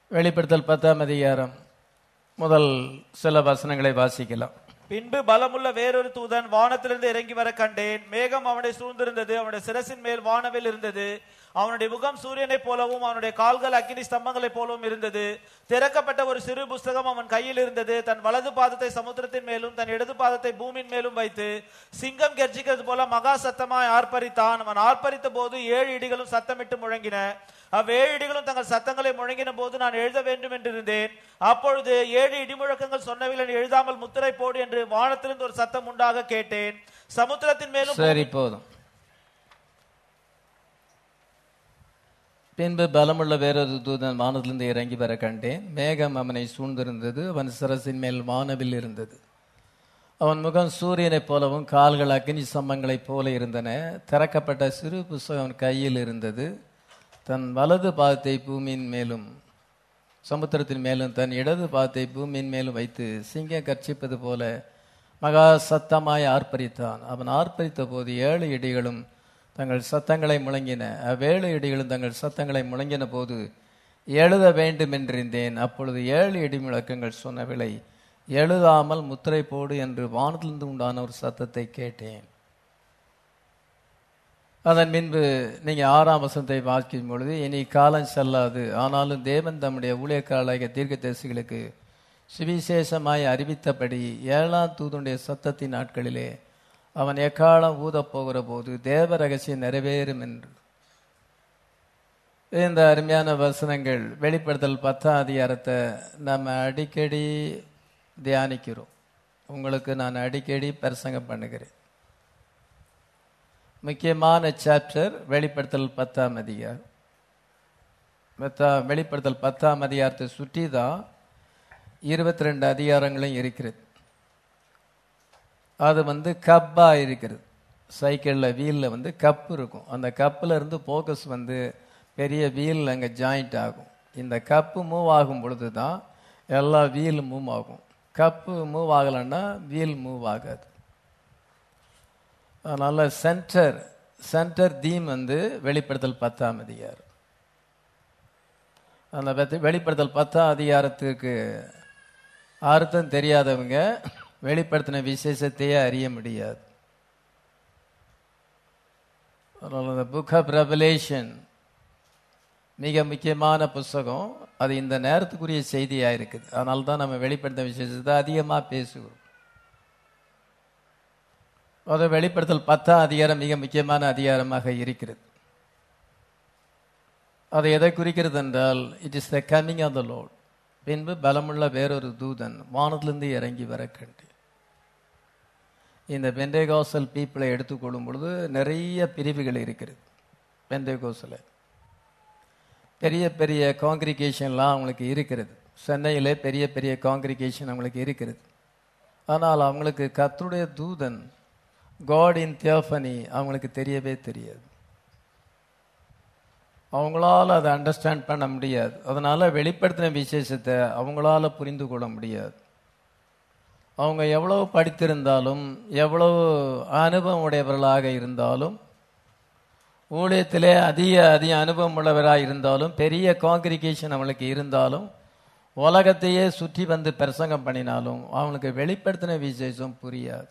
வெளிப்படுத்தல் பத்தாம் அதிகாரம் முதல் சில வசனங்களை வாசிக்கலாம் பின்பு பலமுள்ள வேறொரு தூதன் வானத்திலிருந்து இறங்கி வர கண்டேன் மேகம் அவனை சூழ்ந்திருந்தது அவனுடைய சிரசின் மேல் வானவில் இருந்தது அவனுடைய முகம் சூரியனைப் போலவும் அவனுடைய கால்கள் அக்கினி ஸ்தம்பங்களைப் போலவும் இருந்தது திறக்கப்பட்ட ஒரு சிறு புஸ்தகம் அவன் கையில் இருந்தது தன் வலது பாதத்தை சமுத்திரத்தின் மேலும் தன் இடது பாதத்தை பூமியின் மேலும் வைத்து சிங்கம் கர்ஜிக்கிறது போல மகா சத்தமாய் ஆர்ப்பரித்தான் அவன் ஆர்ப்பரித்த போது ஏழு இடிகளும் சத்தமிட்டு முழங்கின அவ்வேழு இடிகளும் தங்கள் சத்தங்களை முழங்கின போது நான் எழுத வேண்டும் என்று இருந்தேன் அப்பொழுது ஏழு இடிமுழக்கங்கள் சொன்னவில்லை எழுதாமல் முத்திரை போடு என்று வானத்திலிருந்து ஒரு சத்தம் உண்டாக கேட்டேன் சமுத்திரத்தின் மேலும் சரி போதும் பின்பு பலமுள்ள வேறொரு தூதன் வானத்திலிருந்து இறங்கி வர கண்டேன் மேகம் அவனை சூழ்ந்திருந்தது அவன் சிரசின் மேல் வானவில் இருந்தது அவன் முகம் சூரியனைப் போலவும் கால்கள் அக்னி சம்பங்களைப் போல இருந்தன திறக்கப்பட்ட சிறு புஸ்தகம் அவன் கையில் இருந்தது தன் வலது பாதத்தை பூமியின் மேலும் சமுத்திரத்தின் மேலும் தன் இடது பாதத்தை பூமியின் மேலும் வைத்து சிங்கம் கர்ச்சிப்பது போல மகா சத்தமாய் ஆர்ப்பரித்தான் அவன் ஆர்ப்பரித்த போது ஏழு இடிகளும் தங்கள் சத்தங்களை முழங்கின அவ்வேழு இடிகளும் தங்கள் சத்தங்களை முழங்கின போது எழுத வேண்டும் என்றிருந்தேன் அப்பொழுது ஏழு இடி முழக்கங்கள் சொன்னவில்லை எழுதாமல் முத்திரை போடு என்று வானத்திலிருந்து உண்டான ஒரு சத்தத்தை கேட்டேன் அதன் பின்பு நீங்க ஆறாம் வசனத்தை வாசிக்கும் பொழுது இனி காலம் செல்லாது ஆனாலும் தேவன் தம்முடைய ஊழியக்காரர்களாகிய தீர்க்கதரிசிகளுக்கு சுவிசேஷமாய் அறிவித்தபடி ஏழாம் தூதனுடைய சத்தத்தின் நாட்களிலே அவன் எக்காலம் ஊதப் போகிற போது தேவ ரகசியம் நிறைவேறும் என்று இந்த அருமையான வசனங்கள் வெளிப்படுத்தல் பத்தாம் அதிகாரத்தை நம்ம அடிக்கடி தியானிக்கிறோம் உங்களுக்கு நான் அடிக்கடி பிரசங்கம் பண்ணுகிறேன் முக்கியமான சாப்டர் வெளிப்படுத்தல் பத்தாம் அதிகாரம் பத்தா வெளிப்படுத்தல் பத்தாம் அதிகாரத்தை சுற்றி தான் இருபத்தி ரெண்டு அதிகாரங்களும் இருக்கிறது அது வந்து கப்பா இருக்கிறது சைக்கிளில் வீலில் வந்து கப்பு இருக்கும் அந்த கப்பில் இருந்து ஃபோக்கஸ் வந்து பெரிய வீல் அங்கே ஜாயிண்ட் ஆகும் இந்த கப்பு மூவ் ஆகும் பொழுது தான் எல்லா வீல் மூவ் ஆகும் கப்பு மூவ் ஆகலைன்னா வீல் மூவ் ஆகாது அதனால் சென்டர் சென்டர் தீம் வந்து வெளிப்படுத்தல் பத்தாம் அதிகாரம் அந்த பத்தி- வெளிப்படுத்தல் பத்தாம் அதிகாரத்துக்கு அர்த்தம் தெரியாதவங்க வெளிப்படுத்தின விசேஷத்தையே அறிய முடியாது அதனால இந்த புக் ஆஃப் ரெவலேஷன் மிக முக்கியமான புஸ்தகம் அது இந்த நேரத்துக்குரிய செய்தியாக இருக்குது அதனால தான் நம்ம வெளிப்படுத்தின விசேஷத்தை அதிகமாக பேசுகிறோம் அது வெளிப்படுத்தல் பத்தாம் அதிகாரம் மிக முக்கியமான அதிகாரமாக இருக்கிறது அது எதை குறிக்கிறது என்றால் it is the coming of the Lord பின்பு பலமுள்ள வேறொரு தூதன் வானத்திலிருந்து இறங்கி வர கண்டு இந்த பெண்டேகாசல் பீப்புளை எடுத்துக்கொள்ளும் பொழுது நிறைய பிரிவுகள் இருக்கிறது பெண்டேகோஸில் பெரிய பெரிய காங்கிரிகேஷன்லாம் அவங்களுக்கு இருக்கிறது சென்னையில் பெரிய பெரிய காங்கிரிகேஷன் அவங்களுக்கு இருக்கிறது ஆனால் அவங்களுக்கு கர்த்தருடைய தூதன் காட் இன் தியோஃபனி அவங்களுக்கு தெரியவே தெரியாது அவங்களால அதை அண்டர்ஸ்டாண்ட் பண்ண முடியாது அதனால வெளிப்படுத்தின விசேஷத்தை அவங்களால புரிந்து கொள்ள முடியாது அவங்க எவ்வளவு படித்திருந்தாலும் எவ்வளவு அனுபவம் உடையவர்களாக இருந்தாலும் ஊழியத்திலே அதிக அதிக அனுபவம் உள்ளவராக இருந்தாலும் பெரிய காங்கிரிகேஷன் அவங்களுக்கு இருந்தாலும் உலகத்தையே சுற்றி வந்து பிரசங்கம் பண்ணினாலும் அவங்களுக்கு வெளிப்படுத்தின விசேஷம் புரியாது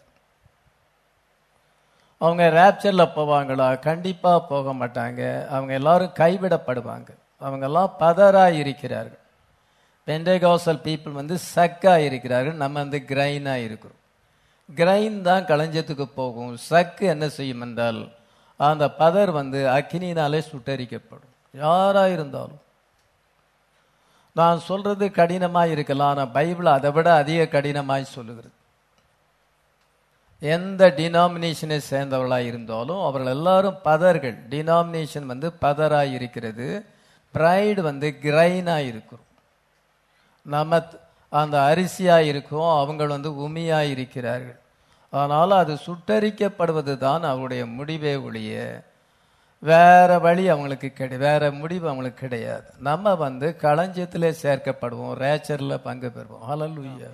அவங்க ரேப்சரில் போவாங்களா கண்டிப்பாக போக மாட்டாங்க அவங்க எல்லாரும் கைவிடப்படுவாங்க அவங்கெல்லாம் பதராக இருக்கிறார்கள் பெண்டேகாசல் பீப்புள் வந்து சக்காக இருக்கிறார்கள் நம்ம வந்து கிரைனாக இருக்கிறோம் கிரைன் தான் களஞ்சத்துக்கு போகும் சக்கு என்ன செய்யும் என்றால் அந்த பதர் வந்து அக்கினினாலே சுட்டரிக்கப்படும் யாராக இருந்தாலும் நான் சொல்றது கடினமாக இருக்கலாம் ஆனால் பைபிள் அதை விட அதிக கடினமாய் சொல்லுகிறது எந்த டினாமினேஷனை சேர்ந்தவர்களாக இருந்தாலும் அவர்கள் எல்லாரும் பதர்கள் டினாமினேஷன் வந்து பதராக இருக்கிறது ப்ரைடு வந்து கிரைனாக இருக்கும் நம்ம த- அந்த அரிசியாக இருக்கும் அவங்க வந்து உமியாக இருக்கிறார்கள் அதனால் அது சுட்டரிக்கப்படுவது தான் அவருடைய முடிவே ஒழிய வேற வழி அவங்களுக்கு கிடை வேற முடிவு அவங்களுக்கு கிடையாது நம்ம வந்து களஞ்சியத்திலே சேர்க்கப்படுவோம் ரேச்சரில் பங்கு பெறுவோம் ஹalleluya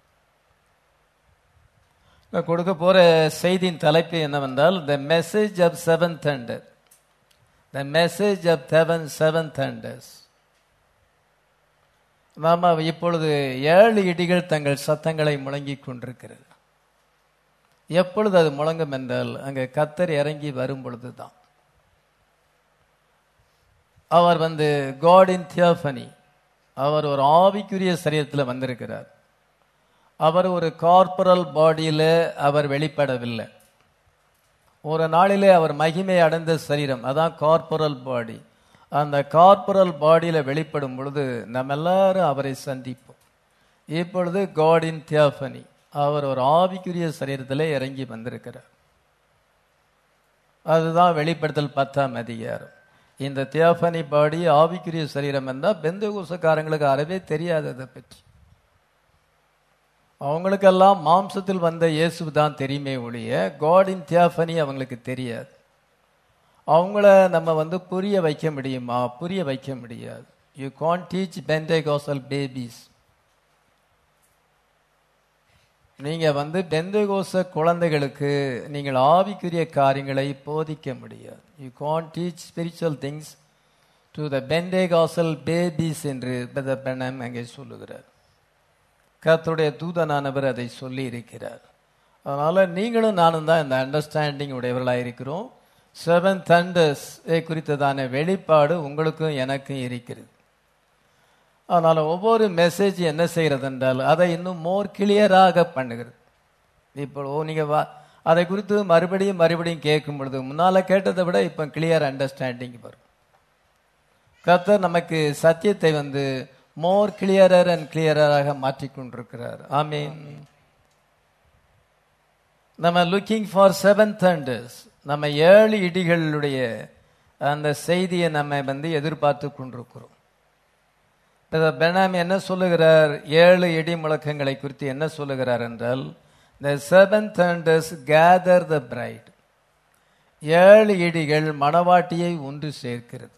நான் கொடுக்க போற செய்தியின் தலைப்பு என்னவென்றால் the message of seven thunder the message of seven seven thunders நாம இப்பொழுது ஏழு இடிகள் தங்கள் சத்தங்களை முழங்கிக் கொண்டிருக்கிறது எப்பொழுது அது முழங்கும் என்றால் அங்கே கத்தர் இறங்கி வரும் பொழுதுதான் அவர் வந்து காட் இன் தியோஃபனி அவர் ஒரு ஆவிக்குரிய சரீரத்தில் வந்திருக்கிறார் அவர் ஒரு கார்பரல் பாடியில் அவர் வெளிப்படவில்லை ஒரு நாளிலே அவர் மகிமை அடைந்த சரீரம் அதான் கார்பரல் பாடி அந்த கார்பரல் பாடியில் வெளிப்படும் பொழுது நம்ம எல்லாரும் அவரை சந்திப்போம் இப்பொழுது காட் இன் தியோஃபனி அவர் ஒரு ஆவிக்குரிய சரீரத்தில் இறங்கி வந்திருக்கிறார் அதுதான் வெளிப்படுத்தல் பத்தாம் அதிகாரம் இந்த தியோஃபனி பாடி ஆவிக்குரிய சரீரம் என்றால் பெந்த ஊசக்காரங்களுக்கு அறவே தெரியாது அதை பற்றி அவங்களுக்கெல்லாம் மாம்சத்தில் வந்த இயேசு தான் தெரியுமே ஒழிய காடின் தியாஃபனி அவங்களுக்கு தெரியாது அவங்கள நம்ம வந்து புரிய வைக்க முடியுமா புரிய வைக்க முடியாது you can't teach Pentecostal babies நீங்க வந்து பெந்தகோச குழந்தைகளுக்கு நீங்கள் ஆவிக்குரிய காரியங்களை போதிக்க முடியாது you can't teach spiritual things to the Pentecostal babies என்று பெனம் அங்கே சொல்லுகிறார் கர்த்தருடைய தூதனானவர் அதை சொல்லி இருக்கிறார் அதனால நீங்களும் நானும் தான் இந்த அண்டர்ஸ்டாண்டிங் உடையவர்களாக இருக்கிறோம் செவன் தண்டர்ஸ் குறித்ததான வெளிப்பாடு உங்களுக்கும் எனக்கும் இருக்கிறது அதனால ஒவ்வொரு மெசேஜ் என்ன செய்கிறது என்றால் அதை இன்னும் மோர் கிளியராக பண்ணுகிறது இப்போ ஓ நீங்க வா அதை குறித்து மறுபடியும் மறுபடியும் கேட்கும் பொழுது முன்னால கேட்டதை விட இப்போ கிளியர் அண்டர்ஸ்டாண்டிங் வரும் கர்த்தர் நமக்கு சத்தியத்தை வந்து மோர் கிளியரர் அண்ட் கிளியராக மாற்றிக்கொண்டிருக்கிறார் ஆமீன் நம்ம லுக்கிங் ஃபார் செவன் தண்டர்ஸ் நம்ம ஏழு இடிகளுடைய அந்த செய்தியை நம்ம வந்து எதிர்பார்த்து கொண்டிருக்கிறோம் பெனாம் என்ன சொல்லுகிறார் ஏழு இடி முழக்கங்களை குறித்து என்ன சொல்லுகிறார் என்றால் the seven thunders gather the bride ஏழு இடிகள் மணவாட்டியை ஒன்று சேர்க்கிறது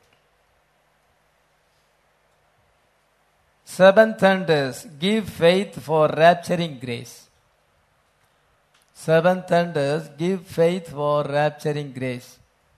Seven thunders give faith for rapturing grace. Seven thunders give faith for rapturing grace.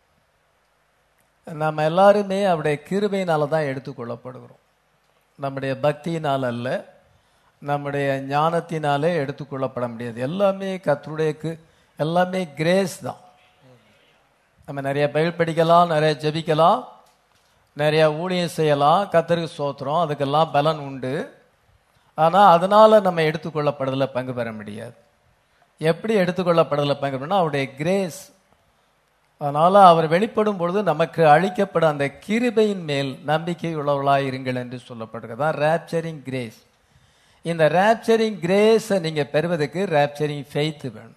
நம்ம எல்லாருமே அவருடைய கிருபையினால தான் எடுத்துக்கொள்ளப்படுகிறோம் நம்முடைய பக்தியினால் அல்ல நம்முடைய ஞானத்தினாலே எடுத்துக்கொள்ளப்பட முடியாது எல்லாமே கத்தருடைய எல்லாமே கிரேஸ் தான் நம்ம நிறைய பயில் படிக்கலாம் நிறைய ஜெபிக்கலாம் நிறைய ஊழியம் செய்யலாம் கத்தருக்கு சோத்திரம் அதுக்கெல்லாம் பலன் உண்டு ஆனால் அதனால நம்ம எடுத்துக்கொள்ளப்படுறதில் பங்கு பெற முடியாது எப்படி எடுத்துக்கொள்ளப்படுறதில் பங்கு பெறணும் அவருடைய கிரேஸ் அதனால அவர் வெளிப்படும் பொழுது நமக்கு அளிக்கப்படும் அந்த கிருபையின் மேல் நம்பிக்கை உள்ளவர்களாக இருங்கள் என்று சொல்லப்படுகிறது தான் ரேப்சரிங் கிரேஸ் இந்த ரேப்சரிங் கிரேஸை நீங்க பெறுவதற்கு ரேப்சரிங் ஃபெய்த் வேணும்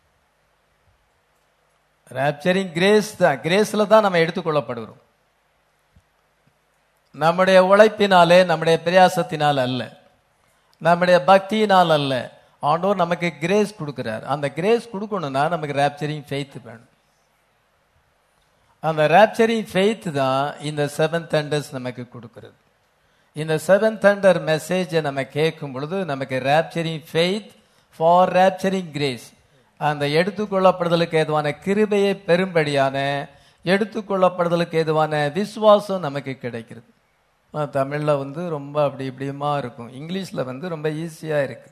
ரேப்சரிங் கிரேஸ் தான் கிரேஸ்ல தான் நம்ம எடுத்துக்கொள்ளப்படுகிறோம் நம்முடைய உழைப்பினாலே நம்முடைய பிரயாசத்தினால் அல்ல நம்முடைய பக்தியினால் அல்ல ஆண்டோர் நமக்கு கிரேஸ் கொடுக்கிறார் அந்த கிரேஸ் கொடுக்கணும்னா நமக்கு ரேப்சரிங் ஃபெய்த் வேணும் அந்த ரேப்சரிங் ஃபெய்த் தான் இந்த செவன் தண்டர்ஸ் நமக்கு கொடுக்கிறது இந்த செவன் தண்டர் மெசேஜை நம்ம கேட்கும் பொழுது நமக்கு rapturing faith for rapturing grace அந்த எடுத்துக்கொள்ளப்படுதலுக்கு ஏதுவான கிருபையை பெரும்படியான எடுத்துக்கொள்ளப்படுதலுக்கு ஏதுவான விசுவாசம் நமக்கு கிடைக்கிறது தமிழில் வந்து ரொம்ப அப்படி இப்படியுமா இருக்கும் இங்கிலீஷில் வந்து ரொம்ப ஈஸியாக இருக்கு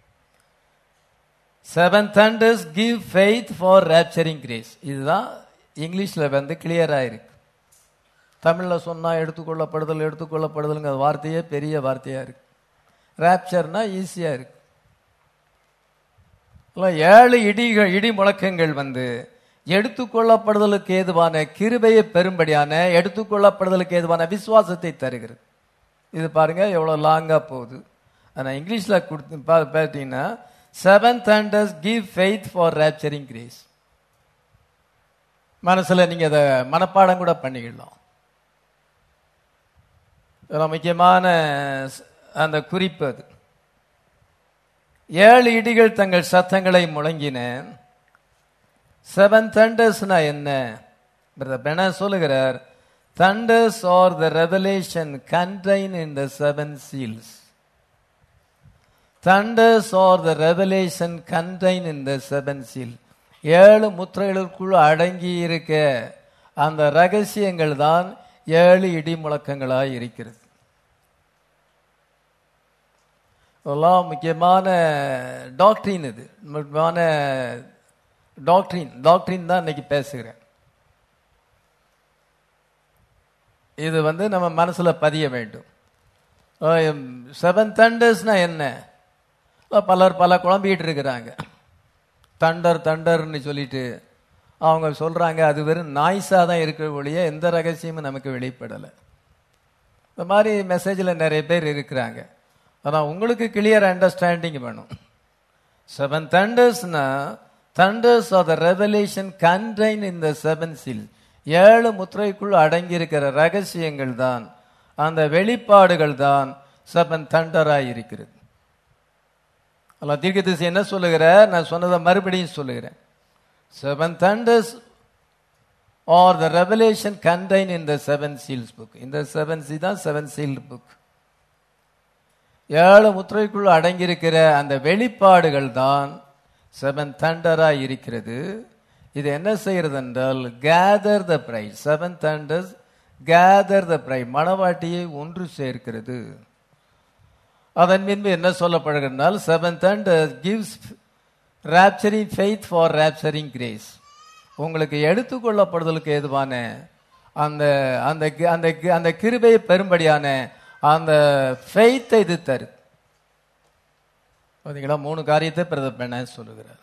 seven thunders give faith for rapturing grace இதுதான் இங்கிலீஷில் வந்து கிளியராக இருக்கு தமிழில் சொன்னால் எடுத்துக்கொள்ளப்படுதல் எடுத்துக்கொள்ளப்படுதலுங்க வார்த்தையே பெரிய வார்த்தையாக இருக்கு ரேப்சர்னா ஈஸியாக இருக்கு ஏழு இடிகள் இடி முழக்கங்கள் வந்து எடுத்துக்கொள்ளப்படுதலுக்கு ஏதுவான கிருபையை பெரும்படியான எடுத்துக்கொள்ளப்படுதலுக்கு ஏதுவான விசுவாசத்தை தருகிறது இது பாருங்க எவ்வளவு லாங்கா போகுது ஆனா இங்கிலீஷ்ல கொடுத்து பார்த்தீங்கன்னா seven thunders give faith for rapturing grace மனசுல நீங்க அதை மனப்பாடம் கூட பண்ணிக்கலாம் முக்கியமான அந்த குறிப்பு அது ஏழு இடிகள் தங்கள் சத்தங்களை முழங்கின செவன் தண்டர்ஸ்னா என்ன பென சொல்லுகிறார் thunders are the revelation contain in the seven seals thunders are the revelation contain in the seven seal ஏழு முத்திரைகளுக்குள் அடங்கி இருக்க அந்த ரகசியங்கள் தான் ஏழு இடி முழக்கங்களாய் இருக்கிறது அதெல்லாம் முக்கியமான டாக்டரின் இது முக்கியமான டாக்டரின் டாக்டரின் தான் இன்னைக்கு பேசுகிறேன் இது வந்து நம்ம மனசுல பதிய வேண்டும் செவன் தண்டர்ஸ்னா என்ன பலர் பல குழம்பிக்கிட்டு இருக்கிறாங்க தண்டர் தண்டர்னு சொல்லிட்டு அவங்க சொல்றாங்க அது வெறும் நாய்ஸா தான் இருக்கிற ஒழிய எந்த ரகசியமும் நமக்கு வெளிப்படலை இந்த மாதிரி மெசேஜில் நிறைய பேர் இருக்கிறாங்க ஆனால் உங்களுக்கு கிளியர் அண்டர்ஸ்டாண்டிங் வேணும் செவன் தண்டர்ஸ்னா thunders of the revelation contain in the seven seal ஏழு முத்திரைக்குள் அடங்கியிருக்கிற ரகசியங்கள் தான் அந்த வெளிப்பாடுகள் தான் செவன் தண்டராய் இருக்கிறது அல்ல தீர்க்கதரிசி என்ன சொல்லுகிற நான் சொன்னதை மறுபடியும் சொல்லுகிறேன் seven thunders are the revelation contain in the seven seals book இந்த செவன் சி தான் செவன் சீல் புக் ஏழு முத்திரைக்குள் அடங்கியிருக்கிற அந்த வெளிப்பாடுகள் தான் செவன் தண்டரா இருக்கிறது இது என்ன செய்யறது என்றால் gather the bride seven thunders gather the bride மணவாட்டியை ஒன்று சேர்க்கிறது அதன் பின்பு என்ன சொல்லப்படுகிறனால் seven thunders gives rapturing faith for rapturing grace உங்களுக்கு எடுத்துக்கொள்ளப்படுதலுக்கு ஏதுவான அந்த அந்த கி- அந்த கி- அந்த கிருபையை பெரும்படியான அந்த ஃபெய்த்தை இது தருது பார்த்தீங்களா மூணு காரியத்தை பிரதப் பண்ண சொல்லுகிறார்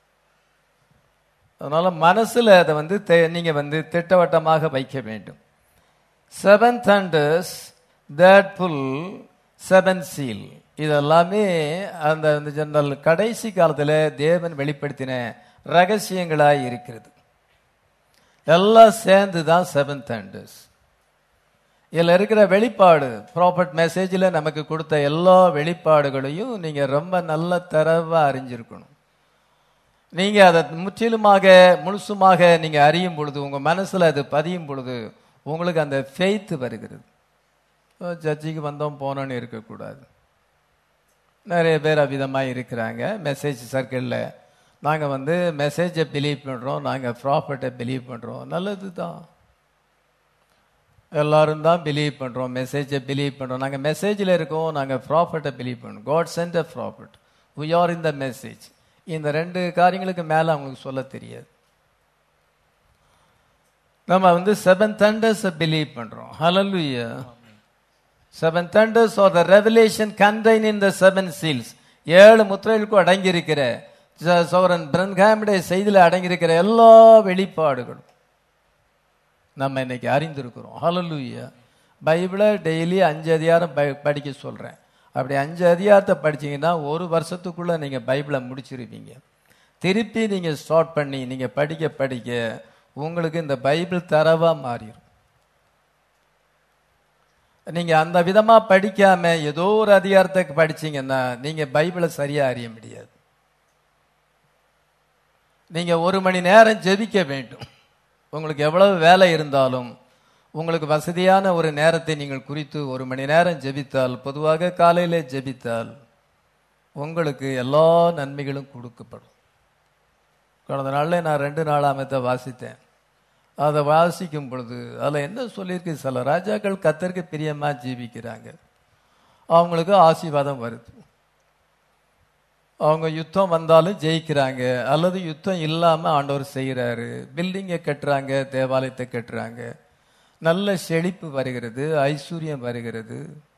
அதனால மனசுல அதை வந்து தெ- நீங்க வந்து திட்டவட்டமாக வைக்க வேண்டும் seven thunders that full seven seal இதெல்லாமே அந்த அந்த ஜன்னல் கடைசி காலத்துல தேவன் வெளிப்படுத்தின ரகசியங்களாய் இருக்கிறது எல்லாம் சேர்ந்து தான் செவன் தண்டர்ஸ் இதில் இருக்கிற வெளிப்பாடு ப்ராப்பர்ட் மெசேஜில் நமக்கு கொடுத்த எல்லா வெளிப்பாடுகளையும் நீங்கள் ரொம்ப நல்ல தரவாக அறிஞ்சிருக்கணும் நீங்கள் அதை முற்றிலுமாக முழுசுமாக நீங்கள் அறியும் பொழுது உங்கள் மனசில் அது பதியும் பொழுது உங்களுக்கு அந்த ஃபெய்த் வருகிறது ஜட்ஜிக்கு வந்தோம் போனோன்னு இருக்கக்கூடாது நிறைய பேர் அவ்விதமாக இருக்கிறாங்க மெசேஜ் சர்க்கிளில் நாங்கள் வந்து மெசேஜை பிலீவ் பண்ணுறோம் நாங்கள் ப்ராப்பர்ட்டை பிலீவ் பண்ணுறோம் நல்லது தான் எல்லாரும் தான் பிலீவ் பண்ணுறோம் மெசேஜை பிலீவ் பண்ணுறோம் நாங்கள் மெசேஜில் இருக்கோம் நாங்கள் ப்ராஃபிட்டை பிலீவ் பண்ணுறோம் God sent a prophet we are in the message இந்த ரெண்டு காரியங்களுக்கு மேலே அவங்களுக்கு சொல்ல தெரியாது நம்ம வந்து செவன் தண்டர்ஸ் பிலீவ் பண்ணுறோம் ஹalleluya seven thunders are the revelation contain in the seven seals ஏழு முத்திரைகளுக்கும் அடங்கியிருக்கிற ச- சௌரன் பிரன்ஹாமுடைய செய்தியில் அடங்கியிருக்கிற எல்லா வெளிப்பாடுகளும் நம்ம இன்னைக்கு அறிந்திருக்கிறோம் ஹalleluya பைபிளை டெய்லி அஞ்சு அதிகாரம் ப- படிக்க சொல்றேன் அப்படி அஞ்சு அதிகாரத்தை படிச்சீங்கன்னா ஒரு வருஷத்துக்குள்ள நீங்க பைபிளை முடிச்சிருவீங்க திருப்பி நீங்க ஸ்டார்ட் பண்ணி நீங்க படிக்க படிக்க உங்களுக்கு இந்த பைபிள் தரவா மாறிடும் நீங்க அந்த விதமா படிக்காம ஏதோ ஒரு அதிகாரத்தை படிச்சீங்கன்னா நீங்க பைபிளை சரியா அறிய முடியாது நீங்க ஒரு மணி நேரம் ஜெபிக்க வேண்டும் உங்களுக்கு எவ்வளவு வேலை இருந்தாலும் உங்களுக்கு வசதியான ஒரு நேரத்தை நீங்கள் குறித்து ஒரு மணி நேரம் ஜெபித்தால் பொதுவாக காலையிலே ஜெபித்தால் உங்களுக்கு எல்லா நன்மைகளும் கொடுக்கப்படும் கடந்த நாளில் நான் ரெண்டு நாளாமத்தை வாசித்தேன் அதை வாசிக்கும் பொழுது அதில் என்ன சொல்லியிருக்கு சில ராஜாக்கள் கத்தருக்கு பிரியமா ஜீவிக்கிறாங்க அவங்களுக்கு ஆசீர்வாதம் வருது அவங்க யுத்தம் வந்தாலும் ஜெயிக்கிறாங்க அல்லது யுத்தம் இல்லாம ஆண்டவர் செய்கிறாரு பில்டிங்கை கட்டுறாங்க தேவாலயத்தை கட்டுறாங்க நல்ல செழிப்பு வருகிறது ஐஸ்வர்யம் வருகிறது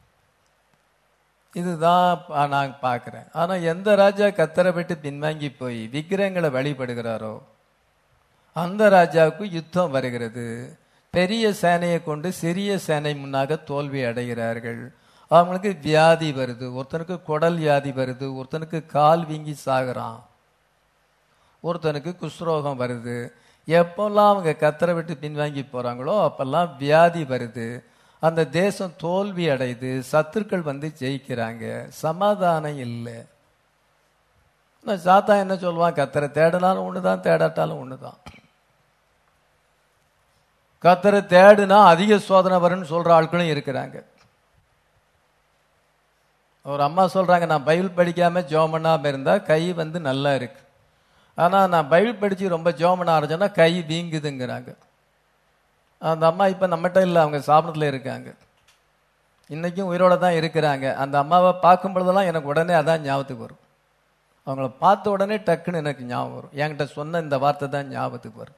இதுதான் பா- நான் பார்க்கிறேன் ஆனா எந்த ராஜா கத்தரை விட்டு பின்வாங்கி போய் விக்கிரகங்களை வழிபடுகிறாரோ அந்த ராஜாவுக்கு யுத்தம் வருகிறது பெரிய சேனையை கொண்டு சிறிய சேனை முன்னாக தோல்வி அடைகிறார்கள் அவங்களுக்கு வியாதி வருது ஒருத்தனுக்கு குடல் வியாதி வருது ஒருத்தனுக்கு கால் வீங்கி சாகுறான் ஒருத்தனுக்கு குஷ்ரோகம் வருது எப்பெல்லாம் அவங்க கத்தரை விட்டு பின்வாங்கி போறாங்களோ அப்பெல்லாம் வியாதி வருது அந்த தேசம் தோல்வி அடையுது சத்துருக்கள் வந்து ஜெயிக்கிறாங்க சமாதானம் இல்லை நான் சாத்தா என்ன சொல்லுவான் கத்தரை தேடினாலும் ஒண்ணுதான் தேடாட்டாலும் ஒண்ணுதான் கத்தரை தேடுனா அதிக சோதனை வரும்னு சொல்ற ஆட்களும் இருக்கிறாங்க ஒரு அம்மா சொல்றாங்க நான் பைபிள் படிக்காம ஜோம் பண்ணாம இருந்தா கை வந்து நல்லா இருக்கு ஆனா நான் பைபிள் படிச்சு ரொம்ப ஜோம் பண்ண ஆரம்பிச்சேன்னா கை வீங்குதுங்கிறாங்க அந்த அம்மா இப்ப நம்மகிட்ட இல்லை அவங்க சாப்பிடத்துல இருக்காங்க இன்னைக்கும் உயிரோட தான் இருக்கிறாங்க அந்த அம்மாவை பார்க்கும் பொழுதெல்லாம் எனக்கு உடனே அதான் ஞாபகத்துக்கு வரும் அவங்கள பார்த்த உடனே டக்குன்னு எனக்கு ஞாபகம் வரும் என்கிட்ட சொன்ன இந்த வார்த்தை தான் ஞாபகத்துக்கு வரும்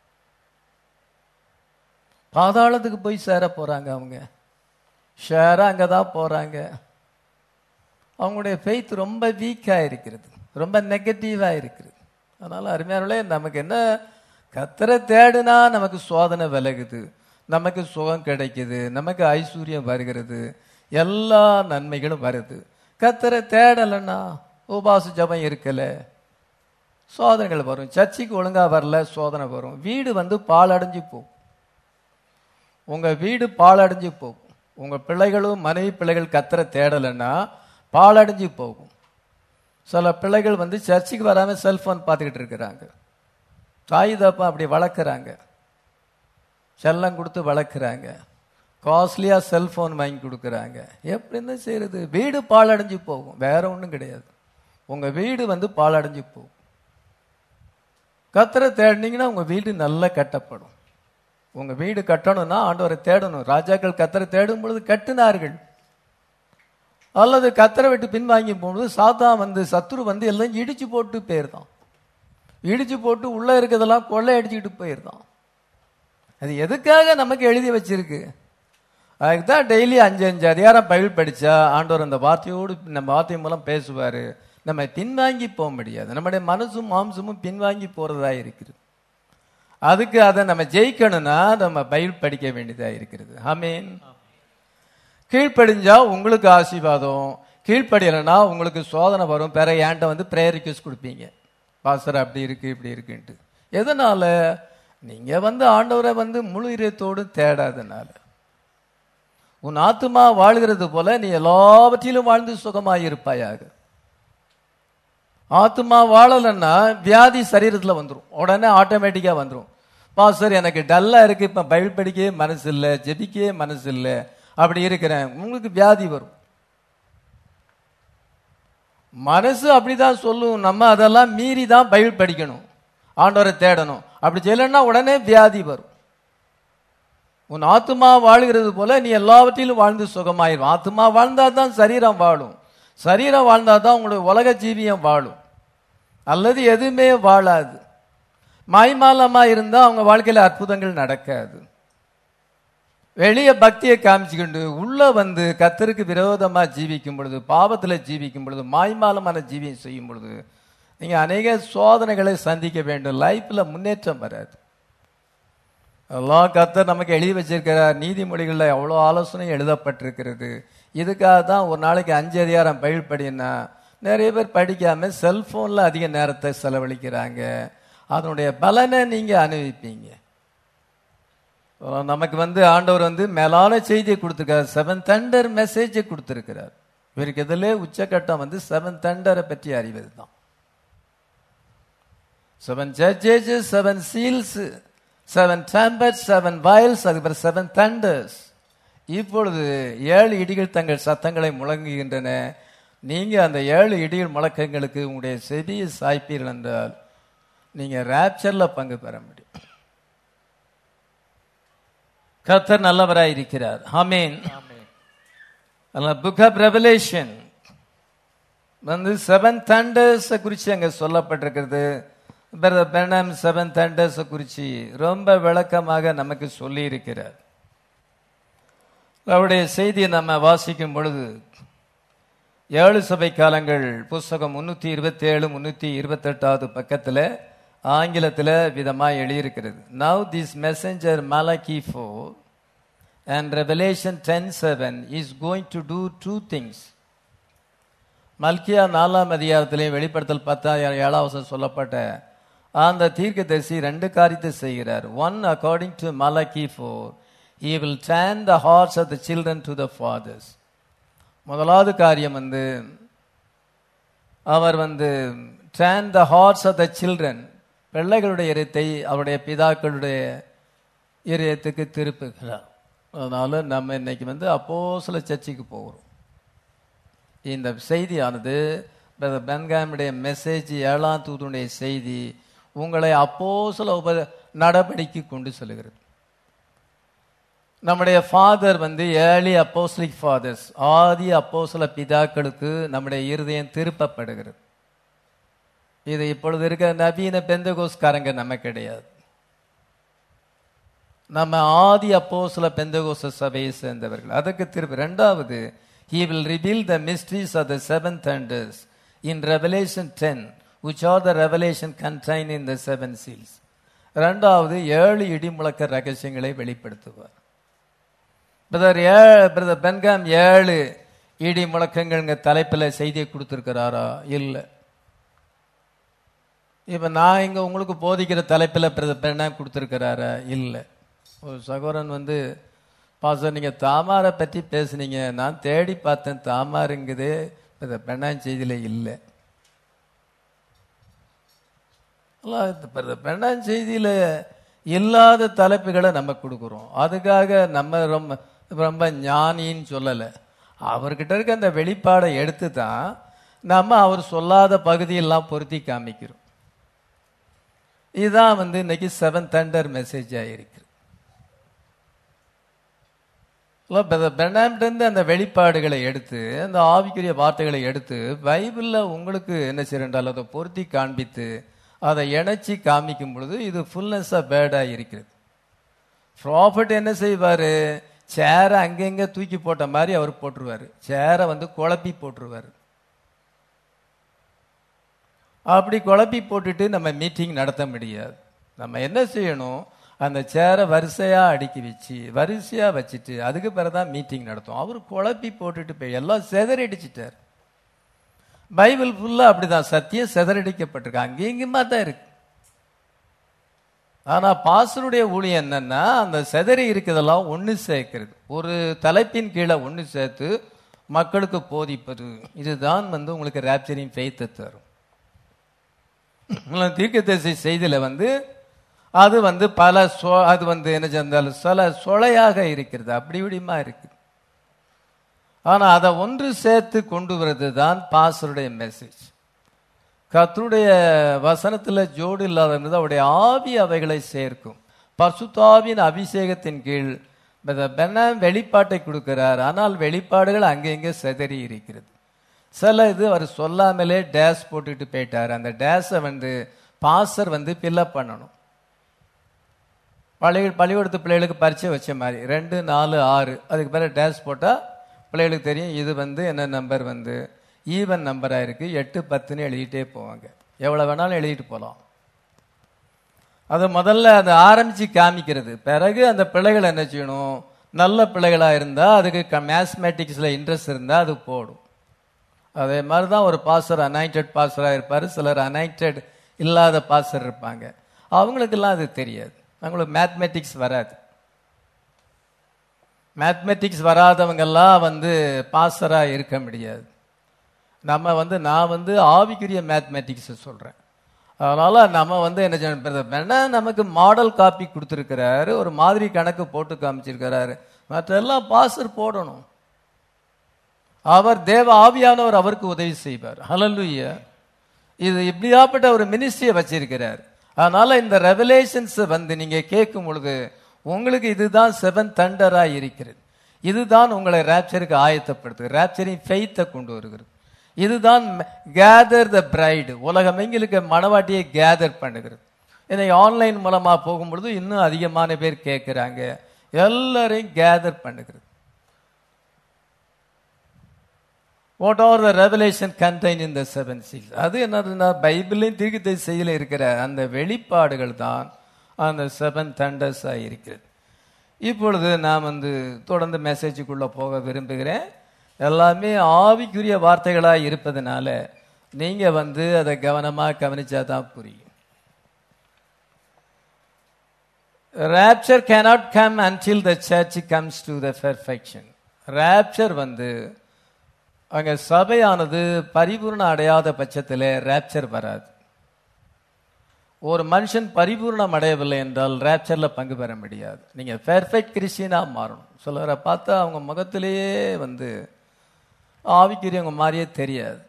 பாதாளத்துக்கு போய் சேர போறாங்க அவங்க ஷேரா அங்கே தான் போறாங்க அவங்களுடைய ஃபெய்த் ரொம்ப வீக்காக இருக்கிறது ரொம்ப நெகட்டிவாக இருக்கிறது அதனால அருமையானவர்களே நமக்கு என்ன கத்தரை தேடுனா நமக்கு சோதனை விலகுது நமக்கு சுகம் கிடைக்குது நமக்கு ஐஸ்வர்யம் வருகிறது எல்லா நன்மைகளும் வருது கத்தரை தேடலைன்னா உபாச ஜபம் இருக்கல சோதனைகள் வரும் சர்ச்சுக்கு ஒழுங்கா வரல சோதனை வரும் வீடு வந்து பாழடைஞ்சு போகும் உங்க வீடு பாழடைஞ்சு போகும் உங்க பிள்ளைகளும் மனைவி பிள்ளைகள் கத்தரை தேடலைன்னா பாழடைஞ்சு போகும் சில பிள்ளைகள் வந்து சர்ச்சுக்கு வராம செல்போன் பார்த்துக்கிட்டு இருக்கிறாங்க தாய் தப்பா அப்படி வளர்க்குறாங்க செல்லம் கொடுத்து வளர்க்குறாங்க காஸ்ட்லியா செல்போன் வாங்கி கொடுக்குறாங்க எப்படின்னு செய்யறது வீடு பாழடைஞ்சு போகும் வேற ஒன்றும் கிடையாது உங்க வீடு வந்து பாழடைஞ்சு போகும் கத்தரை தேடினீங்கன்னா உங்க வீடு நல்லா கட்டப்படும் உங்க வீடு கட்டணும்னா ஆண்டவரை தேடணும் ராஜாக்கள் கத்தரை தேடும் பொழுது கட்டினார்கள் அல்லது கத்தரை விட்டு பின்வாங்கி போகும்போது சாத்தா வந்து சத்துரு வந்து எல்லாம் இடிச்சு போட்டு போயிருந்தான் இடிச்சு போட்டு உள்ள இருக்கிறதெல்லாம் கொள்ளை அடிச்சுக்கிட்டு போயிருந்தான் அது எதுக்காக நமக்கு எழுதி வச்சிருக்கு அதுக்கு தான் டெய்லி அஞ்சு அஞ்சு அதிகாரம் பைபிள் படிச்சா ஆண்டவர் அந்த வார்த்தையோடு நம்ம வார்த்தை மூலம் பேசுவாரு நம்ம பின்வாங்கி போக முடியாது நம்முடைய மனசும் மாம்சமும் பின்வாங்கி போறதா இருக்குது அதுக்கு அதை நம்ம ஜெயிக்கணும்னா நம்ம பைபிள் படிக்க வேண்டியதா இருக்கிறது ஆமீன் கீழ்ப்படிஞ்சா உங்களுக்கு ஆசீர்வாதம் கீழ்ப்படியலைன்னா உங்களுக்கு சோதனை வரும் பிற ஏன்ட்ட வந்து ப்ரேயர் ரிக்வஸ்ட் கொடுப்பீங்க பாஸ்டர் அப்படி இருக்கு இப்படி இருக்குன்ட்டு எதனால நீங்க வந்து ஆண்டவரை வந்து முழு இதயத்தோடு தேடாதனால உன் ஆத்துமா வாழ்கிறது போல நீ எல்லாவற்றிலும் வாழ்ந்து சுகமாய் இருப்பாயாக ஆத்துமா வாழலைன்னா வியாதி சரீரத்துல வந்துடும் உடனே ஆட்டோமேட்டிக்கா வந்துடும் பாஸ்டர் எனக்கு டல்லா இருக்கு இப்ப பைபிள் படிக்கவே மனசு இல்லை ஜெபிக்கவே மனசு இல்லை அப்படி இருக்கிறேன் உங்களுக்கு வியாதி வரும் மனசு அப்படிதான் சொல்லும் நம்ம அதெல்லாம் மீறி தான் பைபிள் படிக்கணும் ஆண்டவரை தேடணும் அப்படி செய்யலைன்னா உடனே வியாதி வரும் உன் ஆத்துமா வாழ்கிறது போல நீ எல்லாவற்றிலும் வாழ்ந்து சுகமாயிரும் ஆத்துமா வாழ்ந்தா தான் சரீரம் வாழும் சரீரம் வாழ்ந்தா தான் உங்களுடைய உலக ஜீவியம் வாழும் அல்லது எதுவுமே வாழாது மாய்மாலமா இருந்தா அவங்க வாழ்க்கையில அற்புதங்கள் நடக்காது வெளியே பக்தியை காமிச்சுக்கிண்டு உள்ள வந்து கத்தருக்கு விரோதமா ஜீவிக்கும் பொழுது பாவத்துல ஜீவிக்கும் பொழுது மாய்மாலமான ஜீவியம் செய்யும் பொழுது நீங்க அநேக சோதனைகளை சந்திக்க வேண்டும் லைஃப்ல முன்னேற்றம் வராது எல்லாம் கத்தர் நமக்கு எழுதி வச்சிருக்கிறார் நீதிமொழிகள்ல எவ்வளோ ஆலோசனை எழுதப்பட்டிருக்கிறது இதுக்காக தான் ஒரு நாளைக்கு அஞ்சு அதிகாரம் பயில் படினா நிறைய பேர் படிக்காம செல்போன்ல அதிக நேரத்தை செலவழிக்கிறாங்க அதனுடைய பலனை நீங்க அனுபவிப்பீங்க நமக்கு வந்து ஆண்டவர் வந்து மேலான செய்தியை கொடுத்துருக்கார் செவன் தண்டர் மெசேஜை கொடுத்துருக்கிறார் இவருக்கு இதிலே உச்சக்கட்டம் வந்து செவன் தண்டரை பற்றி அறிவது தான் seven judges seven seals seven trumpets seven vials அதுக்கப்புறம் செவன் தண்டர்ஸ் இப்பொழுது ஏழு இடிகள் தங்கள் சத்தங்களை முழங்குகின்றன நீங்க அந்த ஏழு இடிகள் முழக்கங்களுக்கு உங்களுடைய செவியை சாய்ப்பீர்கள் என்றால் நீங்க ரேப்சர்ல பங்கு பெற முடியும் கர்த்தர் நல்லவராய் இருக்கிறார் ஆமீன் புக் ஆஃப் ரெவலேஷன் வந்து செவன் தண்டர்ஸ் குறித்து அங்க சொல்லப்பட்டிருக்கிறது பெர்னம் செவன் தண்டர்ஸ் குறித்து ரொம்ப விளக்கமாக நமக்கு சொல்லி இருக்கிறார் அவருடைய செய்தியை நம்ம வாசிக்கும் பொழுது ஏழு சபை காலங்கள் புஸ்தகம் முன்னூத்தி இருபத்தி ஏழு முன்னூத்தி இருபத்தி எட்டாவது பக்கத்துல ஆங்கிலத்தில் விதமாக எழுதியிருக்கிறது now this messenger Malachi four and Revelation ten seven is going to do two things மல்கியா நாலாம் அதிகாரத்திலே வெளிப்படுத்தல் பத்தாயிரம் ஏழாவது சொல்லப்பட்ட அந்த தீர்க்கதரிசி ரெண்டு காரியத்தை செய்கிறார் one according to Malachi four he will turn the hearts of the children to the fathers முதலாவது காரியம் வந்து அவர் வந்து turn the hearts of the children பிள்ளைகளுடைய இதயத்தை அவருடைய பிதாக்களுடைய இதயத்துக்கு திருப்புகிறார் அதனால நம்ம இன்னைக்கு வந்து அப்போ சில சர்ச்சைக்கு போகிறோம் இந்த செய்தியானது பென்காமுடைய மெசேஜ் ஏழாம் தூதனுடைய செய்தி உங்களை அப்போ சில உப நடவடிக்கை கொண்டு செல்கிறது நம்முடைய ஃபாதர் வந்து ஏர்லி அப்போஸ்லிக் ஃபாதர்ஸ் ஆதி அப்போஸ்தல பிதாக்களுக்கு நம்முடைய இருதயம் திருப்பப்படுகிறது இது இப்பொழுது இருக்க நவீன பெந்தகோஸ்காரங்க நம்ம கிடையாது நம்ம ஆதி அப்போஸ்தல பெந்தகோச சபையை சேர்ந்தவர்கள் அதுக்கு திருப்பி ரெண்டாவது he will reveal the mysteries of the seven thunders in revelation 10 which are the revelation contained in the seven seals ரெண்டாவது ஏழு இடிமுழக்க ரகசியங்களை வெளிப்படுத்துவார் பிரதர் ஏ பிரதர் பென்காம் ஏழு இடி முழக்கங்கள்ங்க தலைப்பில் செய்தியை கொடுத்துருக்கிறாரா இல்லை இப்போ நான் இங்கே உங்களுக்கு போதிக்கிற தலைப்பில் பிரதர் பென்காம் கொடுத்துருக்கிறாரா இல்லை ஒரு சகோதரன் வந்து பாச நீங்கள் தாமாரை பற்றி பேசுனீங்க நான் தேடி பார்த்தேன் தாமாருங்குதே பிரதர் பெண்ணாம் செய்தியில் இல்லை பெண்ணாம் செய்தியில் இல்லாத தலைப்புகளை நம்ம கொடுக்குறோம் அதுக்காக நம்ம ரொம்ப ரொம்ப ஞானின்னு சொல்லலை அவர்கிட்ட இருக்க அந்த வெளிப்பாடை எடுத்து தான் நம்ம அவர் சொல்லாத பகுதியெல்லாம் பொருத்தி காமிக்கிறோம் இதுதான் வந்து இன்னைக்கு செவன் தண்டர் மெசேஜ் ஆகிருக்கு பெர்னாம்டேருந்து அந்த வெளிப்பாடுகளை எடுத்து அந்த ஆவிக்குரிய வார்த்தைகளை எடுத்து பைபிளில் உங்களுக்கு என்ன செய்யறால் அதை பொருத்தி காண்பித்து அதை இணைச்சி காமிக்கும் பொழுது இது ஃபுல்னஸாக பேடாக இருக்கிறது ப்ராஃபிட் என்ன செய்வார் சேரை அங்கங்கே தூக்கி போட்ட மாதிரி அவர் போட்டுருவார் சேரை வந்து குழப்பி போட்டுருவார் அப்படி குழப்பி போட்டுட்டு நம்ம மீட்டிங் நடத்த முடியாது நம்ம என்ன செய்யணும் அந்த சேரை வரிசையாக அடுக்கி வச்சு வரிசையாக வச்சுட்டு அதுக்கு பிறகு தான் மீட்டிங் நடத்தும் அவர் குழப்பி போட்டுட்டு போய் எல்லாம் செதறடிச்சிட்டார் பைபிள் ஃபுல்லாக அப்படிதான் சத்தியம் செதறடிக்கப்பட்டிருக்கு அங்கேயும் இங்குமா தான் இருக்கு ஆனால் பாசருடைய ஊழியம் என்னன்னா அந்த செதறி இருக்கிறதெல்லாம் ஒன்று சேர்க்கிறது ஒரு தலைப்பின் கீழே ஒன்று சேர்த்து மக்களுக்கு போதிப்பது இதுதான் வந்து உங்களுக்கு ரேப்சரிங் ஃபெய்த்தை தரும் தீர்க்கதரிசி செய்தியில் வந்து அது வந்து பல சொ அது வந்து என்ன செஞ்சாலும் சில சொலையாக இருக்கிறது அப்படி இப்படிமா இருக்குது ஆனால் அதை ஒன்று சேர்த்து கொண்டு வர்றது தான் பாசருடைய மெசேஜ் கத்தருடைய வசனத்தில் ஜோடு இல்லாதது அவருடைய ஆவி அவைகளை சேர்க்கும் பசுத்தாவின் அபிஷேகத்தின் கீழ் பெண்ணாம் வெளிப்பாட்டை கொடுக்கிறார் ஆனால் வெளிப்பாடுகள் அங்கங்கே செதறி இருக்கிறது சில இது அவர் சொல்லாமலே டேஸ் போட்டுட்டு போயிட்டார் அந்த டேஸை வந்து பாசர் வந்து ஃபில்லப் பண்ணணும் பள்ளி பள்ளிக்கூடத்து பிள்ளைகளுக்கு பரிச்சை வச்ச மாதிரி ரெண்டு நாலு ஆறு அதுக்கு பிறகு டேஸ் போட்டால் பிள்ளைகளுக்கு தெரியும் இது வந்து என்ன நம்பர் வந்து ஈவன் நம்பராக இருக்குது எட்டு பத்துன்னு எழுதிட்டே போவாங்க எவ்வளோ வேணாலும் எழுதிட்டு போகலாம் அது முதல்ல அதை ஆரம்பித்து காமிக்கிறது பிறகு அந்த பிள்ளைகள் என்ன செய்யணும் நல்ல பிள்ளைகளாக இருந்தால் அதுக்கு மேத்மெட்டிக்ஸில் இன்ட்ரெஸ்ட் இருந்தால் அது போடும் அதே மாதிரி தான் ஒரு பாஸ்டர் அனாயிண்டட் பாஸ்டராக இருப்பார் சிலர் அனாயிண்டட் இல்லாத பாஸ்டர் இருப்பாங்க அவங்களுக்கெல்லாம் அது தெரியாது அவங்களுக்கு மேத்மெட்டிக்ஸ் வராது மேத்மெட்டிக்ஸ் வராதவங்கெல்லாம் வந்து பாஸ்டராக இருக்க முடியாது நம்ம வந்து நான் வந்து ஆவிக்குரிய மேத்மெட்டிக்ஸை சொல்கிறேன் அதனால் நம்ம வந்து என்ன செய்யணும் நமக்கு மாடல் காப்பி கொடுத்துருக்கிறாரு ஒரு மாதிரி கணக்கு போட்டு காமிச்சிருக்கிறாரு மற்றெல்லாம் பாஸ்டர் போடணும் அவர் தேவ ஆவியானவர் அவருக்கு உதவி செய்வார் ஹலலுய இது இப்படியாப்பட்ட ஒரு மினிஸ்ட்ரியை வச்சிருக்கிறார் அதனால இந்த ரெவலேஷன்ஸ் வந்து நீங்க கேட்கும் பொழுது உங்களுக்கு இதுதான் செவன் தண்டரா இருக்கிறது இதுதான் உங்களை ரேப்சருக்கு ஆயத்தப்படுத்து ரேப்சரின் ஃபெய்த்தை கொண்டு வருகிறது இதுதான் கேதர் த பிரைடு உலகம் எங்களுக்கு மனவாட்டியை கேதர் பண்ணுகிறது இன்னைக்கு ஆன்லைன் மூலமா போகும்பொழுது இன்னும் அதிகமான பேர் கேட்குறாங்க எல்லாரையும் கேதர் பண்ணுகிறது what are the revelation contain in the seven seals அது என்னதுன்னா பைபிளையும் தீர்க்கத்தை செய்யல இருக்கிற அந்த வெளிப்பாடுகள் தான் அந்த செவன் தண்டர்ஸாக இருக்கிறது இப்பொழுது நான் வந்து தொடர்ந்து மெசேஜுக்குள்ளே போக விரும்புகிறேன் எல்லாமே ஆவிக்குரிய வார்த்தைகளாக இருப்பதனால நீங்கள் வந்து அதை கவனமாக கவனிச்சா தான் புரியும் rapture cannot come until the church comes to the perfection rapture வந்து அங்கே சபையானது பரிபூர்ணம் அடையாத பட்சத்தில் ரேப்சர் வராது ஒரு மனுஷன் பரிபூர்ணம் அடையவில்லை என்றால் ரேப்சரில் பங்கு பெற முடியாது நீங்கள் பெர்ஃபெக்ட் கிறிஸ்டினாக மாறணும் சிலரை பார்த்தா அவங்க முகத்திலேயே வந்து ஆவிக்குரியவங்க மாதிரியே தெரியாது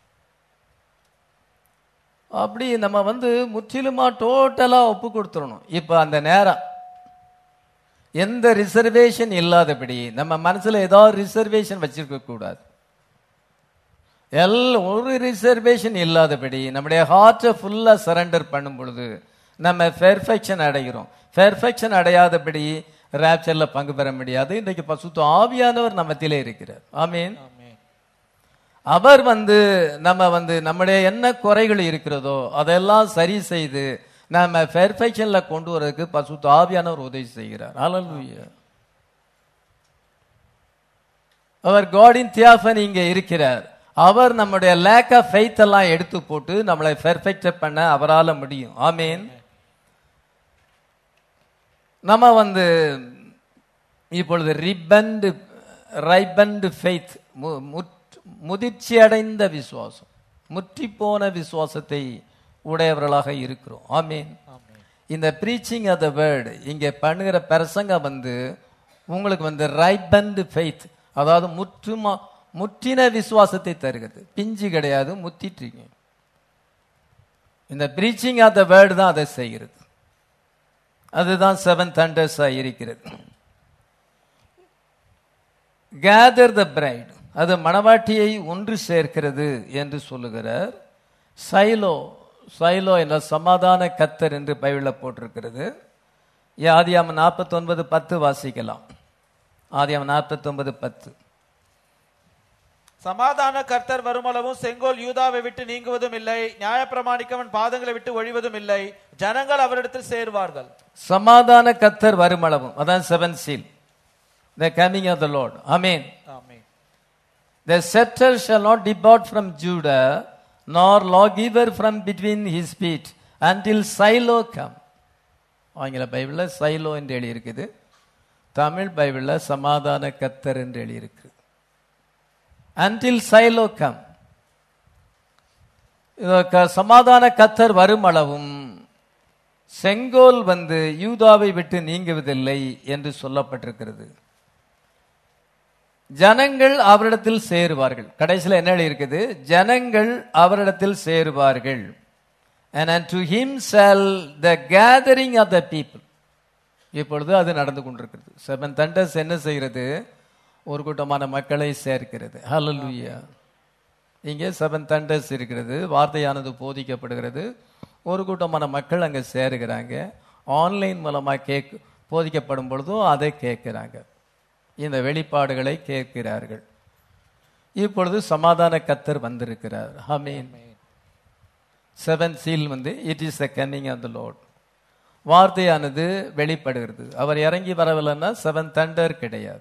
அப்படி நம்ம வந்து முற்றிலுமா டோட்டலாக ஒப்பு கொடுத்துடணும் இப்போ அந்த நேரம் எந்த ரிசர்வேஷன் இல்லாதபடி நம்ம மனசுல ஏதாவது ரிசர்வேஷன் வச்சிருக்க கூடாது எல் ஒரு ரிசர்வேஷன் இல்லாதபடி நம்முடைய ஹார்ட்டை ஃபுல்லா சரண்டர் பண்ணும் பொழுது நம்ம பெர்ஃபெக்ஷன் அடைகிறோம் பெர்ஃபெக்ஷன் அடையாதபடி ராப்சர்ல பங்கு பெற முடியாது இன்றைக்கு பசுத்த ஆவியானவர் நம்ம மத்தியிலே இருக்கிறார் ஆமீன் அவர் வந்து நம்ம வந்து நம்முடைய என்ன குறைகள் இருக்கிறதோ அதெல்லாம் சரி செய்து நம்ம பெர்ஃபெக்ஷன்ல கொண்டு வரதுக்கு பசுத்த ஆவியானவர் உதவி செய்கிறார் ஹalleluya அவர் காடின் தியாஃபன் இங்க இருக்கிறார் அவர் நம்முடைய லேக் ஆஃப் ஃபெய்த் எல்லாம் எடுத்து போட்டு நம்மளை பெர்ஃபெக்ட் பண்ண அவரால முடியும் ஆமீன் நம்ம வந்து இப்பொழுது ரிப்பண்ட் ரைபண்ட் ஃபெய்த் முதிர்ச்சி அடைந்த விசுவாசம் முற்றி போன விசுவாசத்தை உடையவர்களாக இருக்கிறோம் ஆமீன் இந்த ப்ரீச்சிங் ஆஃப் த வேர்டு இங்கே பண்ணுகிற பிரசங்கம் வந்து உங்களுக்கு வந்து ரைபண்ட் ஃபெய்த் அதாவது முற்றுமா முற்றின விசுவாசத்தை தருகிறது பிஞ்சு கிடையாது முத்திட்டீங்க இந்த ப்ரீச்சிங் ஆஃப் த வேர்டு தான் அதை செய்கிறது அதுதான் செவன் தண்டர்ஸா இருக்கிறது கேதர் த பிரைட் அது மணவாட்டியை ஒன்று சேர்க்கிறது என்று சொல்லுகிறார் சைலோ சைலோ என்ற சமாதான கத்தர் என்று பைபிளில் போட்டிருக்கிறது ஆதியாம நாற்பத்தி ஒன்பது பத்து வாசிக்கலாம் ஆதியாம நாற்பத்தி ஒன்பது பத்து சமாதான கர்த்தர் வருமளவும் செங்கோல் யூதாவை விட்டு நீங்குவதும் இல்லை நியாயப்பிரமாணிக்கவன் பாதங்களை விட்டு ஒழிவதும் இல்லை ஜனங்கள் அவரிடத்தில் சேருவார்கள் சமாதான கத்தர் வருமளவும் அதான் seven seal the coming of the Lord அமீன் ஆமென் The scepter shall not depart from Judah, nor lawgiver from between his feet, until Silo come. ஆங்கில பைபிளில் சைலோ என்று எழுதியிருக்குது தமிழ் பைபிளில் சமாதான கத்தர் என்று எழுதியிருக்கு அன்டில் சைலோ கம் சமாதான கத்தர் வரும் அளவும் செங்கோல் வந்து யூதாவை விட்டு நீங்குவதில்லை என்று சொல்லப்பட்டிருக்கிறது ஜனங்கள் அவரிடத்தில் சேருவார்கள் கடைசியில் என்ன இருக்குது ஜனங்கள் அவரிடத்தில் சேருவார்கள் and unto him shall the gathering of the people இப்பொழுது அது நடந்து கொண்டிருக்கிறது செவன் தண்டர்ஸ் என்ன செய்கிறது ஒரு கூட்டமான மக்களை சேர்க்கிறது ஹalleluya இங்கே செவன் தண்டர்ஸ் இருக்கிறது வார்த்தையானது போதிக்கப்படுகிறது ஒரு கூட்டமான மக்கள் அங்கே சேருகிறாங்க ஆன்லைன் மூலமாக கேக் போதிக்கப்படும் பொழுதும் அதை கேட்கிறாங்க இந்த வெளிப்பாடுகளை கேட்கிறார்கள் இப்பொழுது சமாதான கத்தர் வந்திருக்கிறார் ஹமீன் செவன் சீல் வந்து it is the coming of the Lord வார்த்தையானது வெளிப்படுகிறது அவர் இறங்கி வரவில்லைன்னா செவன் தண்டர் கிடையாது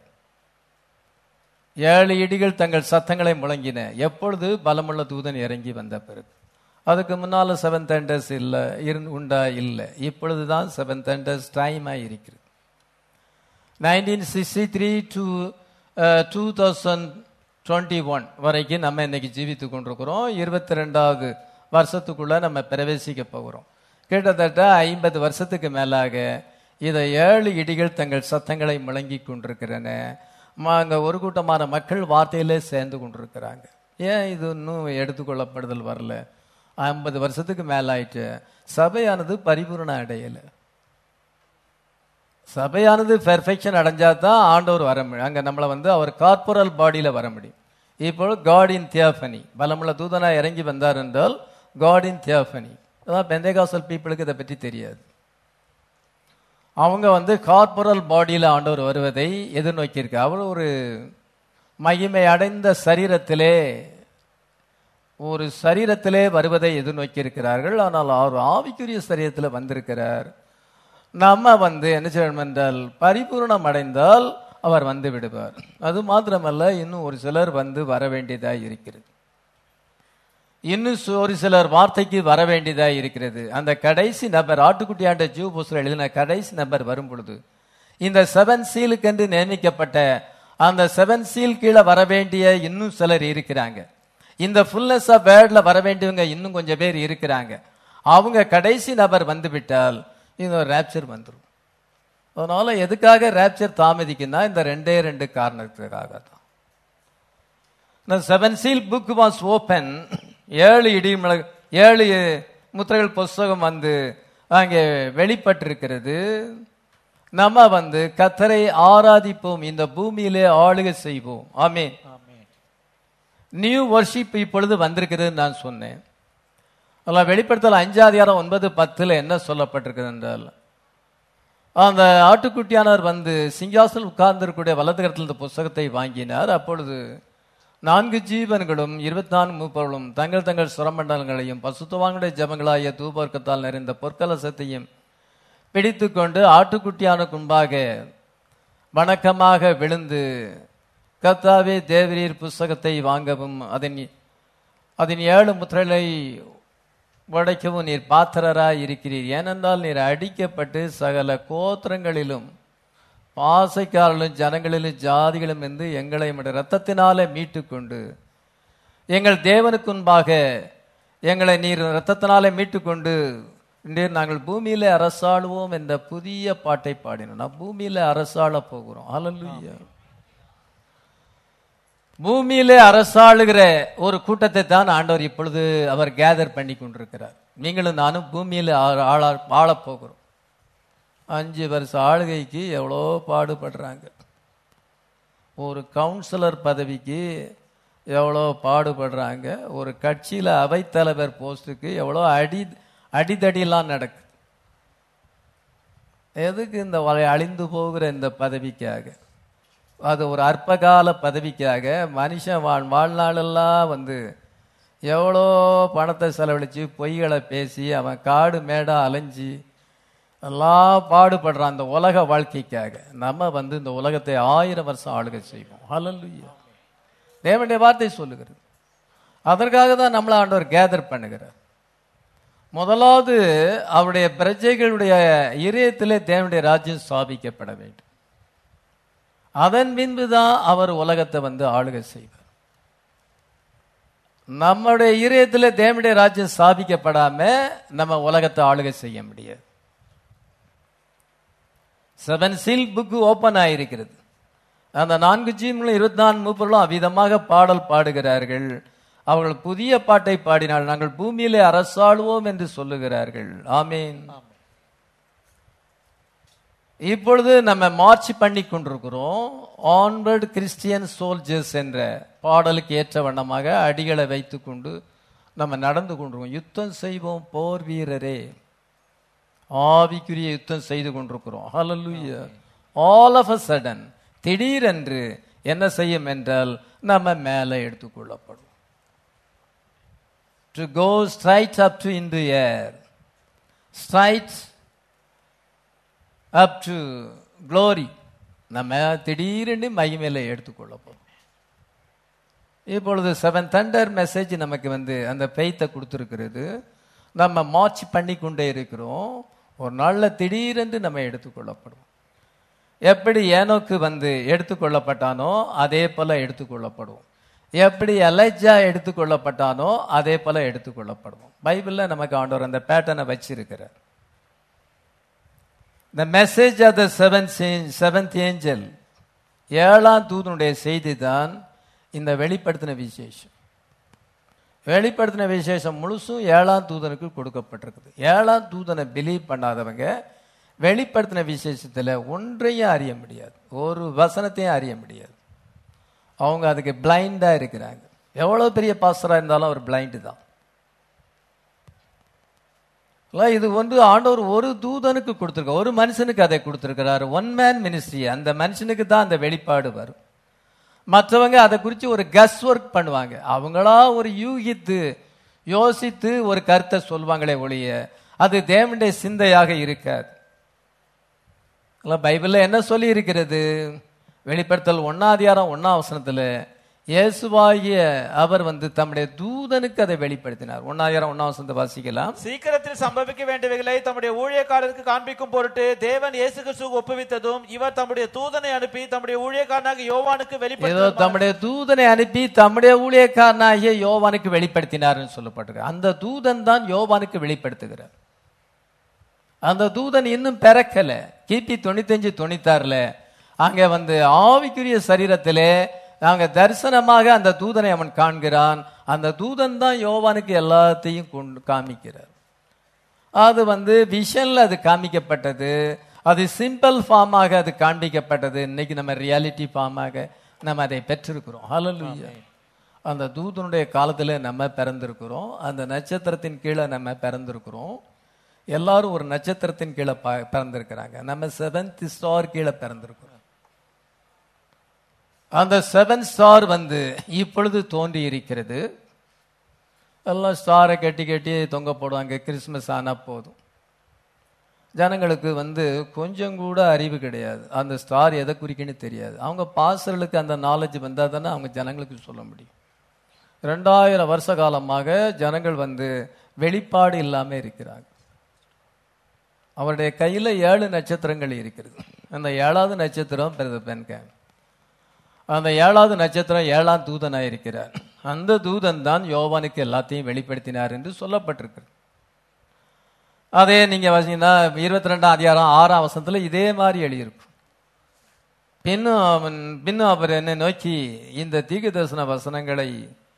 ஏழு இடிகள் தங்கள் சத்தங்களை முழங்கின எப்பொழுது பலமுள்ள தூதன் இறங்கி வந்த பிறகு அதுக்கு முன்னால செவன் தண்டர்ஸ் இல்லை இருந்து உண்டா இல்லை இப்பொழுதுதான் செவன் தண்டர்ஸ் டைமாக இருக்கிறது nineteen sixty three to two thousand twenty one வரைக்கும் நம்ம இன்னைக்கு ஜீவித்து கொண்டிருக்கிறோம் இருபத்தி ரெண்டாவது வருஷத்துக்குள்ள நம்ம பிரவேசிக்க போகிறோம் கிட்டத்தட்ட ஐம்பது வருஷத்துக்கு மேலாக இதை ஏழு இடிகள் தங்கள் சத்தங்களை முழங்கி கொண்டிருக்கிறன ம- அங்க ஒரு கூட்டமான மக்கள் வார்த்தையிலே சேர்ந்து கொண்டிருக்கிறாங்க ஏன் இது இன்னும் எடுத்துக்கொள்ளப்படுதல் வரல ஐம்பது வருஷத்துக்கு மேலாயிட்டு சபையானது பரிபூரணம் அடையலை சபையானது பெர்ஃபெக்ஷன் அடைஞ்சா தான் ஆண்டவர் வர முடியும் அங்க நம்மளை வந்து அவர் கார்பரல் பாடியில வர முடியும் இப்போ காடின் தியாஃபனி பலமுள்ள தூதனா இறங்கி வந்தார் என்றால் காடின் தியாஃபனி அதான் பெந்தேகாசல் பீப்புளுக்கு இதை பற்றி தெரியாது அவங்க வந்து கார்பரல் பாடியில ஆண்டவர் வருவதை எதிர்நோக்கியிருக்கு அவர் ஒரு மகிமை அடைந்த சரீரத்திலே ஒரு சரீரத்திலே வருவதை எதிர்நோக்கி இருக்கிறார்கள் ஆனால் அவர் ஆவிக்குரிய சரீரத்தில் வந்திருக்கிறார் நம்ம வந்து என்ன செய்யணும் என்றால் பரிபூரணம் அடைந்தால் அவர் வந்து விடுவார் அது மாத்திரமல்ல இன்னும் ஒரு சிலர் வந்து வர வேண்டியதாக இருக்கிறது இன்னும் சு- ஒரு சிலர் வார்த்தைக்கு வர வேண்டியதாக இருக்கிறது அந்த கடைசி நபர் ஆட்டுக்குட்டியாண்ட ஜூ போஸ்டர் எழுதின கடைசி நபர் வரும் பொழுது இந்த செவன் சீலுக்கென்று நியமிக்கப்பட்ட அந்த செவன் சீல் கீழே வர வேண்டிய இன்னும் சிலர் இருக்கிறாங்க இந்த ஃபுல்னஸ் ஆஃப் வேர்ட்ல வர வேண்டியவங்க இன்னும் கொஞ்சம் பேர் இருக்கிறாங்க அவங்க கடைசி நபர் வந்து விட்டால் இந்த ரேப்சர் வந்துடும் அதனால எதுக்காக ரேப்சர் தாமதிக்குன்னா இந்த ரெண்டே ரெண்டு காரணத்துக்காக தான் The seven seal book was open ஏழு இடி முழ- ஏழு முத்திரைகள் புஸ்தகம் வந்து அங்கே வெளிப்பட்டிருக்கிறது நம்ம வந்து கத்தரை ஆராதிப்போம் இந்த பூமியிலே ஆளுகை செய்வோம் ஆமென் ஆமென் நியூ வர்ஷிப் இப்பொழுது வந்திருக்குதுன்னு நான் சொன்னேன் அதெல்லாம் வெளிப்படுத்தல் அஞ்சாதிகாரம் ஒன்பது பத்தில் என்ன சொல்லப்பட்டிருக்குது என்றால் அந்த ஆட்டுக்குட்டியானவர் வந்து சிங்காசனம் உட்கார்ந்திருக்கூடிய வலது கரத்தில் இந்த புஸ்தகத்தை வாங்கினார் அப்பொழுது நான்கு ஜீவன்களும் இருபத்தி நான்கு மூப்பர்களும் தங்கள் தங்கள் சுரமண்டலங்களையும் பசுத்தவான்களுடைய ஜபங்களாகிய தூபர்க்கத்தால் நிறைந்த பொற்கலசத்தையும் பிடித்துக்கொண்டு ஆட்டுக்குட்டியான முன்பாக வணக்கமாக விழுந்து கர்த்தாவே தேவரீர் புஸ்தகத்தை வாங்கவும் அதன் அதன் ஏழு முத்திரலை உடைக்கவும் நீர் பாத்திரராய் இருக்கிறீர் ஏனென்றால் நீர் அடிக்கப்பட்டு சகல கோத்திரங்களிலும் பாசைக்காரர்களும் ஜனங்களிலும் ஜாதிகளும் இருந்து எங்களை உம்முடைய இரத்தத்தினாலே மீட்டுக்கொண்டு எங்கள் தேவனுக்கு முன்பாக எங்களை நீர் இரத்தத்தினாலே மீட்டுக்கொண்டு நீர் நாங்கள் பூமியிலே அரசாளுவோம் என்ற புதிய பாட்டை பாடினோம் நான் பூமியிலே அரசாள போகிறோம் ஹalleluya பூமியிலே அரசாளுகிற ஒரு கூட்டத்தை தான் ஆண்டவர் இப்பொழுது அவர் கேதர் பண்ணி கொண்டிருக்கிறார் நீங்களும் நானும் பூமியில ஆ- ஆளா ஆளப் போகிறோம் அஞ்சு வருஷ ஆளுகைக்கு எவ்வளோ பாடுபடுறாங்க ஒரு கவுன்சிலர் பதவிக்கு எவ்வளோ பாடுபடுறாங்க ஒரு கட்சியில் அவைத்தலைவர் போஸ்ட்டுக்கு எவ்வளோ அடி அடிதடிலாம் நடக்குது எதுக்கு இந்த வலை- அழிந்து போகிற இந்த பதவிக்காக அது ஒரு அற்பகால பதவிக்காக மனுஷன் வாழ் வாழ்நாளெல்லாம் வந்து எவ்வளோ பணத்தை செலவழித்து பொய்களை பேசி அவன் காடு மேடா அலைஞ்சி எல்லாம் பாடுபடுறான் அந்த உலக வாழ்க்கைக்காக நம்ம வந்து இந்த உலகத்தை ஆயிரம் வருஷம் ஆளுகை செய்வோம் ஹalleluya தேவனுடைய வார்த்தை சொல்லுகிறது அதற்காக தான் நம்மளை ஆண்டவர் கேதர் பண்ணுகிறார் முதலாவது அவருடைய பிரஜைகளுடைய இதயத்திலே தேவனுடைய ராஜ்யம் ஸ்தாபிக்கப்பட வேண்டும் அதன் பின்பு தான் அவர் உலகத்தை வந்து ஆளுகை செய்வார் நம்முடைய இதயத்தில் தேவனுடைய ராஜ்யம் ஸ்தாபிக்கப்படாம நம்ம உலகத்தை ஆளுகை செய்ய முடியாது செவன் சீல் புக்கு ஓபன் ஆயிருக்கிறது அந்த நான்கு ஜீவன்களும் இருபத்தி நான்கு மூப்பர்களும் அவ்விதமாக பாடல் பாடுகிறார்கள் அவர்கள் புதிய பாட்டை பாடினால் நாங்கள் பூமியிலே அரசாளுவோம் என்று சொல்லுகிறார்கள் ஆமீன் இப்பொழுது நம்ம மார்ச் பண்ணி கொண்டிருக்கிறோம் ஆன்வர்ட் கிறிஸ்டியன் சோல்ஜர்ஸ் என்ற பாடலுக்கு ஏற்ற வண்ணமாக அடிகளை வைத்துக்கொண்டு நம்ம நடந்து கொண்டிருக்கோம் யுத்தம் செய்வோம் போர் வீரரே ஆவிக்குரிய யுத்தம் செய்து கொண்டிருக்கிறோம் ஹalleluya ஆல் ஆஃப் அ சடன் திடீரென்று என்ன செய்யும் என்றால் நம்ம மேலே எடுத்துக்கொள்ளப்படும் to go straight up to into air straight up to glory நம்ம திடீரென்று மகிமையில எடுத்துக்கொள்ளப்படும் இப்பொழுது செவன் தண்டர் மெசேஜ் நமக்கு வந்து அந்த பெய்த்தை கொடுத்துருக்கிறது நம்ம மார்ச் பண்ணி கொண்டே இருக்கிறோம் ஒரு நாளில் திடீரென்று நம்ம எடுத்துக்கொள்ளப்படும் எப்படி ஏனோக்கு வந்து எடுத்துக்கொள்ளப்பட்டானோ அதே போல எடுத்துக்கொள்ளப்படுவோம் எப்படி எலைஜா எடுத்துக்கொள்ளப்பட்டானோ அதே போல எடுத்துக்கொள்ளப்படுவோம் பைபிளில் நமக்கு ஆண்டவர் அந்த பேட்டர்னை வச்சிருக்கிறார் the message of the seven seventh angel ஏழாம் தூதனுடைய செய்தி தான் இந்த வெளிப்படுத்தின விசேஷம் வெளிப்படுத்தின விசேஷம் முழுசும் ஏழாம் தூதனுக்கு கொடுக்கப்பட்டிருக்குது ஏழாம் தூதனை பிலீவ் பண்ணாதவங்க வெளிப்படுத்தின விசேஷத்தில் ஒன்றையும் அறிய முடியாது ஒரு வசனத்தையும் அறிய முடியாது அவங்க அதுக்கு பிளைண்டாக இருக்கிறாங்க எவ்வளோ பெரிய பாஸ்டராக இருந்தாலும் அவர் பிளைண்டு தான் இல்ல, இது ஒன்று ஆண்டவர் ஒரு தூதனுக்கு கொடுத்திருக்க ஒரு மனுஷனுக்கு அதை கொடுத்திருக்கிறார் ஒன் மேன் மினிஸ்ட்ரி அந்த மனுஷனுக்கு தான் அந்த வெளிப்பாடு வரும் மற்றவங்க அதை குறித்து ஒரு கஸ் ஒர்க் பண்ணுவாங்க அவங்களா ஒரு யூகித்து யோசித்து ஒரு கருத்தை சொல்வாங்களே ஒழிய அது தேவனுடைய சிந்தையாக இருக்காது இல்ல, பைபிள்ல என்ன சொல்லி இருக்கிறது வெளிப்படுத்தல் ஒன்னாதிகாரம் ஒன்னாம் வசனத்துல இயேசுவாகிய அவர் வந்து தம்முடைய தூதனுக்கு அதை வெளிப்படுத்தினார் ஒன்னாதிகாரம் ஒன்னாம் வசனத்தை வாசிக்கலாம் சீக்கிரத்தில் சம்பவிக்க வேண்டியவைகளை தம்முடைய ஊழியக்காரருக்கு காண்பிக்கும் பொருட்டு தேவன் இயேசு கிறிஸ்துவுக்கு ஒப்புவித்ததும் இவர் தம்முடைய தூதனை அனுப்பி தம்முடைய ஊழியக்காரனாக யோவானுக்கு ஏதோ வெளிப்படுத்த தம்முடைய தூதனை அனுப்பி தம்முடைய ஊழியக்காரனாகிய யோவானுக்கு வெளிப்படுத்தினார்னு சொல்லப்பட்டிருக்கு அந்த தூதன் தான் யோவானுக்கு வெளிப்படுத்துகிறார் அந்த தூதன் இன்னும் பிறக்கல கிபி தொண்ணூத்தஞ்சு தொண்ணூத்தாறுல அங்க வந்து ஆவிக்குரிய சரீரத்திலே அங்க தரிசனமாக அந்த தூதனை அவன் காண்கிறான் அந்த தூதன் தான் யோவானுக்கு எல்லாத்தையும் கொண்டு காமிக்கிறார் அது வந்து விஷன்ல அது காமிக்கப்பட்டது அது சிம்பிள் ஃபார்மாக அது காண்பிக்கப்பட்டது இன்னைக்கு நம்ம ரியாலிட்டி ஃபார்மாக நம்ம அதை பெற்றிருக்கிறோம் ஹalleluya அந்த தூதனுடைய காலத்துல நம்ம பிறந்திருக்கிறோம் அந்த நட்சத்திரத்தின் கீழே நம்ம பிறந்திருக்கிறோம் எல்லாரும் ஒரு நட்சத்திரத்தின் கீழே ப- பிறந்திருக்கிறாங்க நம்ம செவன்த் ஸ்டார் கீழே பிறந்திருக்கிறோம் அந்த செவன் ஸ்டார் வந்து இப்பொழுது தோன்றி இருக்கிறது எல்லாம் ஸ்டாரை கட்டி கட்டி தொங்க போடுவாங்க கிறிஸ்மஸ் ஆனா போதும் ஜனங்களுக்கு வந்து கொஞ்சம் கூட அறிவு கிடையாது அந்த ஸ்டார் எதை குறிக்குன்னு தெரியாது அவங்க பாசர்களுக்கு அந்த நாலேஜ் வந்தால் தானே அவங்க ஜனங்களுக்கு சொல்ல முடியும் ரெண்டாயிரம் வருஷ காலமாக ஜனங்கள் வந்து வெளிப்பாடு இல்லாம இருக்கிறாங்க அவருடைய கையில ஏழு நட்சத்திரங்கள் இருக்கிறது அந்த ஏழாவது நட்சத்திரம் பிரத பெண்கேன் அந்த ஏழாவது நட்சத்திரம் ஏழாம் தூதனாய் இருக்கிறார் அந்த தூதன் தான் யோவானுக்கு எல்லாத்தையும் வெளிப்படுத்தினார் என்று சொல்லப்பட்டிருக்கு அதே நீங்க வாசிங்கன்னா இருபத்தி ரெண்டாம் அதிகாரம் ஆறாம் வசனத்துல இதே மாதிரி எழுதியிருக்கும் பின்னும் அவன் பின்னும் அவர் என்னை நோக்கி இந்த தீர்க்க தரிசன வசனங்களை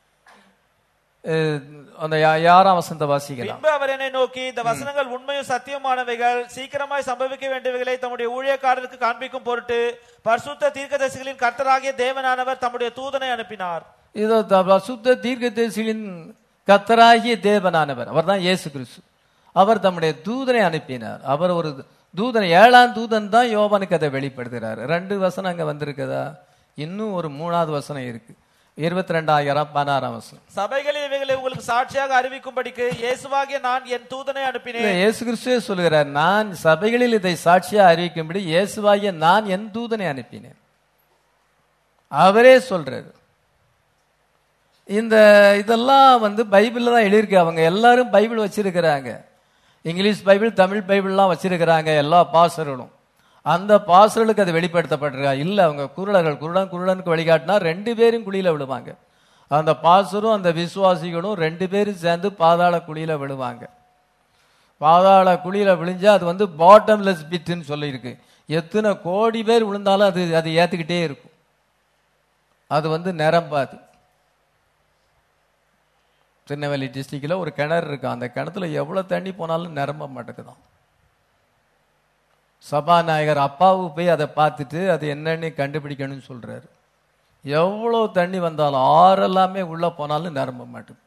அஹ், அந்த யா- யாராம் வசனத்தை வாசிக்கலாம் பின்பு அவர் என்னை நோக்கி இந்த வசனங்கள் உண்மையும் சத்தியமானவைகள் சீக்கிரமாய் சம்பவிக்க வேண்டியவைகளை தம்முடைய ஊழியக்காரருக்கு காண்பிக்கும் பொருட்டு பரிசுத்த தீர்க்கதரிசிகளின் கர்த்தராகிய தேவனானவர் தம்முடைய தூதனை அனுப்பினார் இதோ த- சுத்த தீர்க்கதரிசிகளின் கத்தராகிய தேவனானவர் அவர்தான் இயேசு கிறிஸ்து அவர் தம்முடைய தூதனை அனுப்பினார் அவர் ஒரு தூதனை ஏழாம் தூதன் தான் யோவானுக்கு அதை வெளிப்படுத்துகிறார் ரெண்டு வசனம் அங்க வந்திருக்குதா இன்னும் ஒரு மூணாவது வசனம் இருக்கு இருபத்தி ரெண்டாயிரம் பதினாறாம் வசனம் சபைகளில் இவைகளை உங்களுக்கு சாட்சியாக அறிவிக்கும்படிக்கு இயேசுவாகிய நான் என் தூதனை இல்ல, அனுப்பினேன் இயேசு கிறிஸ்துவே சொல்லுகிறார் நான் சபைகளில் இதை சாட்சியா அறிவிக்கும்படி இயேசுவாகிய நான் என் தூதனை அனுப்பினேன் அவரே சொல்றாரு இந்த இதெல்லாம் வந்து பைபிள்ல தான் எழுதியிருக்கு அவங்க எல்லாரும் பைபிள் வச்சிருக்கிறாங்க இங்கிலீஷ் பைபிள் தமிழ் பைபிள்லாம் வச்சிருக்கிறாங்க எல்லா பாசர்களும் அந்த பாசர்களுக்கு அது வெளிப்படுத்தப்பட்டிருக்கா இல்ல அவங்க குருடர்கள் குருடன் குருடனுக்கு வழிகாட்டினா ரெண்டு பேரும் குழியில விழுவாங்க அந்த பாசரும் அந்த விசுவாசிகளும் ரெண்டு பேரும் சேர்ந்து பாதாள குழியில விழுவாங்க பாதாள குழியில விழுந்தா அது வந்து பாட்டம்லெஸ் பிட்னு சொல்லியிருக்கு எத்தனை கோடி பேர் விழுந்தாலும் அது அது ஏத்துக்கிட்டே இருக்கும் அது வந்து நிரம்பாது திருநெல்வேலி டிஸ்ட்ரிக்ட்ல ஒரு கிணறு இருக்கு அந்த கிணத்துல எவ்வளவு தண்ணி போனாலும் நிரம்ப மாட்டேங்குதான் சபாநாயகர் அப்பாவு போய் அதை பார்த்துட்டு அது என்னன்னு கண்டுபிடிக்கணும்னு சொல்றாரு எவ்வளவு தண்ணி வந்தாலும் ஆறெல்லாமே உள்ள போனாலும் நிரம்ப மாட்டேங்குது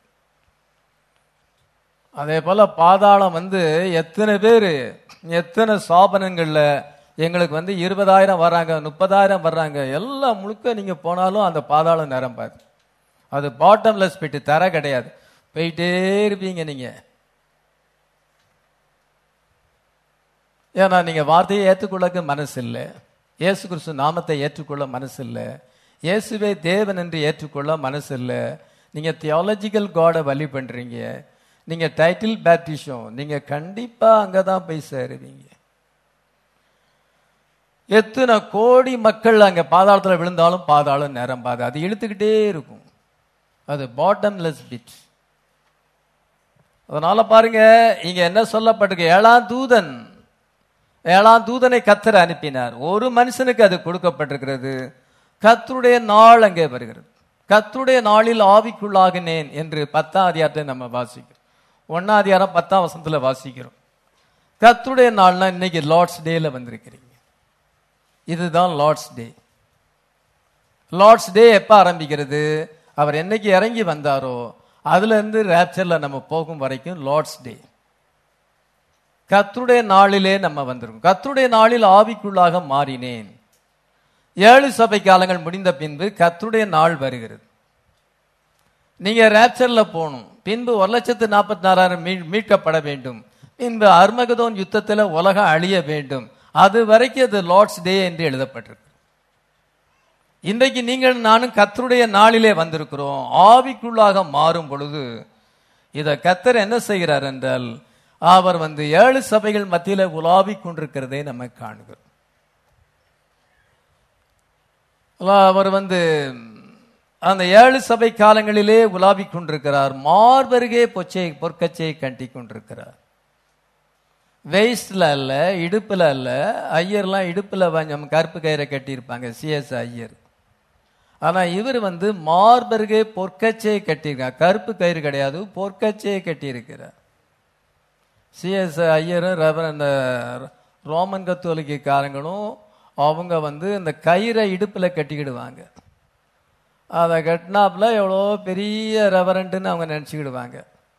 அதே போல பாதாளம் வந்து எத்தனை பேர் எத்தனை சாபனங்கள்ல எங்களுக்கு வந்து இருபதாயிரம் வர்றாங்க முப்பதாயிரம் வர்றாங்க எல்லாம் முழுக்க நீங்க போனாலும் அந்த பாதாளம் நிரம்பாது அது பாட்டம்லெஸ் பிட்டு தர கிடையாது போயிட்டே இருப்பீங்க நீங்க ஏன்னா நீங்க வார்த்தையை ஏற்றுக்கொள்ளக்கு மனசு இல்லை இயேசு கிறிஸ்து நாமத்தை ஏற்றுக்கொள்ள மனசு இல்லை இயேசுவை தேவன் என்று ஏற்றுக்கொள்ள மனசு இல்லை நீங்க தியாலஜிக்கல் காடை வழி பண்றீங்க நீங்க டைட்டில் பேப்டிஷம் நீங்க கண்டிப்பா அங்கதான் போய் சேருவீங்க எத்தனை கோடி மக்கள் அங்க பாதாளத்துல விழுந்தாலும் பாதாளம் நிரம்பாது அது இழுத்துக்கிட்டே இருக்கும் அது பாட்டம்லெஸ் பிட் அதனால பாருங்க இங்க என்ன சொல்லப்பட்டிருக்கு ஏழாம் தூதன் ஏழாம் தூதனை கத்தர் அனுப்பினார் ஒரு மனுஷனுக்கு அது கொடுக்கப்பட்டிருக்கிறது கத்தருடைய நாள் அங்கே வருகிறது கத்தருடைய நாளில் ஆவிக்குள்ளாகினேன் என்று பத்தாம் அதிகாரத்தை நம்ம வாசிக்கிறோம் ஒன்னாம் அதிகாரம் பத்தாம் வசனத்துல வாசிக்கிறோம் கத்தருடைய நாள்னா இன்னைக்கு லார்ட்ஸ் டேல வந்திருக்கிறீங்க இதுதான் லார்ட்ஸ் டே லார்ட்ஸ் டே எப்ப ஆரம்பிக்கிறது அவர் என்னைக்கு இறங்கி வந்தாரோ அதுல இருந்து ரேப்சர்ல நம்ம போகும் வரைக்கும் லார்ட்ஸ் டே கத்தருடைய நாளிலே நம்ம வந்திருக்கோம் கத்தருடைய நாளில் ஆவிக்குள்ளாக மாறினேன் ஏழு சபை காலங்கள் முடிந்த பின்பு கத்தருடைய நாள் வருகிறது நீங்க ரேப்சர்ல போகணும் பின்பு ஒரு லட்சத்து நாற்பத்தி நாலாயிரம் மீட்கப்பட வேண்டும் பின்பு அர்மகதோன் யுத்தத்துல உலகம் அழிய வேண்டும் அது வரைக்கும் அது லார்ட்ஸ் டே என்று எழுதப்பட்டிருக்கு இன்றைக்கு நீங்கள் நானும் கத்தருடைய நாளிலே வந்திருக்கிறோம் ஆவிக்குள்ளாக மாறும் பொழுது இத கத்தர் என்ன செய்கிறார் என்றால் அவர் வந்து ஏழு சபைகள் மத்தியில உலாவிக் கொண்டிருக்கிறதை நம்ம காணுகிறோம் அவர் வந்து அந்த ஏழு சபை காலங்களிலே உலாவிக் கொண்டிருக்கிறார் மார்பருகே பொச்சை பொற்கச்சையை கட்டி கொண்டிருக்கிறார் வெயிஸ்ட்ல அல்ல இடுப்புல அல்ல ஐயர்லாம் இடுப்புல கொஞ்சம் கருப்பு கயிறை கட்டியிருப்பாங்க சிஎஸ் ஐயர் ஆனா இவர் வந்து மார்பருகே பொற்கச்சையை கட்டியிருக்கார் கருப்பு கயிறு கிடையாது பொற்கச்சையை கட்டியிருக்கிறார் சிஎஸ் ஐயரும் ரெவரன் ரோமன் கத்தோலிக்காரங்களும் அவங்க வந்து இந்த கயிறை இடுப்புல கட்டிக்கிடுவாங்க அதை கட்டினாப்புல எவ்வளோ பெரிய ரெவரண்ட்டுன்னு அவங்க நினச்சிக்கிடுவாங்க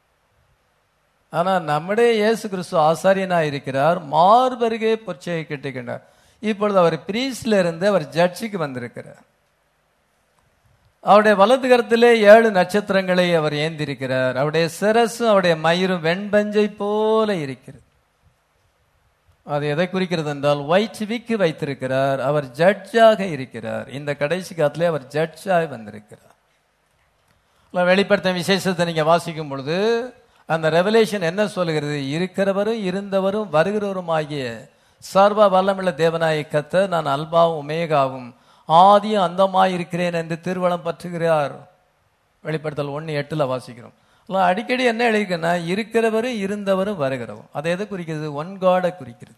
ஆனால் நம்முடைய இயேசு கிறிஸ்து ஆசாரியனா இருக்கிறார் மார்பருகே பொற்சையை கட்டிக்கின்றார் இப்பொழுது அவர் பிரீஸ்ல இருந்து அவர் ஜட்ஜுக்கு வந்திருக்கிறார் அவருடைய வலது கரத்திலே ஏழு நட்சத்திரங்களை அவர் ஏந்திருக்கிறார் அவருடைய சிரசும் அவருடைய மயிரும் வெண்பஞ்சை போல இருக்கிறது அது எதை குறிக்கிறது என்றால் ஒயிட் விக்கு வைத்திருக்கிறார் அவர் ஜட்ஜாக இருக்கிறார் இந்த கடைசி காலத்திலே அவர் ஜட்ஜாக வந்திருக்கிறார் இல்ல, வெளிப்படுத்தின விசேஷத்தை நீங்க வாசிக்கும் பொழுது அந்த ரெவலேஷன் என்ன சொல்லுகிறது இருக்கிறவரும் இருந்தவரும் வருகிறவரும் ஆகிய சர்வ வல்லமுள்ள தேவனாய கத்த நான் அல்பாவும் உமேகாவும் ஆதியும் அந்தமாய் இருக்கிறேன் என்று திருவளம் பற்றுகிறார் வெளிப்படுத்தல் ஒன்று எட்டுல வாசிக்கிறோம் இல்ல, அடிக்கடி என்ன எழுதிக்கன்னா இருக்கிறவரும் இருந்தவரும் வருகிறவரும் அதை எதை குறிக்கிறது ஒன் காடை குறிக்கிறது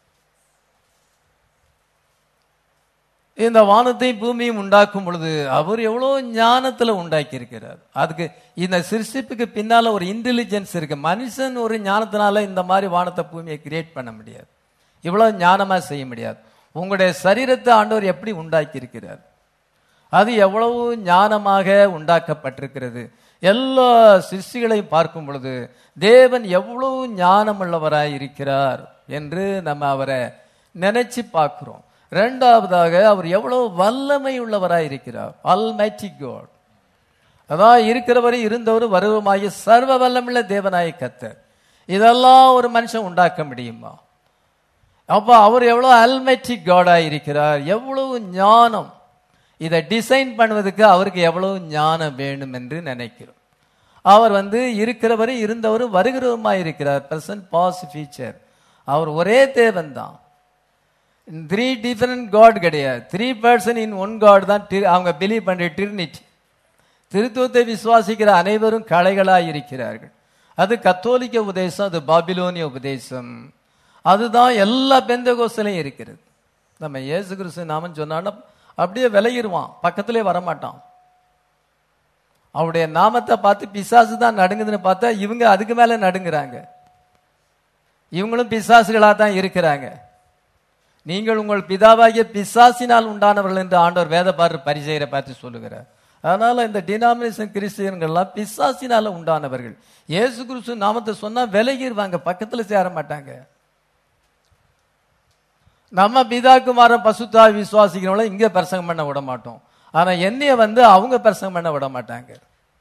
இந்த வானத்தையும் பூமியும் உண்டாக்கும் பொழுது அவர் எவ்வளவு ஞானத்துல உண்டாக்கி இருக்கிறார் அதுக்கு இந்த சிருஷ்டிப்புக்கு பின்னால ஒரு இன்டெலிஜென்ஸ் இருக்கு மனுஷன் ஒரு ஞானத்தினால இந்த மாதிரி வானத்தை பூமியை கிரியேட் பண்ண முடியாது இவ்வளவு ஞானமா செய்ய முடியாது உங்களுடைய சரீரத்தை ஆண்டவர் எப்படி உண்டாக்கி இருக்கிறார் அது எவ்வளவு ஞானமாக உண்டாக்கப்பட்டிருக்கிறது எல்லா சிருஷ்டிகளையும் பார்க்கும் பொழுது தேவன் எவ்வளவு ஞானமுள்ளவராய் இருக்கிறார் என்று நம்ம அவரை நினைச்சு பார்க்கிறோம் ரெண்டாவதாக அவர் எவ்வளவு வல்லமை உள்ளவராய் இருக்கிறார் அல்மைட்டி காட் அதான் இருக்கிறவரை இருந்தவர் வருவமாகிய சர்வ வல்லமுள்ள தேவனாய கத்தர் இதெல்லாம் ஒரு மனுஷன் உண்டாக்க முடியுமா அப்ப அவர் எவ்வளவு அல்மெட்டிக் காடா இருக்கிறார் எவ்வளவு ஞானம் இதை டிசைன் பண்ணுவதற்கு அவருக்கு எவ்வளவு ஞானம் வேணும் என்று நினைக்கிறோம் அவர் வந்து இருக்கிறவரை இருந்தவரும் வருகிறவருமா இருக்கிறார் பிரசன்ட் பாஸ் ஃபியூச்சர் அவர் ஒரே தேவன் தான் த்ரீ டிஃபரண்ட் காட் கிடையாது three person in one God தான் டி- அவங்க பிலீவ் பண்ற டிரினிட்டி திருத்துவத்தை விசுவாசிக்கிற அனைவரும் கலைகளாய் இருக்கிறார்கள் அது கத்தோலிக்க உபதேசம் அது பாபிலோனிய உபதேசம் அதுதான் எல்லா பெந்தகோஸ்திலையும் இருக்கிறது நம்ம இயேசு கிறிஸ்து நாமம் சொன்னான்னா அப்படியே விலகிருவான் பக்கத்திலே வரமாட்டான் அவருடைய நாமத்தை பார்த்து பிசாசு தான் நடுங்குதுன்னு பார்த்தா இவங்க அதுக்கு மேல நடுங்குறாங்க இவங்களும் பிசாசுகளா தான் இருக்கிறாங்க நீங்கள் உங்கள் பிதாவாகிய பிசாசினால் உண்டானவர்கள் என்று ஆண்டவர் வேதபாரர் பரிசெயரை பார்த்து சொல்லுகிறார் அதனால இந்த டினாமினேஷன் கிறிஸ்டியன்கள்லாம் பிசாசினால உண்டானவர்கள் இயேசு கிறிஸ்து நாமத்தை சொன்னா விலகிடுவாங்க பக்கத்துல சேர மாட்டாங்க நம்ம பிதாக்குமாரன் பசுத்தா விசுவாசிக்கிறவங்கள இங்க பிரசங்கம் பண்ண விட மாட்டோம் ஆனா என்னைய வந்து அவங்க பிரசங்கம் பண்ண விட மாட்டாங்க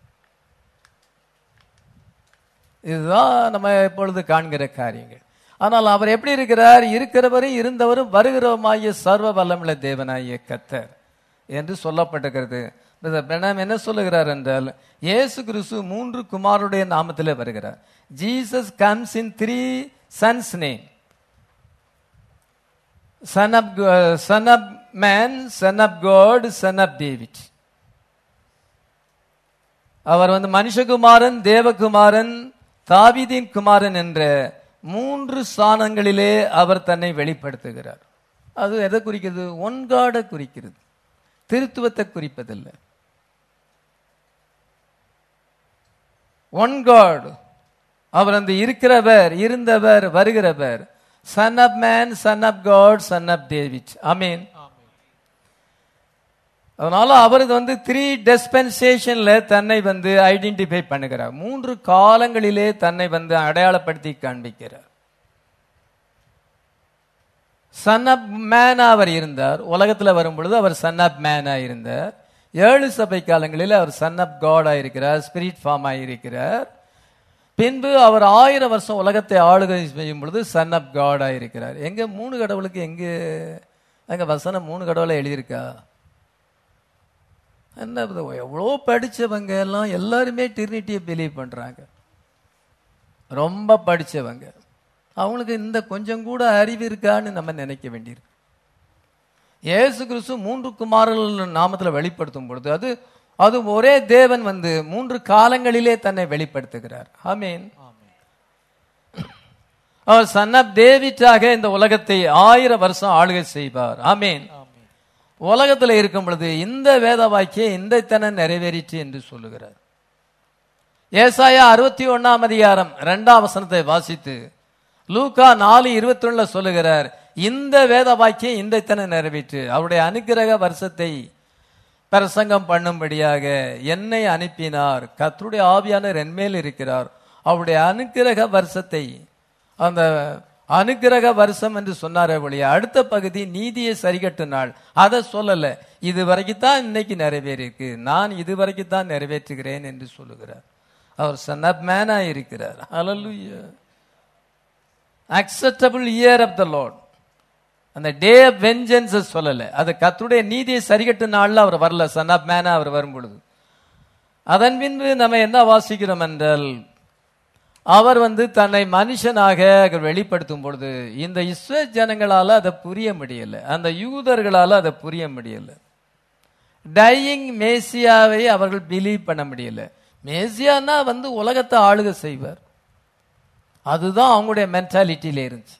இதுதான் நம்ம இப்பொழுது காண்கிற காரியங்கள் ஆனால் அவர் எப்படி இருக்கிறார் இருக்கிறவரும் இருந்தவரும் வருகிறவமாகிய சர்வ வல்லமுள்ள தேவனாகிய கத்தர் என்று சொல்லப்பட்டிருக்கிறது பிரதர் பிரணாம் என்ன சொல்லுகிறார் என்றால் இயேசு கிறிஸ்து மூன்று குமாருடைய நாமத்திலே வருகிறார் Jesus comes in three sons name son of Go- son of man son of god son of david அவர் வந்து மனுஷகுமாரன் தேவகுமாரன் தாவீதின் குமாரன் என்ற மூன்று ஸ்தானங்களிலே அவர் தன்னை வெளிப்படுத்துகிறார் அது எதை குறிக்கிறது ஒன்காட குறிக்கிறது திருத்துவத்தை குறிப்பதில்லை ஒன் காட் அவர் அந்த இருக்கிறவர் இருந்தவர் வருகிறவர் son of man son of God son of David அமீன் அதனால அவர் வந்து த்ரீ டெஸ்பென்சேஷன்ல தன்னை வந்து ஐடென்டிஃபை பண்ணுகிறார் மூன்று காலங்களிலே தன்னை வந்து அடையாளப்படுத்தி காண்பிக்கிறார் சன் ஆப் மேனா அவர் இருந்தார் உலகத்துல வரும் பொழுது அவர் சன் ஆப் மேனா இருந்தார் ஏழு சபை காலங்களில் அவர் சன் ஆப் காட் ஆயிருக்கிறார் ஸ்பிரிட் ஃபார்ம் ஆயிருக்கிறார் பின்பு அவர் ஆயிரம் வருஷம் உலகத்தை ஆளுகை செய்யும் பொழுது சன் ஆப் காட் ஆயிருக்கிறார் எங்க மூணு கடவுளுக்கு எங்க அங்க வசனம் மூணு கடவுளை எழுதியிருக்கா என்ன இது, எவ்வளோ படிச்சவங்க எல்லாம் எல்லாருமே டிரினிட்டியை பிலீவ் பண்றாங்க ரொம்ப படிச்சவங்க அவங்களுக்கு இந்த கொஞ்சம் கூட அறிவு இருக்கான்னு நம்ம நினைக்க வேண்டியிருக்கு இயேசு கிறிஸ்து மூன்று குமாரர்கள் நாமத்துல வெளிப்படுத்தும் பொழுது அது அது ஒரே தேவன் வந்து மூன்று காலங்களிலே தன்னை வெளிப்படுத்துகிறார் ஆமீன் அவர் சன் ஆப் டேவிட்டாக இந்த உலகத்தை ஆயிரம் வருஷம் ஆளுகை செய்வார் ஆமீன் உலகத்துல இருக்கும் பொழுது இந்த வேத வாக்கிய இந்த தன நிறைவேறிற்று என்று சொல்லுகிறார் ஏசாயா அறுபத்தி ஒண்ணாம் அதிகாரம் இரண்டாம் வசனத்தை வாசித்து லூக்கா நாலு இருபத்தி சொல்லுகிறார் இந்த வேத வாக்கியம் இந்த இத்தனை நிறைவேற்று அவருடைய அனுக்கிரக வருஷத்தை பிரசங்கம் பண்ணும்படியாக என்னை அனுப்பினார் கர்த்தருடைய ஆவியானவர் என்மேல் இருக்கிறார் அவருடைய அனுக்கிரக வருஷத்தை அந்த அனுக்கிரக வருஷம் என்று சொன்னாரே ஒழிய அடுத்த பகுதி நீதியை சரிகட்டு நாள் அதை சொல்லல இது வரைக்கும் தான் இன்னைக்கு நிறைவேறியிருக்கு நான் இது வரைக்கும் தான் நிறைவேற்றுகிறேன் என்று சொல்லுகிறார் அவர் சன் ஆஃப் மேனா இருக்கிறார் ஹalleluya acceptable year of the Lord அந்த டே ஆஃப் வெஞ்சன்ஸ் சொல்லல அது கர்த்தருடைய நீதியை சரிகட்டு நாள்ல அவர் வரல சன் ஆஃப் மேனா அவர் வரும் பொழுது அதன் பின்பு நம்ம என்ன வாசிக்கிறோம் என்றால் அவர் வந்து தன்னை மனுஷனாக வெளிப்படுத்தும் பொழுது இந்த இஸ்ரே ஜனங்களால அதை புரிய முடியல அந்த யூதர்களால அதை புரிய முடியல டையிங் மேசியாவை அவர்கள் பிலீவ் பண்ண முடியல மேசியானா வந்து உலகத்தை ஆளுக செய்வார் அதுதான் அவங்களுடைய மென்டாலிட்டியில இருந்துச்சு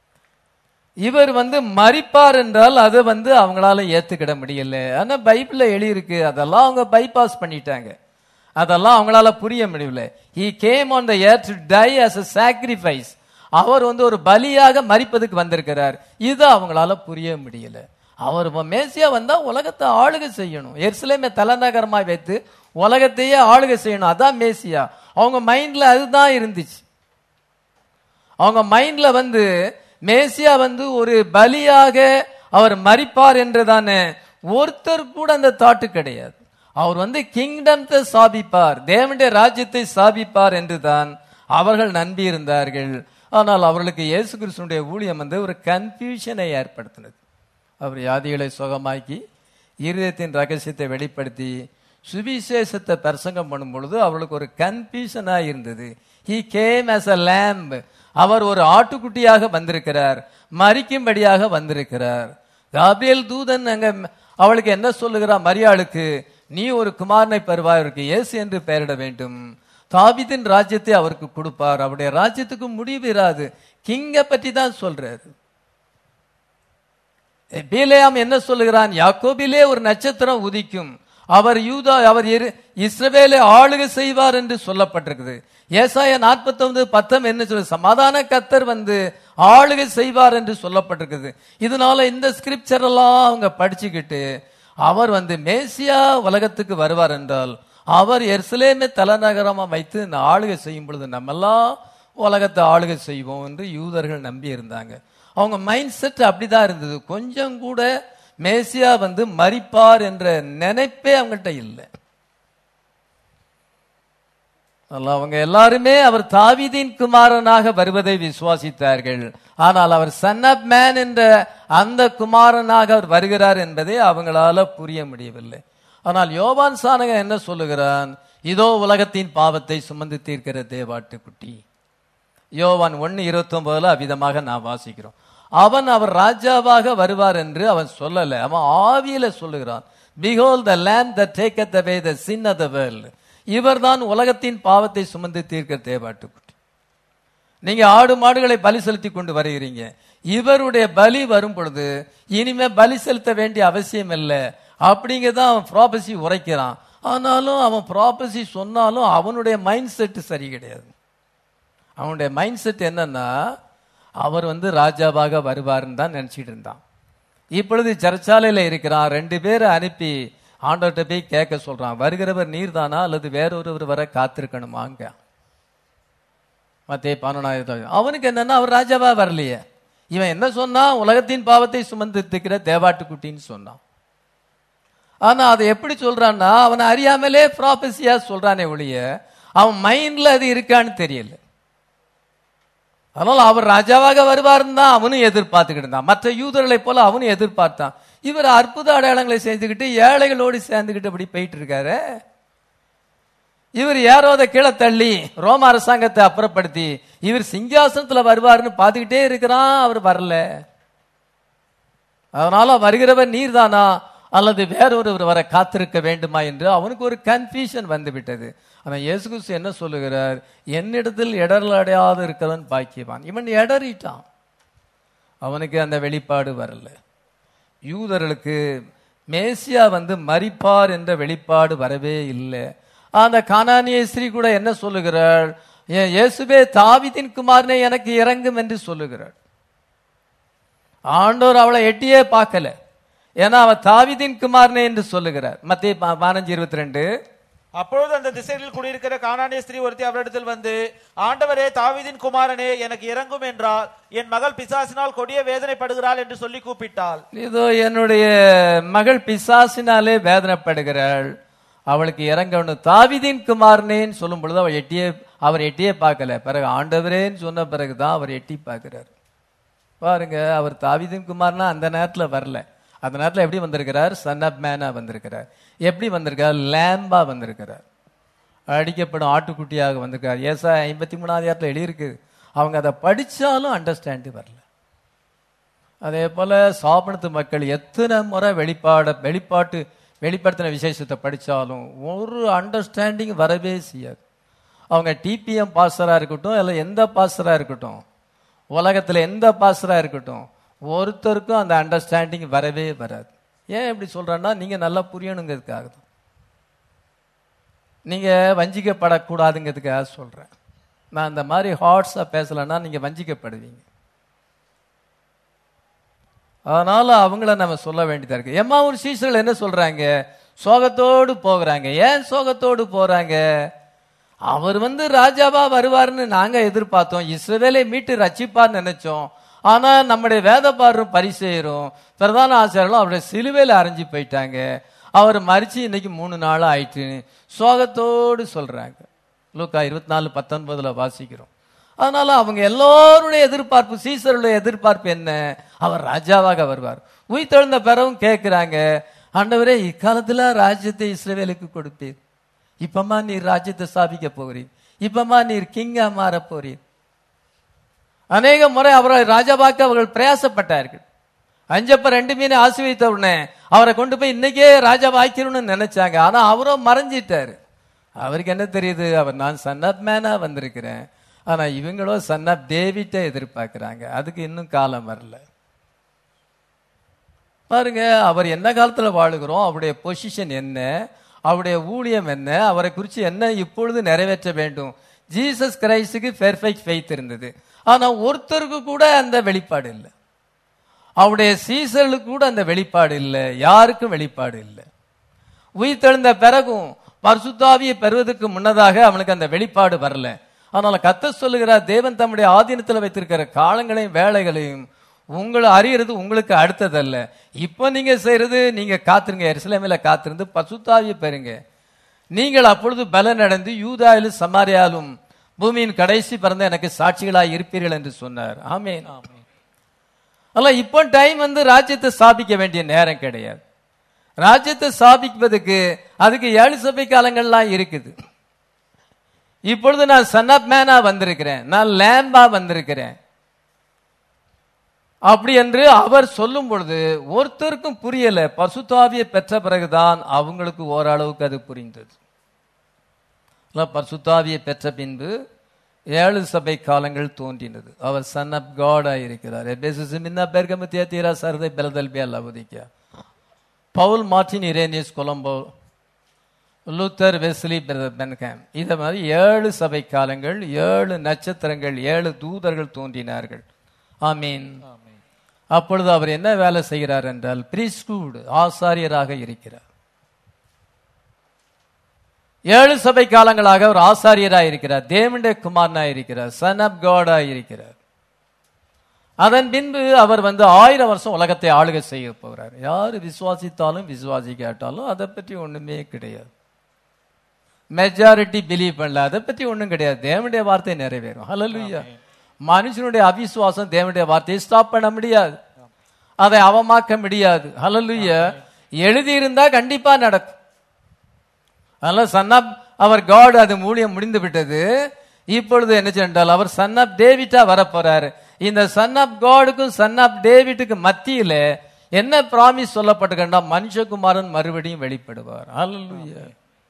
இவர் வந்து மறிப்பார் என்றால் அதை வந்து அவங்களால ஏத்துக்கிட முடியல ஆனா பைபிள்ல எழுதியிருக்கு அதெல்லாம் அவங்க பைபாஸ் பண்ணிட்டாங்க அதெல்லாம் அவங்களால புரிய முடியல he came on the earth to die as a sacrifice அவர் வந்து ஒரு பலியாக மறிப்பதுக்கு வந்திருக்கிறார் இது அவங்களால புரிய முடியல அவர் மேசியா வந்தா உலகத்தை ஆளுகை செய்யணும் எருசலேமை தலைநகரமா வைத்து உலகத்தையே ஆளுகை செய்யணும் அதான் மேசியா அவங்க மைண்ட்ல அதுதான் இருந்துச்சு அவங்க மைண்ட்ல வந்து மேசியா வந்து ஒரு பலியாக அவர் மறிப்பார் என்றுதானே ஒருத்தர் கூட அந்த தாட்டு கிடையாது அவர் வந்து கிங்டம்த்தை சாபிப்பார் தேவனுடைய ராஜ்யத்தை சாபிப்பார் என்றுதான் அவர்கள் நம்பியிருந்தார்கள் ஆனால் அவர்களுக்கு இயேசு கிறிஸ்துனுடைய ஊழியம் வந்து ஒரு கன்ஃபியூஷனை ஏற்படுத்தினது அவர் யாதிகளை சுகமாக்கி இருதயத்தின் ரகசியத்தை வெளிப்படுத்தி சுவிசேஷத்தை பிரசங்கம் பண்ணும் பொழுது அவர்களுக்கு ஒரு கன்ஃபியூஷனா இருந்தது he came as a lamb அவர் ஒரு ஆட்டுக்குட்டியாக வந்திருக்கிறார் மறிக்கும்படியாக வந்திருக்கிறார் காபிரியல் தூதன் அங்க அவளுக்கு என்ன சொல்லுகிறார் மரியாளுக்கு நீ ஒரு குமாரனை பெறுவாருக்கு இயேசு என்று பெயரிட வேண்டும் தாபிதின் ராஜ்யத்தை அவருக்கு கொடுப்பார் அவருடைய ராஜ்யத்துக்கு முடிவு இராது கிங்க பற்றி தான் சொல்றாரு பீலேயாம் என்ன சொல்லுகிறான் யாக்கோபிலே ஒரு நட்சத்திரம் உதிக்கும் அவர் யூதா அவர் இரு- இஸ்ரவேலை ஆளுகை செய்வார் என்று சொல்லப்பட்டிருக்குது ஏசாய 49 பத்தம் என்ன சொல்லு சமாதான கத்தர் வந்து ஆளுகை செய்வார் என்று சொல்லப்பட்டிருக்குது இதனால இந்த ஸ்கிரிப்சர் எல்லாம் அவங்க படிச்சுக்கிட்டு அவர் வந்து மேசியா உலகத்துக்கு வருவார் என்றால் அவர் எருசலேமை தலைநகரமா வைத்து இந்த ஆளுகை செய்யும் பொழுது நம்மெல்லாம் உலகத்தை ஆளுகை செய்வோம் என்று யூதர்கள் நம்பி இருந்தாங்க அவங்க மைண்ட் செட் அப்படிதான் இருந்தது கொஞ்சம் கூட மேசியா வந்து மரிப்பார் என்ற நினைப்பே அவங்கள்ட்ட இல்லை அதனால அவங்க எல்லாருமே அவர் தாவீதின் குமாரனாக வருவதை விசுவாசித்தார்கள் ஆனால் அவர் சன் ஆப் மேன் என்ற அந்த குமாரனாக அவர் வருகிறார் என்பதை அவங்களால புரிய முடியவில்லை ஆனால் யோவான் சானக என்ன சொல்லுகிறான் இதோ உலகத்தின் பாவத்தை சுமந்து தீர்க்கிற தேவாட்டுக்குட்டி யோவான் ஒன்னு இருபத்தி ஒன்பதுல அவ்விதமாக நான் வாசிக்கிறோம் அவன் அவர் ராஜாவாக வருவார் என்று அவன் சொல்லல அவன் ஆவியில சொல்லுகிறான் behold the lamb that take away the sin the world இவர்தான் உலகத்தின் பாவத்தை சுமந்து தீர்க்க தேவாட்டுக்குட்டி நீங்க ஆடு மாடுகளை பலி செலுத்தி கொண்டு வருகிறீங்க இவருடைய பலி வரும் பொழுது இனிமே பலி செலுத்த வேண்டிய அவசியம் இல்லை அப்படிங்கதான் அவன் ப்ராபசி உரைக்கிறான் ஆனாலும் அவன் ப்ராபசி சொன்னாலும் அவனுடைய மைண்ட் செட் சரி கிடையாது அவனுடைய மைண்ட் செட் என்னன்னா அவர் வந்து ராஜாவாக வருவார்னு தான் நினைச்சிட்டு இருந்தான் இப்பொழுது சர்ச்சாலையில இருக்கிறான் ரெண்டு பேரை அனுப்பி ஆண்டவர்கிட்ட போய் கேட்க சொல்றான் வருகிறவர் நீர்தானா அல்லது வேறொருவர் வர காத்திருக்கணுமாங்க மத்திய பதினொன்றாயிரத்தி அவனுக்கு என்னன்னா அவர் ராஜாவா வரலையே இவன் என்ன சொன்னான் உலகத்தின் பாவத்தை சுமந்து திக்கிற தேவாட்டுக்குட்டின்னு சொன்னான் ஆனா அதை எப்படி சொல்றான்னா அவனை அறியாமலே ப்ராபசியா சொல்றானே ஒழிய அவன் மைண்ட்ல அது இருக்கான்னு தெரியல அதனால அவர் ராஜாவாக வருவாருன்னு தான் அவனும் எதிர்பார்த்துக்கிட்டு இருந்தான் மற்ற யூதர்களை போல அவனும் எதிர்பார்த்தான் இவர் அற்புத அடையாளங்களை செஞ்சுக்கிட்டு ஏழைகளோடு சேர்ந்துக்கிட்டு அப்படி போயிட்டு இருக்காரு இவர் யாரோத கீழே தள்ளி ரோம அரசாங்கத்தை அப்புறப்படுத்தி இவர் சிங்காசனத்துல வருவாருன்னு பார்த்துக்கிட்டே இருக்கிறான் அவர் வரல அதனால வருகிறவர் நீர்தானா அல்லது வேறொருவர் வர காத்திருக்க வேண்டுமா என்று அவனுக்கு ஒரு கன்ஃபியூஷன் வந்து விட்டது அவன் இயேசு கிறிஸ்து என்ன சொல்லுகிறார் என்னிடத்தில் இடரல் அடையாது இருக்கிறவன் பாக்கியவான் இவன் இடறிட்டான் அவனுக்கு அந்த வெளிப்பாடு வரல யூதர்களுக்கு மேசியா வந்து மரிப்பார் என்ற வெளிப்பாடு வரவே இல்லை அந்த கானானிய ஸ்ரீ கூட என்ன சொல்லுகிறாள் என் இயேசுவே தாவீதின் குமாரனே எனக்கு இறங்கும் என்று சொல்லுகிறார் ஆண்டவர் அவளை எட்டியே பார்க்கல ஏன்னா அவ தாவீதின் குமாரனே என்று சொல்லுகிறார் மத்திய பதினஞ்சு இருபத்தி ரெண்டு அப்பொழுது அந்த திசைகளில் குடியிருக்கிற கானானிய ஸ்திரீ ஒருத்தி அவரிடத்தில் வந்து ஆண்டவரே தாவீதின் குமாரனே எனக்கு இறங்கும் என்றால் என் மகள் பிசாசினால் கொடிய வேதனைப்படுகிறாள் என்று சொல்லி கூப்பிட்டாள் இதோ என்னுடைய மகள் பிசாசினாலே வேதனைப்படுகிறாள் அவளுக்கு இறங்கணும் தாவிதின் குமாரனேன்னு சொல்லும் பொழுது அவள் எட்டியே அவர் எட்டியே பார்க்கல பிறகு ஆண்டவரேன்னு சொன்ன பிறகுதான் அவர் எட்டி பார்க்கிறார் பாருங்க அவர் தாவிதின் குமார்னா அந்த நேரத்துல வரல அந்த நேரத்துல எப்படி வந்திருக்கிறார் சன் ஆப் மேனா வந்திருக்கிறார் எப்படி வந்திருக்கார் லேம்பா வந்திருக்கிறார் அடிக்கப்படும் ஆட்டுக்குட்டியாக வந்திருக்கார் ஏசா ஐம்பத்தி மூணாவது இடத்துல எழுதியிருக்கு அவங்க அதை படிச்சாலும் அண்டர்ஸ்டாண்டு வரல அதே போல சாபனத்து மக்கள் எத்தனை முறை வெளிப்பாட வெளிப்பாட்டு வெளிப்படுத்தின விசேஷத்தை படிச்சாலும் ஒரு அண்டர்ஸ்டாண்டிங் வரவே செய்யாது அவங்க டிபிஎம் பாஸ்டரா இருக்கட்டும் இல்லை எந்த பாஸ்டரா இருக்கட்டும் உலகத்துல எந்த பாஸ்டரா இருக்கட்டும் ஒருத்தருக்கும் அந்த அண்டர்ஸ்டாண்டிங் வரவே வராது ஏன் இப்படி சொல்றேன்னா நீங்க நல்லா புரியணுங்கிறதுக்காக தான் நீங்க வஞ்சிக்கப்படக்கூடாதுங்கிறதுக்காக சொல்றேன் நான் இந்த மாதிரி ஹார்ட்ஸா பேசலைன்னா நீங்க வஞ்சிக்கப்படுவீங்க அதனால அவங்கள நம்ம சொல்ல வேண்டியதா இருக்கு எம்மா ஒரு சீசர்கள் என்ன சொல்றாங்க சோகத்தோடு போகிறாங்க ஏன் சோகத்தோடு போறாங்க அவர் வந்து ராஜாவா வருவார்னு நாங்க எதிர்பார்த்தோம் இஸ்ரவேலை மீட்டு ரட்சிப்பார்னு நினைச்சோம் ஆனா நம்முடைய வேதப்பாரும் பரிசெயரும் பிரதான ஆசிரியர்களும் அவருடைய சிலுவையில் அரைஞ்சு போயிட்டாங்க அவர் மறிச்சு இன்னைக்கு மூணு நாள் ஆயிட்டு சோகத்தோடு சொல்றாங்க லூக்கா இருபத்தி நாலு பத்தொன்பதுல வாசிக்கிறோம் அதனால அவங்க எல்லோருடைய எதிர்பார்ப்பு சீசருடைய எதிர்பார்ப்பு என்ன அவர் ராஜாவாக வருவார் உயிர்த்தெழுந்த பிறவும் கேட்கிறாங்க ஆண்டவரே இக்காலத்துல ராஜ்யத்தை இஸ்ரவேலுக்கு கொடுப்பீர் இப்பமா நீர் ராஜ்யத்தை ஸ்தாபிக்க போகிறீர் இப்பமா நீர் கிங்கா மாற போறீர் அநேக முறை அவரை ராஜாவாக்க அவர்கள் பிரயாசப்பட்டார்கள் அஞ்சப்ப ரெண்டு மீன் ஆசிர்வதித்த உடனே அவரை கொண்டு போய் இன்னைக்கே ராஜாவாக்கணும்னு நினைச்சாங்க ஆனா அவரும் மறைஞ்சிட்டாரு அவருக்கு என்ன தெரியுது அவர் நான் சன் ஆப் மேனா வந்திருக்கிறேன் ஆனா இவங்களோ சன் ஆப் டேவிட்டை எதிர்பார்க்கிறாங்க அதுக்கு இன்னும் காலம் வரல பாருங்க அவர் என்ன காலத்துல வாழுகிறோம் அவருடைய பொசிஷன் என்ன அவருடைய ஊழியம் என்ன அவரை குறித்து என்ன இப்பொழுது நிறைவேற்ற வேண்டும் ஜீசஸ் கிரைஸ்டுக்கு பெர்ஃபெக்ட் ஃபெய்த் இருந்தது ஆனா ஒருத்தருக்கு கூட அந்த வெளிப்பாடு இல்லை அவருடைய சீசர்களுக்கு கூட அந்த வெளிப்பாடு இல்லை யாருக்கும் வெளிப்பாடு இல்லை உயிர்த்தெழுந்த பிறகும் பரிசுத்தாவியை பெறுவதற்கு முன்னதாக அவனுக்கு அந்த வெளிப்பாடு வரல அதனால கத்த சொல்லுகிறார் தேவன் தம்முடைய ஆதீனத்தில் வைத்திருக்கிற காலங்களையும் வேலைகளையும் உங்களை அறியறது உங்களுக்கு அடுத்ததல்ல இப்போ நீங்க செய்யறது நீங்க காத்துருங்க எருசலேமில காத்திருந்து பசுத்தாவியை பெறுங்க நீங்கள் அப்பொழுது பலன் அடைந்து யூதாயிலும் சமாரியாலும் பூமியின் கடைசி பிறந்த எனக்கு சாட்சிகளாய் இருப்பீர்கள் என்று சொன்னார் ஆமேன் ஆமேன் அல்ல இப்போ டைம் வந்து ராஜ்யத்தை ஸ்தாபிக்க வேண்டிய நேரம் கிடையாது ராஜ்யத்தை ஸ்தாபிப்பதுக்கு அதுக்கு ஏழு சபை காலங்கள்லாம் இருக்குது இப்பொழுது நான் சன் ஆப் மேனா வந்திருக்கிறேன் நான் லேம்பா வந்திருக்கிறேன் அப்படி என்று அவர் சொல்லும் பொழுது ஒருத்தருக்கும் புரியல பசுத்தாவியை பெற்ற பிறகுதான் அவங்களுக்கு ஓரளவுக்கு அது புரிந்தது பசுத்தாவியை பெற்ற பின்பு ஏழு சபை காலங்கள் தோன்றினது அவர் சன் ஆப் காடா இருக்கிறார் மின்ன பெர்கமத்தியா தீரா சரதை பெலதல்பியா லவுதிக்கா பவுல் Martin Irenaeus Columba Luther Wesley Branham இத மாதிரி ஏழு சபை காலங்கள் ஏழு நட்சத்திரங்கள் ஏழு தூதர்கள் தோன்றினார்கள் ஆமீன் அப்பொழுது அவர் என்ன வேலை செய்கிறார் என்றால் பிரிஸ்கூட் ஆசாரியராக இருக்கிறார் ஏழு சபை காலங்களாக அவர் ஆசாரியராக இருக்கிறார் தேவனுடைய குமாரனா இருக்கிறார் சன் ஆப் காடா இருக்கிறார் அதன் பின்பு அவர் வந்து ஆயிரம் வருஷம் உலகத்தை ஆளுகை செய்ய போகிறார் யாரு விசுவாசித்தாலும் விசுவாசிக்காட்டாலும் அதை பற்றி ஒண்ணுமே கிடையாது மெஜாரிட்டி பிலீவ் பண்ணல அதை பற்றி ஒண்ணும் கிடையாது தேவனுடைய வார்த்தை நிறைவேறும் ஹலலுயா மனுஷனுடைய அவிசுவாசம் தேவனுடைய வார்த்தையை ஸ்டாப் பண்ண முடியாது அதை அவமாக்க முடியாது ஹலலுயா எழுதியிருந்தா கண்டிப்பா நடக்கும் அதனால சன் ஆப் அவர் காட் அது மூலியம் முடிந்து விட்டது இப்பொழுது என்ன சென்றால் அவர் சன் ஆப் டேவிட்டா வரப்போறாரு இந்த சன் ஆப் காடுக்கும் சன் ஆப் டேவிட்டுக்கு மத்தியில என்ன ப்ராமிஸ் சொல்லப்பட்டிருக்கா மனுஷகுமாரன் மறுபடியும் வெளிப்படுவார் ஹalleluya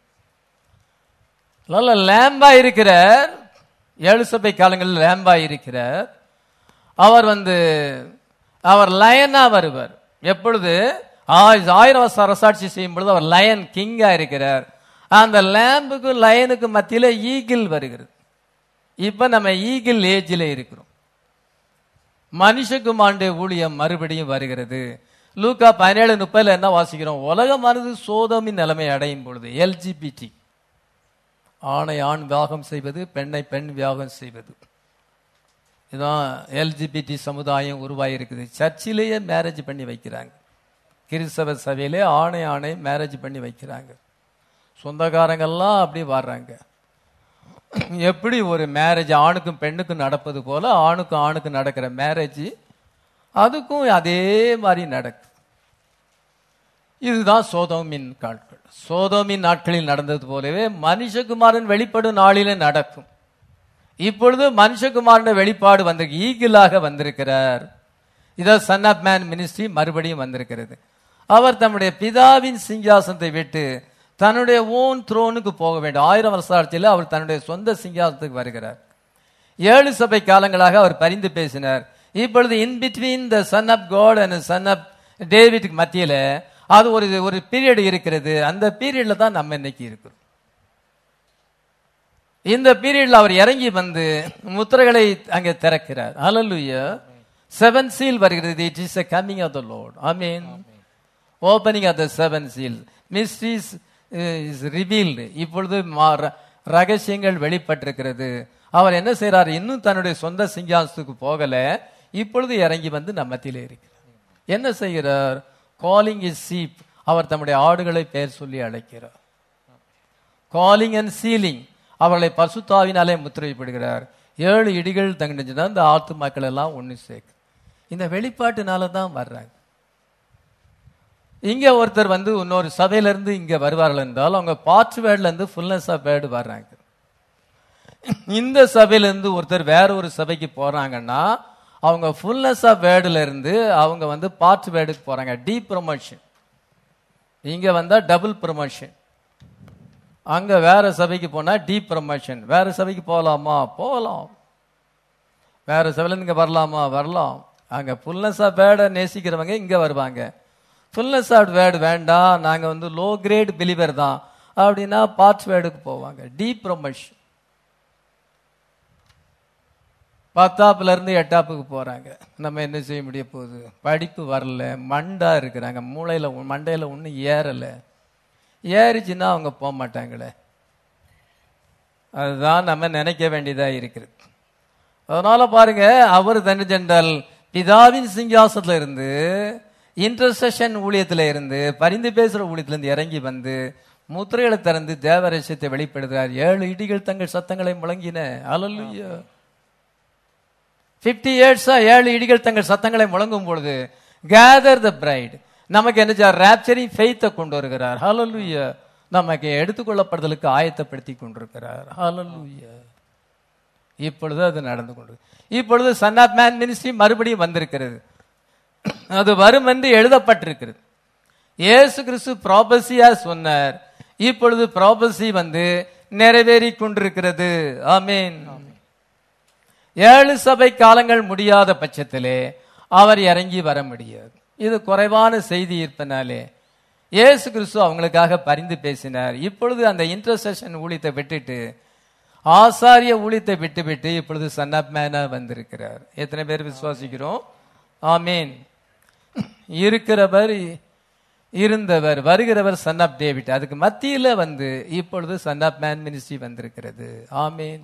நல்ல லேம்பா இருக்கிறார் ஏழு சபை காலங்களில் லேம்பா இருக்கிறார் அவர் வந்து அவர் லயனா வருவார் எப்பொழுது ஆயிரம் வருஷம் அரசாட்சி செய்யும் பொழுது அவர் லயன் கிங்கா இருக்கிறார் அந்த லேம்புக்கும் லயனுக்கு மத்தியில ஈகிள் வருகிறது இப்ப நம்ம ஈகிள் ஏஜில் இருக்கிறோம் மனுஷகுமாருடைய ஊழியம் மறுபடியும் வருகிறது லூக்கா பதினேழு முப்பதுல என்ன வாசிக்கிறோம் உலகமானது சோதமின் நிலைமை அடையும் பொழுது எல்ஜிபிடி ஆணை ஆண் விவாகம் செய்வது பெண்ணை பெண் விவாகம் செய்வது இதான் எல்ஜிபிடி சமுதாயம் உருவாகி இருக்குது சர்ச்சிலேயே மேரேஜ் பண்ணி வைக்கிறாங்க கிறிஸ்தவ சபையிலே ஆணை ஆணை மேரேஜ் பண்ணி வைக்கிறாங்க சொந்தக்காரங்கெல்லாம் அப்படி வர்றாங்க எப்படி ஒரு மேரேஜ் ஆணுக்கும் பெண்ணுக்கும் நடப்பது போல ஆணுக்கும் ஆணுக்கும் நடக்கிற மேரேஜ் அதுக்கும் அதே மாதிரி நடக்குது இதுதான் சோதோமின் நாட்கள் சோதோமின் நாட்களில் நடந்தது போலவே மனுஷகுமாரன் வெளிப்படும் நாளிலே நடக்கும் இப்பொழுது மனுஷகுமாரன் வெளிப்பாடு வந்திருக்கு ஈகிளாக வந்திருக்கிறார் இதோ சன் ஆஃப் மேன் மினிஸ்ட்ரி மறுபடியும் வந்திருக்கிறது அவர் தம்முடைய பிதாவின் சிங்காசனத்தை விட்டு தன்னுடைய ஓன் த்ரோனுக்கு போக வேண்டும் ஆயிரம் வருஷ ஆட்சியில் அவர் தன்னுடைய சொந்த சிங்காசனத்துக்கு வருகிறார் ஏழு சபை காலங்களாக அவர் பரிந்து பேசினார் இப்பொழுது in between the son of God and son of டேவிட்க்கு மத்தியில அது ஒரு ஒரு பீரியட் இருக்கிறது அந்த பீரியட்ல தான் நம்ம இன்னைக்கு இருக்கிறோம் இந்த பீரியட்ல அவர் இறங்கி வந்து முத்திரைகளை அங்கே திறக்கிறார் ஹalleluya செவன் சீல் வருகிறது it is a coming of the lord ஆமென் opening of the seven seal mysteries is revealed இப்பொழுது மா- ர- ரகசியங்கள் வெளிப்பட்டிருக்கிறது அவர் என்ன செய்றார் இன்னும் தன்னுடைய சொந்த சிங்காசனத்துக்கு போகல இப்பொழுது இறங்கி வந்து நம்ம மத்தியிலே இருக்கிறார் என்ன செய்கிறார் காலிங் இஸ் சீப் அவர் தம்முடைய ஆடுகளை பெயர் சொல்லி அழைக்கிறார் காலிங் அண்ட் சீலிங் அவர்களை பசுத்தாவினாலே முத்திரைப்படுகிறார் ஏழு இடிகள் தங்கினா இந்த ஆத்து மக்கள் எல்லாம் ஒன்று சேர்க்கு இந்த வெளிப்பாட்டுனால தான் வர்றாங்க இங்க ஒருத்தர் வந்து இன்னொரு சபையில இருந்து இங்க வருவார்கள் என்றால் அவங்க பார்ட் வேர்ட்ல இருந்து ஃபுல்னஸ் ஆஃப் வேர்டு வர்றாங்க இந்த சபையில இருந்து ஒருத்தர் வேற ஒரு சபைக்கு போறாங்கன்னா அவங்க ஃபுல்னஸ் ஆஃப் வேர்டுல இருந்து அவங்க வந்து பார்ட் வேர்டுக்கு போறாங்க டீப் ப்ரொமோஷன் இங்க வந்தா டபுள் ப்ரொமோஷன் அங்க வேற சபைக்கு போனா டீப் ப்ரொமோஷன் வேற சபைக்கு போகலாமா போகலாம் வேற சபையில இருந்து இங்க வரலாமா வரலாம் அங்க ஃபுல்னஸ் ஆஃப் வேர்டை நேசிக்கிறவங்க இங்க வருவாங்க ஃபுல்னஸ் ஆஃப் வேர்டு வேண்டாம் நாங்க வந்து லோ கிரேட் பிலிவர் தான் அப்படின்னா பார்ட்ஸ் வேர்டுக்கு போவாங்க டீப் ப்ரொமோஷன் பத்தாப்புல இருந்து எட்டாப்புக்கு போறாங்க நம்ம என்ன செய்ய முடிய போகுது படிப்பு வரல மண்டா இருக்கிறாங்க மூளையில ஒ- மண்டையில ஒன்றும் ஏறல ஏறிச்சுன்னா அவங்க போக மாட்டாங்களே அதுதான் நம்ம நினைக்க வேண்டியதா இருக்குது அதனால பாருங்க அவர் தனி ஜென்றால் பிதாவின் சிங்காசனத்துல இருந்து இன்டர்செஷன் ஊழியத்துல இருந்து பரிந்து பேசுற ஊழியத்துல இருந்து இறங்கி வந்து முத்திரைகளை திறந்து தேவரசியத்தை வெளிப்படுகிறார் ஏழு இடிகள் தங்கள் சத்தங்களை முழங்கின அலல்லுயா பிப்டி இயர்ஸா ஏழு இடிகள் தங்கள் சத்தங்களை முழங்கும் பொழுது கேதர் த பிரைட் நமக்கு என்ன ரேப்சரிங் ஃபெய்த்தை கொண்டு வருகிறார் ஹalleluya நமக்கு எடுத்துக்கொள்ளப்படுதலுக்கு ஆயத்தப்படுத்தி கொண்டிருக்கிறார் ஹalleluya இப்பொழுது அது நடந்து கொண்டு இப்பொழுது சன் ஆஃப் மேன் மினிஸ்ட்ரி மறுபடியும் வந்திருக்கிறது அது வரும் என்று எழுதப்பட்டிருக்கிறது இயேசு கிறிஸ்து ப்ராபசியா சொன்னார் இப்பொழுது ப்ராபசி வந்து நிறைவேறி கொண்டிருக்கிறது ஆமென் ஏழு சபை காலங்கள் முடியாத பட்சத்திலே அவர் இறங்கி வர முடியாது இது குறைவான செய்தி இருப்பனாலே இயேசு கிறிஸ்து அவங்களுக்காக பரிந்து பேசினார் இப்பொழுது அந்த இன்டர்செஷன் ஊழியத்தை விட்டுட்டு ஆசாரிய ஊழியத்தை விட்டு விட்டு இப்பொழுது சன் ஆப் மேனா வந்திருக்கிறார் எத்தனை பேர் விசுவாசிக்கிறோம் ஆமீன் இருக்கிறவர் இருந்தவர் வருகிறவர் சன் ஆப் டேவிட் அதுக்கு மத்தியில வந்து இப்பொழுது சன் ஆப் மேன் மினிஸ்ட்ரி வந்திருக்கிறது ஆமீன்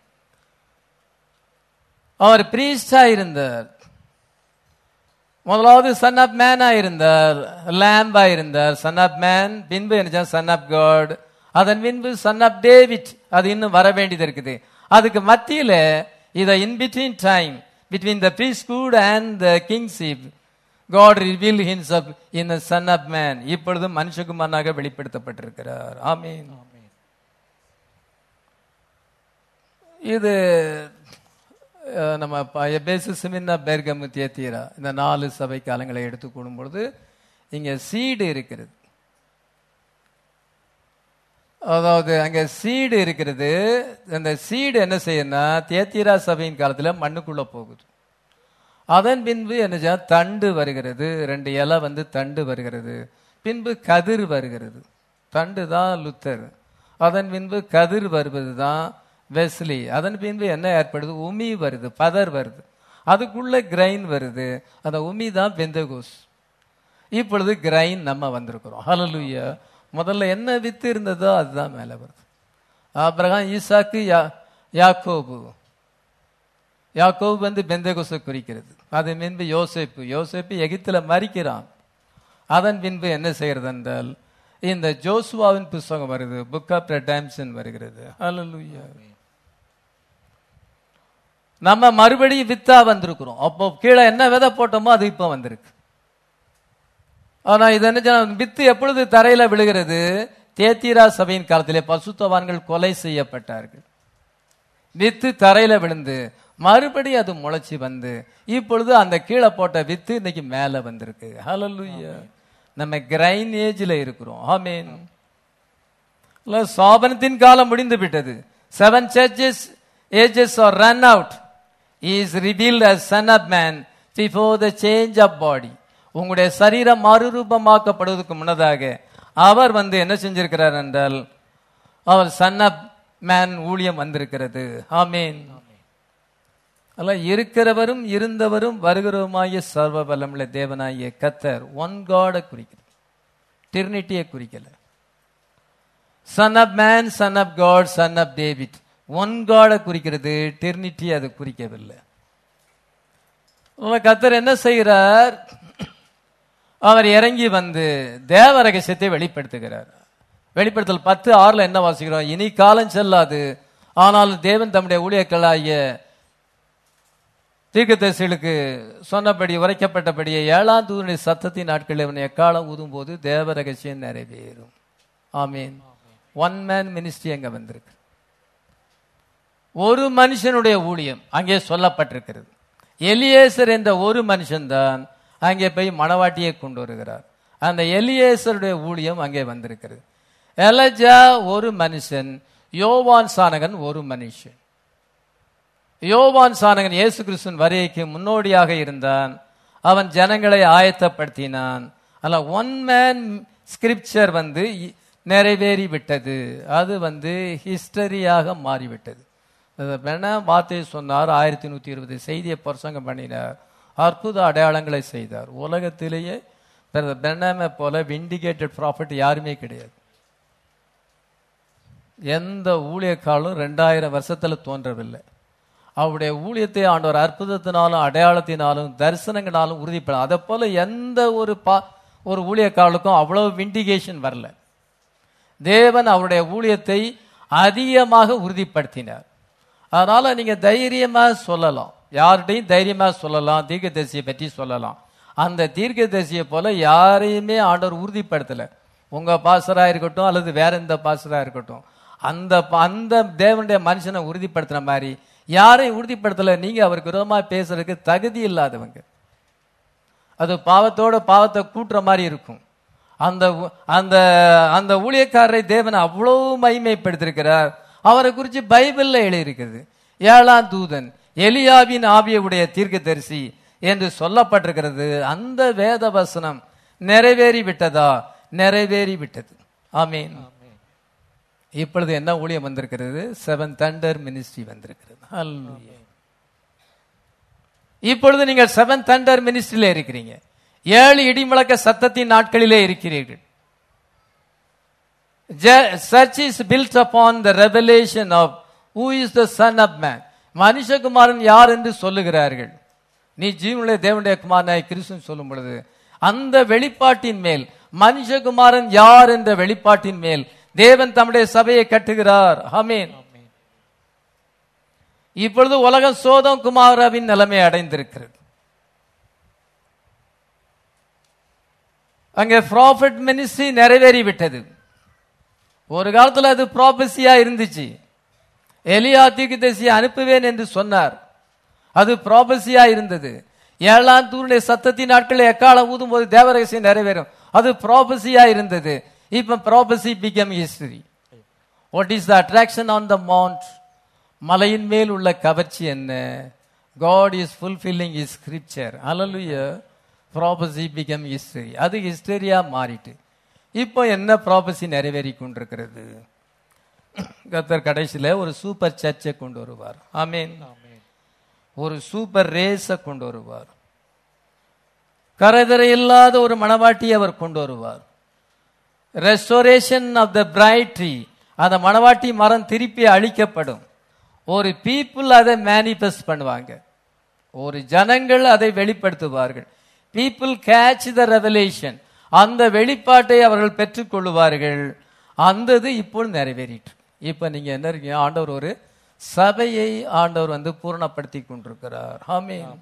அவர் பிரீஸ்டா இருந்தார் முதலாவது சன் ஆப் மேனா இருந்தார் லேம்பா இருந்தார் சன் ஆப் மேன் பின்பு என்ன சன் ஆப் காட் அதன் பின்பு சன் ஆப் டேவிட் அது இன்னும் வர வேண்டியது இருக்குது அதுக்கு மத்தியில இத in between time between the priesthood and the kingship God reveal himself in the son of man இப்பொழுது மனுஷகுமாரனாக வெளிப்படுத்தப்பட்டிருக்கிறார் ஆமீன் இது அஹ், நம்ம பேசு சிமின்னா பேர்கமு தியத்தீரா இந்த நாலு சபை காலங்களை எடுத்துக்கொள்ளும் பொழுது இங்க சீடு இருக்கிறது அதாவது அங்க சீடு இருக்கிறது அந்த சீடு என்ன செய்யும்னா தேத்தீரா சபையின் காலத்துல மண்ணுக்குள்ள போகுது அதன் பின்பு என்ன செய்யும்? தண்டு வருகிறது ரெண்டு இலை வந்து தண்டு வருகிறது பின்பு கதிர் வருகிறது தண்டு தான் லுத்தர் அதன் பின்பு கதிர் வருவது தான் வெஸ்லி அதன் பின்பு என்ன ஏற்படுது உமி வருது பதர் வருது அதுக்குள்ள கிரைன் வருது அந்த உமி தான் பெந்தகோஸ் இப்பொழுது கிரைன் நம்ம வந்திருக்கிறோம் ஹalleluya முதல்ல என்ன வித்து இருந்ததோ அதுதான் மேலே வருது அப்புறம் ஈசாக்கு யா யாக்கோபு யாக்கோபு வந்து பெந்தகோஸை குறிக்கிறது அது பின்பு யோசேப்பு யோசேப்பு எகிப்துல மறிக்கிறான் அதன் பின்பு என்ன செய்கிறது என்றால் இந்த ஜோசுவாவின் புஸ்தகம் வருது புக் ஆஃப் ரெடாம்ஷன் வருகிறது ஹalleluya நம்ம மறுபடியும் வித்தா வந்திருக்கிறோம் அப்போ கீழே என்ன விதை போட்டோமோ அது இப்போ வந்திருக்கு ஆனா இது என்ன செய்யணும்? வித்து எப்பொழுது தரையில விழுகிறது தேத்தீரா சபையின் காலத்திலே பசுத்தவான்கள் கொலை செய்யப்பட்டார்கள் வித்து தரையில விழுந்து மறுபடியும் அது முளைச்சி வந்து இப்பொழுது அந்த கீழே போட்ட வித்து இன்னைக்கு மேல வந்திருக்கு ஹalleluya நம்ம கிரைன் ஏஜ்ல இருக்கிறோம் ஆமீன் இல்ல, சாபனத்தின் காலம் முடிந்து விட்டது seven churches ages are run out is revealed as son of man before the change of body உங்களுடைய சரீரம் மறுரூபமாக்கப்படுவதற்கு முன்னதாக அவர் வந்து என்ன செஞ்சிருக்கிறார் என்றால் அவர் சன் ஆஃப் மேன் ஊழியம் வந்திருக்கிறது ஆமீன் அல்ல இருக்கிறவரும் இருந்தவரும் வருகிறவருமாகிய சர்வ வல்லமுள்ள தேவனாகிய கத்தர் ஒன் காட குறிக்கிறது டிரினிட்டியை குறிக்கல son of man son of God son of David one காட குறிக்கிறது டிரினிட்டி அது குறிக்கவில்லை உங்க கத்தர் என்ன செய்கிறார் அவர் இறங்கி வந்து தேவ ரகசியத்தை வெளிப்படுத்துகிறார் வெளிப்படுத்தல் பத்து ஆறுல என்ன வாசிக்கிறோம் இனி காலம் செல்லாது ஆனால் தேவன் தம்முடைய ஊழியர்களாகிய தீர்க்கதரிசிகளுக்கு சொன்னபடி உரைக்கப்பட்டபடியே ஏழாம் தூதனுடைய சத்தத்தின் நாட்களில் அவன் எக்காலம் ஊதும்போது தேவ ரகசியம் நிறைவேறும் ஆமீன் ஒன் மேன் மினிஸ்ட்ரி அங்க வந்திருக்கு ஒரு மனுஷனுடைய ஊழியம் அங்கே சொல்லப்பட்டிருக்கிறது எலியேசர் என்ற ஒரு மனுஷன்தான் அங்கே போய் மணவாட்டியை கொண்டு வருகிறார் அந்த எலியேசருடைய ஊழியம் அங்கே வந்திருக்கிறது எலஜா ஒரு மனுஷன் யோவான் சானகன் ஒரு மனுஷன் யோவான் சானகன் இயேசு கிறிஸ்துவின் வருகைக்கு முன்னோடியாக இருந்தான் அவன் ஜனங்களை ஆயத்தப்படுத்தினான் அல்ல ஒன் மேன் ஸ்கிரிப்சர் வந்து இ- நிறைவேறி விட்டது அது வந்து ஹிஸ்டரியாக மாறிவிட்டது அது வேணா வார்த்தையை சொன்னார் ஆயிரத்தி நூத்தி இருபது செய்தியை பிரசங்கம் பண்ணினார் அற்புத அடையாளங்களை செய்தார் உலகத்திலேயே பெண்ணாமை போல விண்டிகேட்டட் ப்ராஃபிட் யாருமே கிடையாது எந்த ஊழியக்காலும் ரெண்டாயிரம் வருஷத்துல தோன்றவில்லை அவருடைய ஊழியத்தை ஆண்டவர் அற்புதத்தினாலும் அடையாளத்தினாலும் தரிசனங்களாலும் உறுதிப்பட அதை போல எந்த ஒரு பா ஒரு ஊழியக்காலுக்கும் அவ்வளவு விண்டிகேஷன் வரல தேவன் அவருடைய ஊழியத்தை அதிகமாக உறுதிப்படுத்தினார் அதனால நீங்க தைரியமா சொல்லலாம் யார்கிட்டையும் தைரியமா சொல்லலாம் தீர்க்கதரிசியை பற்றி சொல்லலாம் அந்த தீர்க்கதரிசியை போல யாரையுமே ஆண்டவர் உறுதிப்படுத்தல உங்க பாசரா இருக்கட்டும் அல்லது வேற எந்த பாசரா இருக்கட்டும் அந்த ப- அந்த தேவனுடைய மனுஷனை உறுதிப்படுத்தின மாதிரி யாரையும் உறுதிப்படுத்தல நீங்க அவருக்கு விரோதமா பேசுறதுக்கு தகுதி இல்லாதவங்க அது பாவத்தோட பாவத்தை கூட்டுற மாதிரி இருக்கும் அந்த ஊ- அந்த அந்த ஊழியக்காரரை தேவன் அவ்வளவு மகிமைப்படுத்திருக்கிறார் அவரை குறித்து பைபிள்ல எழுதியிருக்கிறது ஏழாம் தூதன் எலியாவின் ஆவியுடைய தீர்க்கதரிசி என்று சொல்லப்பட்டிருக்கிறது அந்த வேத வசனம் நிறைவேறி விட்டதா நிறைவேறி விட்டது ஆமீன் இப்பொழுது என்ன ஊழியம் வந்திருக்கிறது செவன் தண்டர் மினிஸ்ட்ரி வந்திருக்கிறது ஹல்லேலூயா. இப்பொழுது நீங்கள் செவன் தண்டர் மினிஸ்ட்ரியில இருக்கிறீங்க ஏழு இடிமுழக்க சத்தத்தின் நாட்களிலே இருக்கிறீர்கள் church is built upon the revelation of who is the son of man மனுஷகுமாரன் யார் என்று சொல்லுகிறார்கள் நீ ஜீவனுடைய தேவனுடைய குமாரனாய் கிறிஸ்துன்னு சொல்லும் பொழுது அந்த வெளிப்பாட்டின் மேல் மனுஷகுமாரன் யார் என்ற வெளிப்பாட்டின் மேல் தேவன் தம்முடைய சபையை கட்டுகிறார் ஆமென் இப்பொழுது உலகம் சோதம் குமாராவின் நிலைமை அடைந்திருக்கிறது அங்கே ப்ராஃபிட் மினிஸ்ட்ரி நிறைவேறி விட்டது ஒரு காலத்துல அது ப்ராபசியா இருந்துச்சு எலியா தீர்க்கதரிசியை அனுப்புவேன் என்று சொன்னார் அது ப்ராபசியா இருந்தது ஏழாம் தூருடைய சத்தத்தின் நாட்களில் எக்காலம் ஊதும் போது தேவரகசியம் நிறைவேறும் அது ப்ராபசியா இருந்தது இப்ப prophecy become history what is the attraction on the mount மலையின் மேல் உள்ள கவர்ச்சி என்ன God is fulfilling is scripture அலலுய ப்ராபசி பிகம் ஹிஸ்டரி அது ஹிஸ்டரியா மாறிட்டு இப்போ என்ன ப்ராபசி நிறைவேறி கொண்டிருக்கிறது கத்தர் கடைசியில ஒரு சூப்பர் சர்ச்சை கொண்டு வருவார் ஆமீன் ஒரு சூப்பர் ரேஸை கொண்டு வருவார் கரைதரை இல்லாத ஒரு மணவாட்டியை அவர் கொண்டு வருவார் restoration of the bride tree அந்த மணவாட்டி மரம் திருப்பி அழிக்கப்படும் ஒரு பீப்புள் அதை மேனிஃபெஸ்ட் பண்ணுவாங்க ஒரு ஜனங்கள் அதை வெளிப்படுத்துவார்கள் பீப்புள் கேட்ச் த ரெவலேஷன் அந்த வெளிப்பாட்டை அவர்கள் பெற்றுக்கொள்ளுவார்கள் அந்த இது இப்போ நிறைவேறிட்டு இப்போ நீங்க என்ன இருக்கீங்க ஆண்டவர் ஒரு சபையை ஆண்டவர் வந்து பூரணப்படுத்தி கொண்டிருக்கிறார் ஆமென்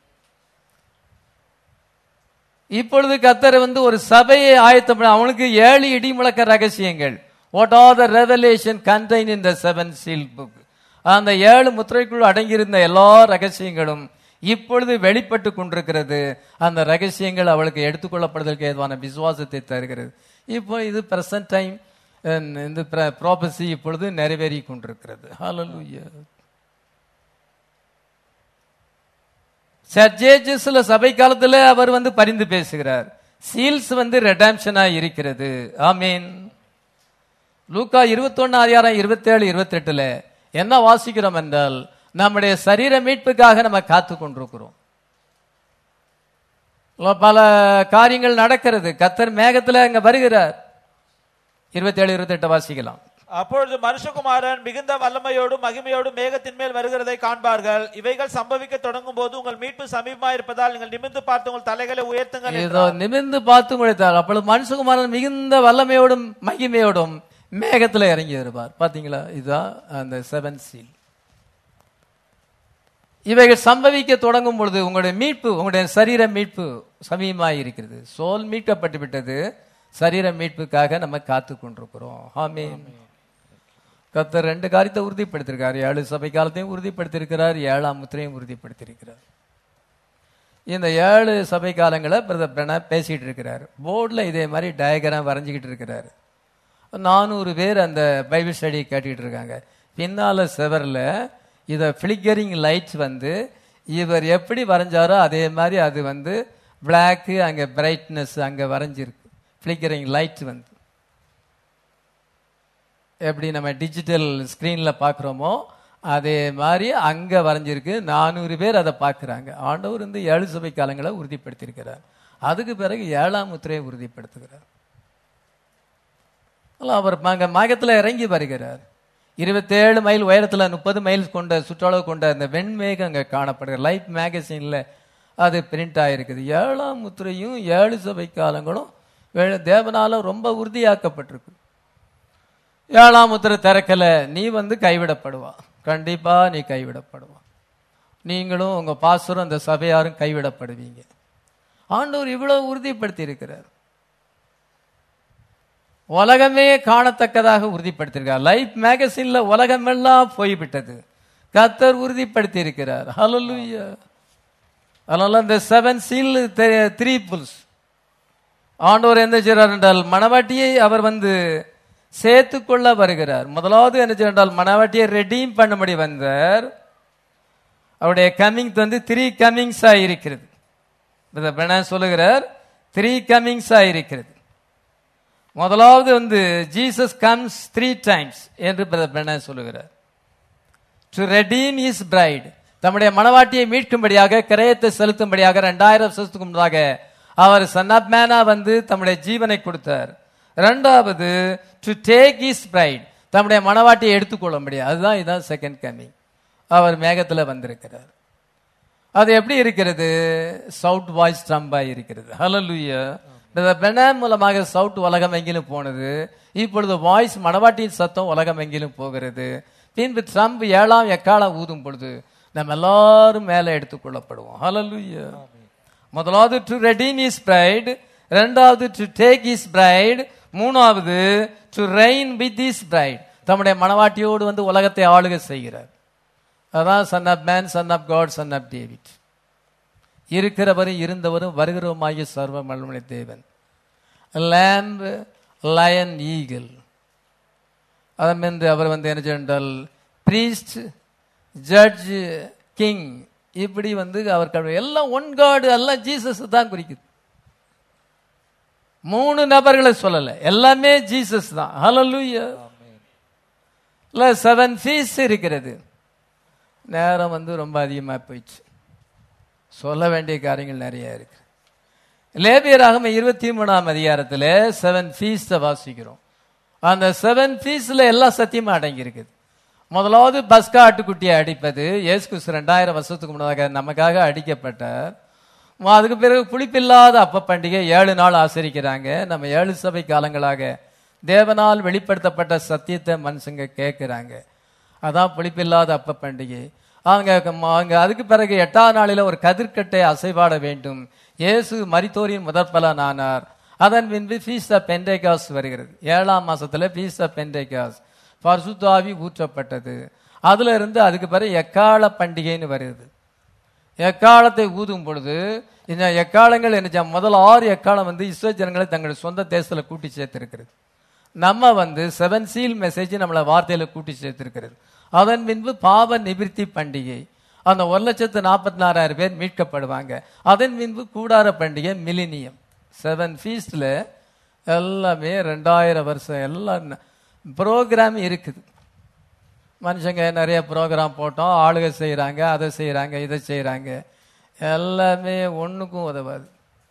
இப்பொழுது கத்தர் வந்து ஒரு சபையை ஆயத்தம் பண்ண அவனுக்கு ஏழு இடிமுழக்க ரகசியங்கள் what are the revelation contain in the seven seal book அந்த ஏழு முத்திரைக்குள் அடங்கியிருந்த எல்லா ரகசியங்களும் இப்பொழுது வெளிப்பட்டு கொண்டிருக்கிறது அந்த ரகசியங்கள் அவளுக்கு எடுத்துக்கொள்ளப்படுதலுக்கு ஏதுவான விசுவாசத்தை தருகிறது இப்போ இது பிரசன்ட் டைம் இந்த ப்ராபசி இப்பொழுது நிறைவேறி கொண்டிருக்கிறது ஹalleluya சர்ஜேஜஸ்ல சபை காலத்துல அவர் வந்து பரிந்து பேசுகிறார் சீல்ஸ் வந்து ரெடாம்ஷனா இருக்கிறது ஆமீன் லூக்கா இருபத்தொன்னு அதிகாரம் இருபத்தேழு இருபத்தெட்டுல என்ன வாசிக்கிறோம் என்றால் நம்முடைய சரீர மீட்புக்காக நம்ம காத்து கொண்டிருக்கிறோம் பல காரியங்கள் நடக்கிறது கத்தர் மேகத்துல அங்க வருகிறார் இருபத்தேழு இருபத்தெட்டு வாசிக்கலாம் அப்பொழுது மனுஷகுமாரன் மிகுந்த வல்லமையோடும் மகிமையோடும் மேகத்தின் மேல் வருகிறதை காண்பார்கள் இவைகள் சம்பவிக்க தொடங்கும் போது உங்கள் மீட்பு சமீபமா இருப்பதால் நீங்கள் நிமிர்ந்து பார்த்து உங்கள் தலைகளை உயர்த்துங்கள் ஏதோ நிமிர்ந்து பார்த்து முடித்தார் அப்பொழுது மனுஷகுமாரன் மிகுந்த வல்லமையோடும் மகிமையோடும் மேகத்துல இறங்கி வருவார் பாத்தீங்களா இதுதான் அந்த செவன் சீல் இவைகள் சம்பவிக்க தொடங்கும் பொழுது உங்களுடைய மீட்பு உங்களுடைய சரீர மீட்பு சமீபமாய் இருக்கிறது சோல் மீட்கப்பட்டு விட்டது சரீர மீட்புக்காக நம்ம காத்து கொண்டிருக்கிறோம் ஆமென் கத்தர் ரெண்டு காரியத்தை உறுதிப்படுத்திருக்கார் ஏழு சபை காலத்தையும் உறுதிப்படுத்தியிருக்கிறார் ஏழாம் முத்திரையும் உறுதிப்படுத்தியிருக்கிறார் இந்த ஏழு சபை காலங்களை பிரதர் பிரணா பேசிட்டு இருக்கிறார் போர்டில் இதே மாதிரி டயக்ராம் வரைஞ்சிக்கிட்டு இருக்கிறார் நானூறு பேர் அந்த பைபிள் ஸ்டடி கேட்டுக்கிட்டு இருக்காங்க பின்னால செவரில் இதை ஃபிளிக்கரிங் லைட்ஸ் வந்து இவர் எப்படி வரைஞ்சாரோ அதே மாதிரி அது வந்து பிளாக்கு அங்கே பிரைட்னஸ் அங்கே வரைஞ்சிருக்கு ஃபிளிக்கரிங் லைட் வந்து எப்படி நம்ம டிஜிட்டல் ஸ்க்ரீனில் பார்க்குறோமோ அதே மாதிரி அங்கே வரைஞ்சிருக்கு நானூறு பேர் அதை பார்க்குறாங்க ஆண்டவர் வந்து ஏழு சபை காலங்களை உறுதிப்படுத்தியிருக்கிறார் அதுக்கு பிறகு ஏழாம் முத்திரையை உறுதிப்படுத்துகிறார் அவர் அங்கே மகத்தில் இறங்கி வருகிறார் இருபத்தேழு மைல் உயரத்தில் முப்பது மைல் கொண்ட சுற்றளவு கொண்ட அந்த வெண்மேகம் அங்கே காணப்படுகிற லைஃப் மேகசினில் அது பிரிண்ட் ஆகிருக்குது ஏழாம் முத்திரையும் ஏழு சபை காலங்களும் தேவனால ரொம்ப உறுதியாக்கப்பட்டிருக்கு ஏழாம் முத்திரை திறக்கல நீ வந்து கைவிடப்படுவா கண்டிப்பா நீ கைவிடப்படுவா நீங்களும் உங்க பாசரும் அந்த சபையாரும் கைவிடப்படுவீங்க ஆண்டவர் இவ்வளவு உறுதிப்படுத்தி இருக்கிறார் உலகமே காணத்தக்கதாக உறுதிப்படுத்தியிருக்கார் லைஃப் மேகசின்ல உலகமெல்லாம் போய்விட்டது கத்தர் உறுதிப்படுத்தி இருக்கிறார் ஹலலுயா அதனால இந்த செவன் சீல் த்ரீ புல்ஸ் ஆண்டவர் என்ன செய்கிறார் என்றால் மணவாட்டியை அவர் வந்து சேர்த்து கொள்ள வருகிறார் முதலாவது என்ன செய்யறால் மணவாட்டியை ரெடீம் பண்ணும்படி வந்தார் அவருடைய கம்மிங் வந்து த்ரீ கம்மிங்ஸ் இருக்கிறது சொல்லுகிறார் த்ரீ கம்மிங்ஸ் இருக்கிறது முதலாவது வந்து ஜீசஸ் கம்ஸ் த்ரீ டைம்ஸ் என்று பிரதர் சொல்லுகிறார் டு ரெடீம் இஸ் பிரைட் தம்முடைய மனவாட்டியை மீட்கும்படியாக கிரயத்தை செலுத்தும்படியாக ரெண்டாயிரம் வருஷத்துக்கு முன்னதாக அவர் சன் ஆப் மேனா வந்து தம்முடைய ஜீவனை கொடுத்தார் ரெண்டாவது டு டேக் இஸ் பிரைட் தம்முடைய மனவாட்டியை எடுத்துக்கொள்ள முடியாது அதுதான் இதுதான் செகண்ட் கமிங் அவர் மேகத்தில் வந்திருக்கிறார் அது எப்படி இருக்கிறது சவுட் வாய்ஸ் ட்ரம்பாய் இருக்கிறது ஹலலுயா பெனாம் மூலமாக சவுட் உலகம் எங்கிலும் போனது இப்பொழுது வாய்ஸ் மணவாட்டியின் சத்தம் உலகம் எங்கிலும் போகிறது பின்பு ட்ரம்ப் ஏழாம் எக்காலம் ஊதும் பொழுது நம்ம எல்லாரும் மேலே எடுத்துக்கொள்ளப்படுவோம் ஹலலுயா முதலாவது டு ரெடீம் இஸ் பிரைட் ரெண்டாவது டு டேக் இஸ் பிரைட் மூணாவது to reign with his bride தம்முடைய மனவாட்டியோடு வந்து உலகத்தை ஆளுக செய்கிறார் அதான் son of man son of God son of David இருக்கிறவரும் இருந்தவரும் வருகிறவமாகிய சர்வ மல்மலை தேவன் லேம்ப் லயன் ஈகிள் அதமென்று அவர் வந்து என்ன சொன்னால் பிரீஸ்ட் ஜட்ஜ் கிங் இப்படி வந்து அவர் எல்லாம் ஒன் காடு எல்லாம் ஜீசஸ் தான் குறிக்குது மூணு நபர்களை சொல்லல எல்லாமே ஜீசஸ் தான் ஹலலூயா இல்லை செவன் ஃபீஸ் இருக்கிறது நேரம் வந்து ரொம்ப அதிகமாக போயிடுச்சு சொல்ல வேண்டிய காரியங்கள் நிறைய இருக்கு லேபியராகம இருபத்தி மூணாம் அதிகாரத்தில் செவன் ஃபீஸை வாசிக்கிறோம் அந்த செவன் ஃபீஸில் எல்லா சத்தியமும் அடங்கி இருக்குது முதலாவது பஸ்கா ஆட்டுக்குட்டியை அடிப்பது இயேசு கிறிஸ்து ரெண்டாயிரம் வருஷத்துக்கு முன்னதாக நமக்காக அடிக்கப்பட்டார் ம- அதுக்கு பிறகு புளிப்பில்லாத அப்ப பண்டிகை ஏழு நாள் ஆசரிக்கிறாங்க நம்ம ஏழு சபை காலங்களாக தேவனால் வெளிப்படுத்தப்பட்ட சத்தியத்தை மனுஷங்க கேட்குறாங்க அதான் புளிப்பில்லாத அப்ப பண்டிகை அவங்க அவங்க அதுக்கு பிறகு எட்டாவது நாளில் ஒரு கதிர்க்கட்டை அசைவாட வேண்டும் இயேசு மரித்தோரின் முதற்பலன் ஆனார் அதன் பின்பு ஃபீஸ் ஆஃப் பெண்டேகாஸ் வருகிறது ஏழாம் மாசத்துல ஃபீஸ் ஆஃப் பெண்டேகாஸ் பரிசுத்தாவி ஊற்றப்பட்டது அதுல இருந்து அதுக்கு பிறகு எக்கால பண்டிகைன்னு வருது எக்காலத்தை ஊதும் பொழுது இந்த எக்காலங்கள் என்ன செய்ய- முதல் ஆறு எக்காலம் வந்து இஸ்ரோ ஜனங்களை தங்களுடைய சொந்த தேசத்துல கூட்டி சேர்த்திருக்கிறது நம்ம வந்து செவன் சீல் மெசேஜ் நம்மளை வார்த்தையில கூட்டி சேர்த்திருக்கிறது அதன் பின்பு பாவ நிவிர்த்தி பண்டிகை அந்த ஒரு லட்சத்து நாற்பத்தி நாலாயிரம் பேர் மீட்கப்படுவாங்க அதன் பின்பு கூடார பண்டிகை மிலினியம் செவன் ஃபீஸ்ட்ல எல்லாமே ரெண்டாயிரம் வருஷம் எல்லாம் ப்ரோக்ராம் இருக்குது மனுஷங்க நிறைய ப்ரோக்ராம் போட்டோம் ஆளுக செய்கிறாங்க அதை செய்கிறாங்க இதை செய்கிறாங்க எல்லாமே ஒன்றுக்கும் உதவாது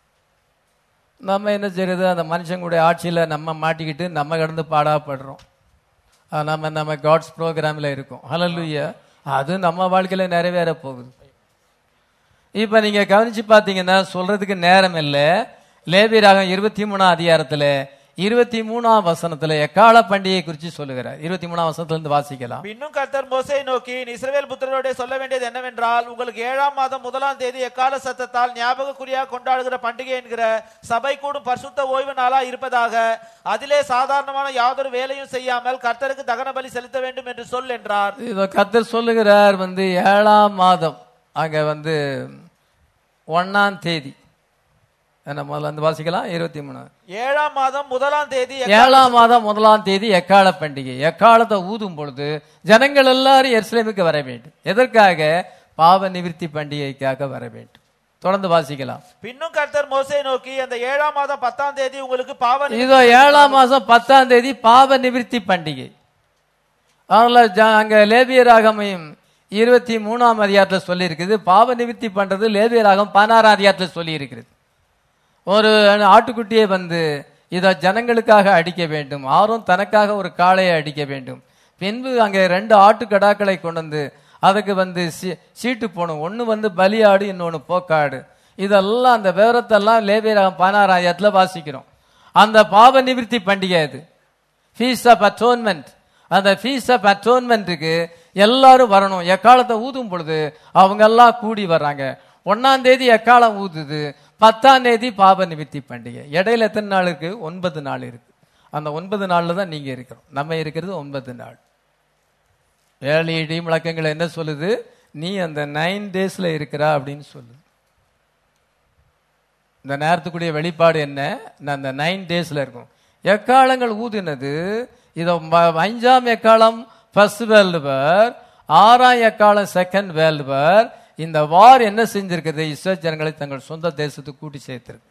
நம்ம என்ன செய்யறது அந்த மனுஷங்களுடைய ஆட்சியில் நம்ம மாட்டிக்கிட்டு நம்ம கடந்து பாடாப்படுறோம் ஆஹ் நம்ம நம்ம காட்ஸ் ப்ரோக்ராமில் இருக்கோம் ஹalleluya அது நம்ம வாழ்க்கையில் நிறைவேற போகுது இப்போ நீங்க கவனிச்சு பார்த்தீங்கன்னா சொல்றதுக்கு நேரம் இல்லை லேபியராகம் இருபத்தி மூணாம் அதிகாரத்துல இருபத்தி மூணாம் வசனத்துல எக்கால பண்டிகை குறித்து சொல்லுகிறார் இருபத்தி மூணாம் வசனத்துல இருந்து வாசிக்கலாம் பின்னும் கர்த்தர் மோசையை நோக்கி நீ இஸ்ரவேல் புத்திரரோட சொல்ல வேண்டியது என்னவென்றால் உங்களுக்கு ஏழாம் மாதம் முதலாம் தேதி எக்கால சத்தத்தால் ஞாபகக்குறியாக கொண்டாடுகிற பண்டிகை என்கிற சபை கூடும் பரிசுத்த ஓய்வு நாளா இருப்பதாக அதிலே சாதாரணமான யாதொரு வேலையும் செய்யாமல் கர்த்தருக்கு தகன பலி செலுத்த வேண்டும் என்று சொல் என்றார் இதோ கர்த்தர் சொல்லுகிறார் வந்து ஏழாம் மாதம் அங்க வந்து ஒண்ணாம் தேதி என்ன முதல்ல வந்து வாசிக்கலாம் இருபத்தி மூணு ஏழாம் மாதம் முதலாம் தேதி ஏழாம் மாதம் முதலாம் தேதி எக்கால பண்டிகை எக்காலத்தை ஊதும் பொழுது ஜனங்கள் எல்லாரும் எருசலேமுக்கு வர வேண்டும் எதற்காக பாவ நிவிர்த்தி பண்டிகைக்காக வர வேண்டும் தொடர்ந்து வாசிக்கலாம் பின்னும் கர்த்தர் மோசையை நோக்கி அந்த ஏழாம் மாதம் பத்தாம் தேதி உங்களுக்கு பாவ இதோ ஏழாம் மாசம் பத்தாம் தேதி பாவ நிவிர்த்தி பண்டிகை அதனால ஜ- அங்க லேபியராகமையும் இருபத்தி மூணாம் அதிகாரத்தில் சொல்லி இருக்குது பாவ நிவிர்த்தி பண்றது லேபியராகம் பதினாறாம் அதிகாரத்தில் சொல்லி இருக்கிறது ஒரு ஆட்டுக்குட்டியை வந்து இதை ஜனங்களுக்காக அடிக்க வேண்டும் ஆறும் தனக்காக ஒரு காளையை அடிக்க வேண்டும் பின்பு அங்கே ரெண்டு ஆட்டுக்கடாக்களை கொண்டு வந்து அதுக்கு வந்து சீ- சீட்டு போகணும் ஒன்று வந்து பலியாடு இன்னொன்று போக்காடு இதெல்லாம் அந்த விவரத்தெல்லாம் லேபியராகம் பதினாறாயிரத்தில் வாசிக்கிறோம் அந்த பாவ நிவிர்த்தி பண்டிகை அது ஃபீஸ் ஆஃப் அட்டோன்மெண்ட் அந்த ஃபீஸ் ஆஃப் அட்டோன்மெண்ட்டுக்கு எல்லாரும் வரணும் எக்காலத்தை ஊதும் பொழுது அவங்க எல்லாம் கூடி வர்றாங்க ஒன்னாம் தேதி எக்காலம் ஊதுது பத்தாம் தேதி பாப நிமித்தி பண்டிகை இடையில எத்தனை நாள் இருக்கு ஒன்பது நாள் இருக்கு அந்த ஒன்பது நாள்ல தான் நீங்க இருக்கிறோம் நம்ம இருக்கிறது ஒன்பது நாள் ஏழு இடி முழக்கங்கள் என்ன சொல்லுது நீ அந்த நைன் டேஸ்ல இருக்கிறா அப்படின்னு சொல்லுது இந்த நேரத்துக்குரிய வெளிப்பாடு என்ன நான் அந்த நைன் டேஸ்ல இருக்கும் எக்காலங்கள் ஊதினது இதோ ம- அஞ்சாம் எக்காலம் ஃபர்ஸ்ட் வேர்ல்டு வார் ஆறாம் எக்காலம் செகண்ட் வேர்ல்டு வார் இந்த வார் என்ன செஞ்சிருக்குது இஸ்ரோ ஜனங்களை தங்கள் சொந்த தேசத்துக்கு கூட்டி சேர்த்திருக்கு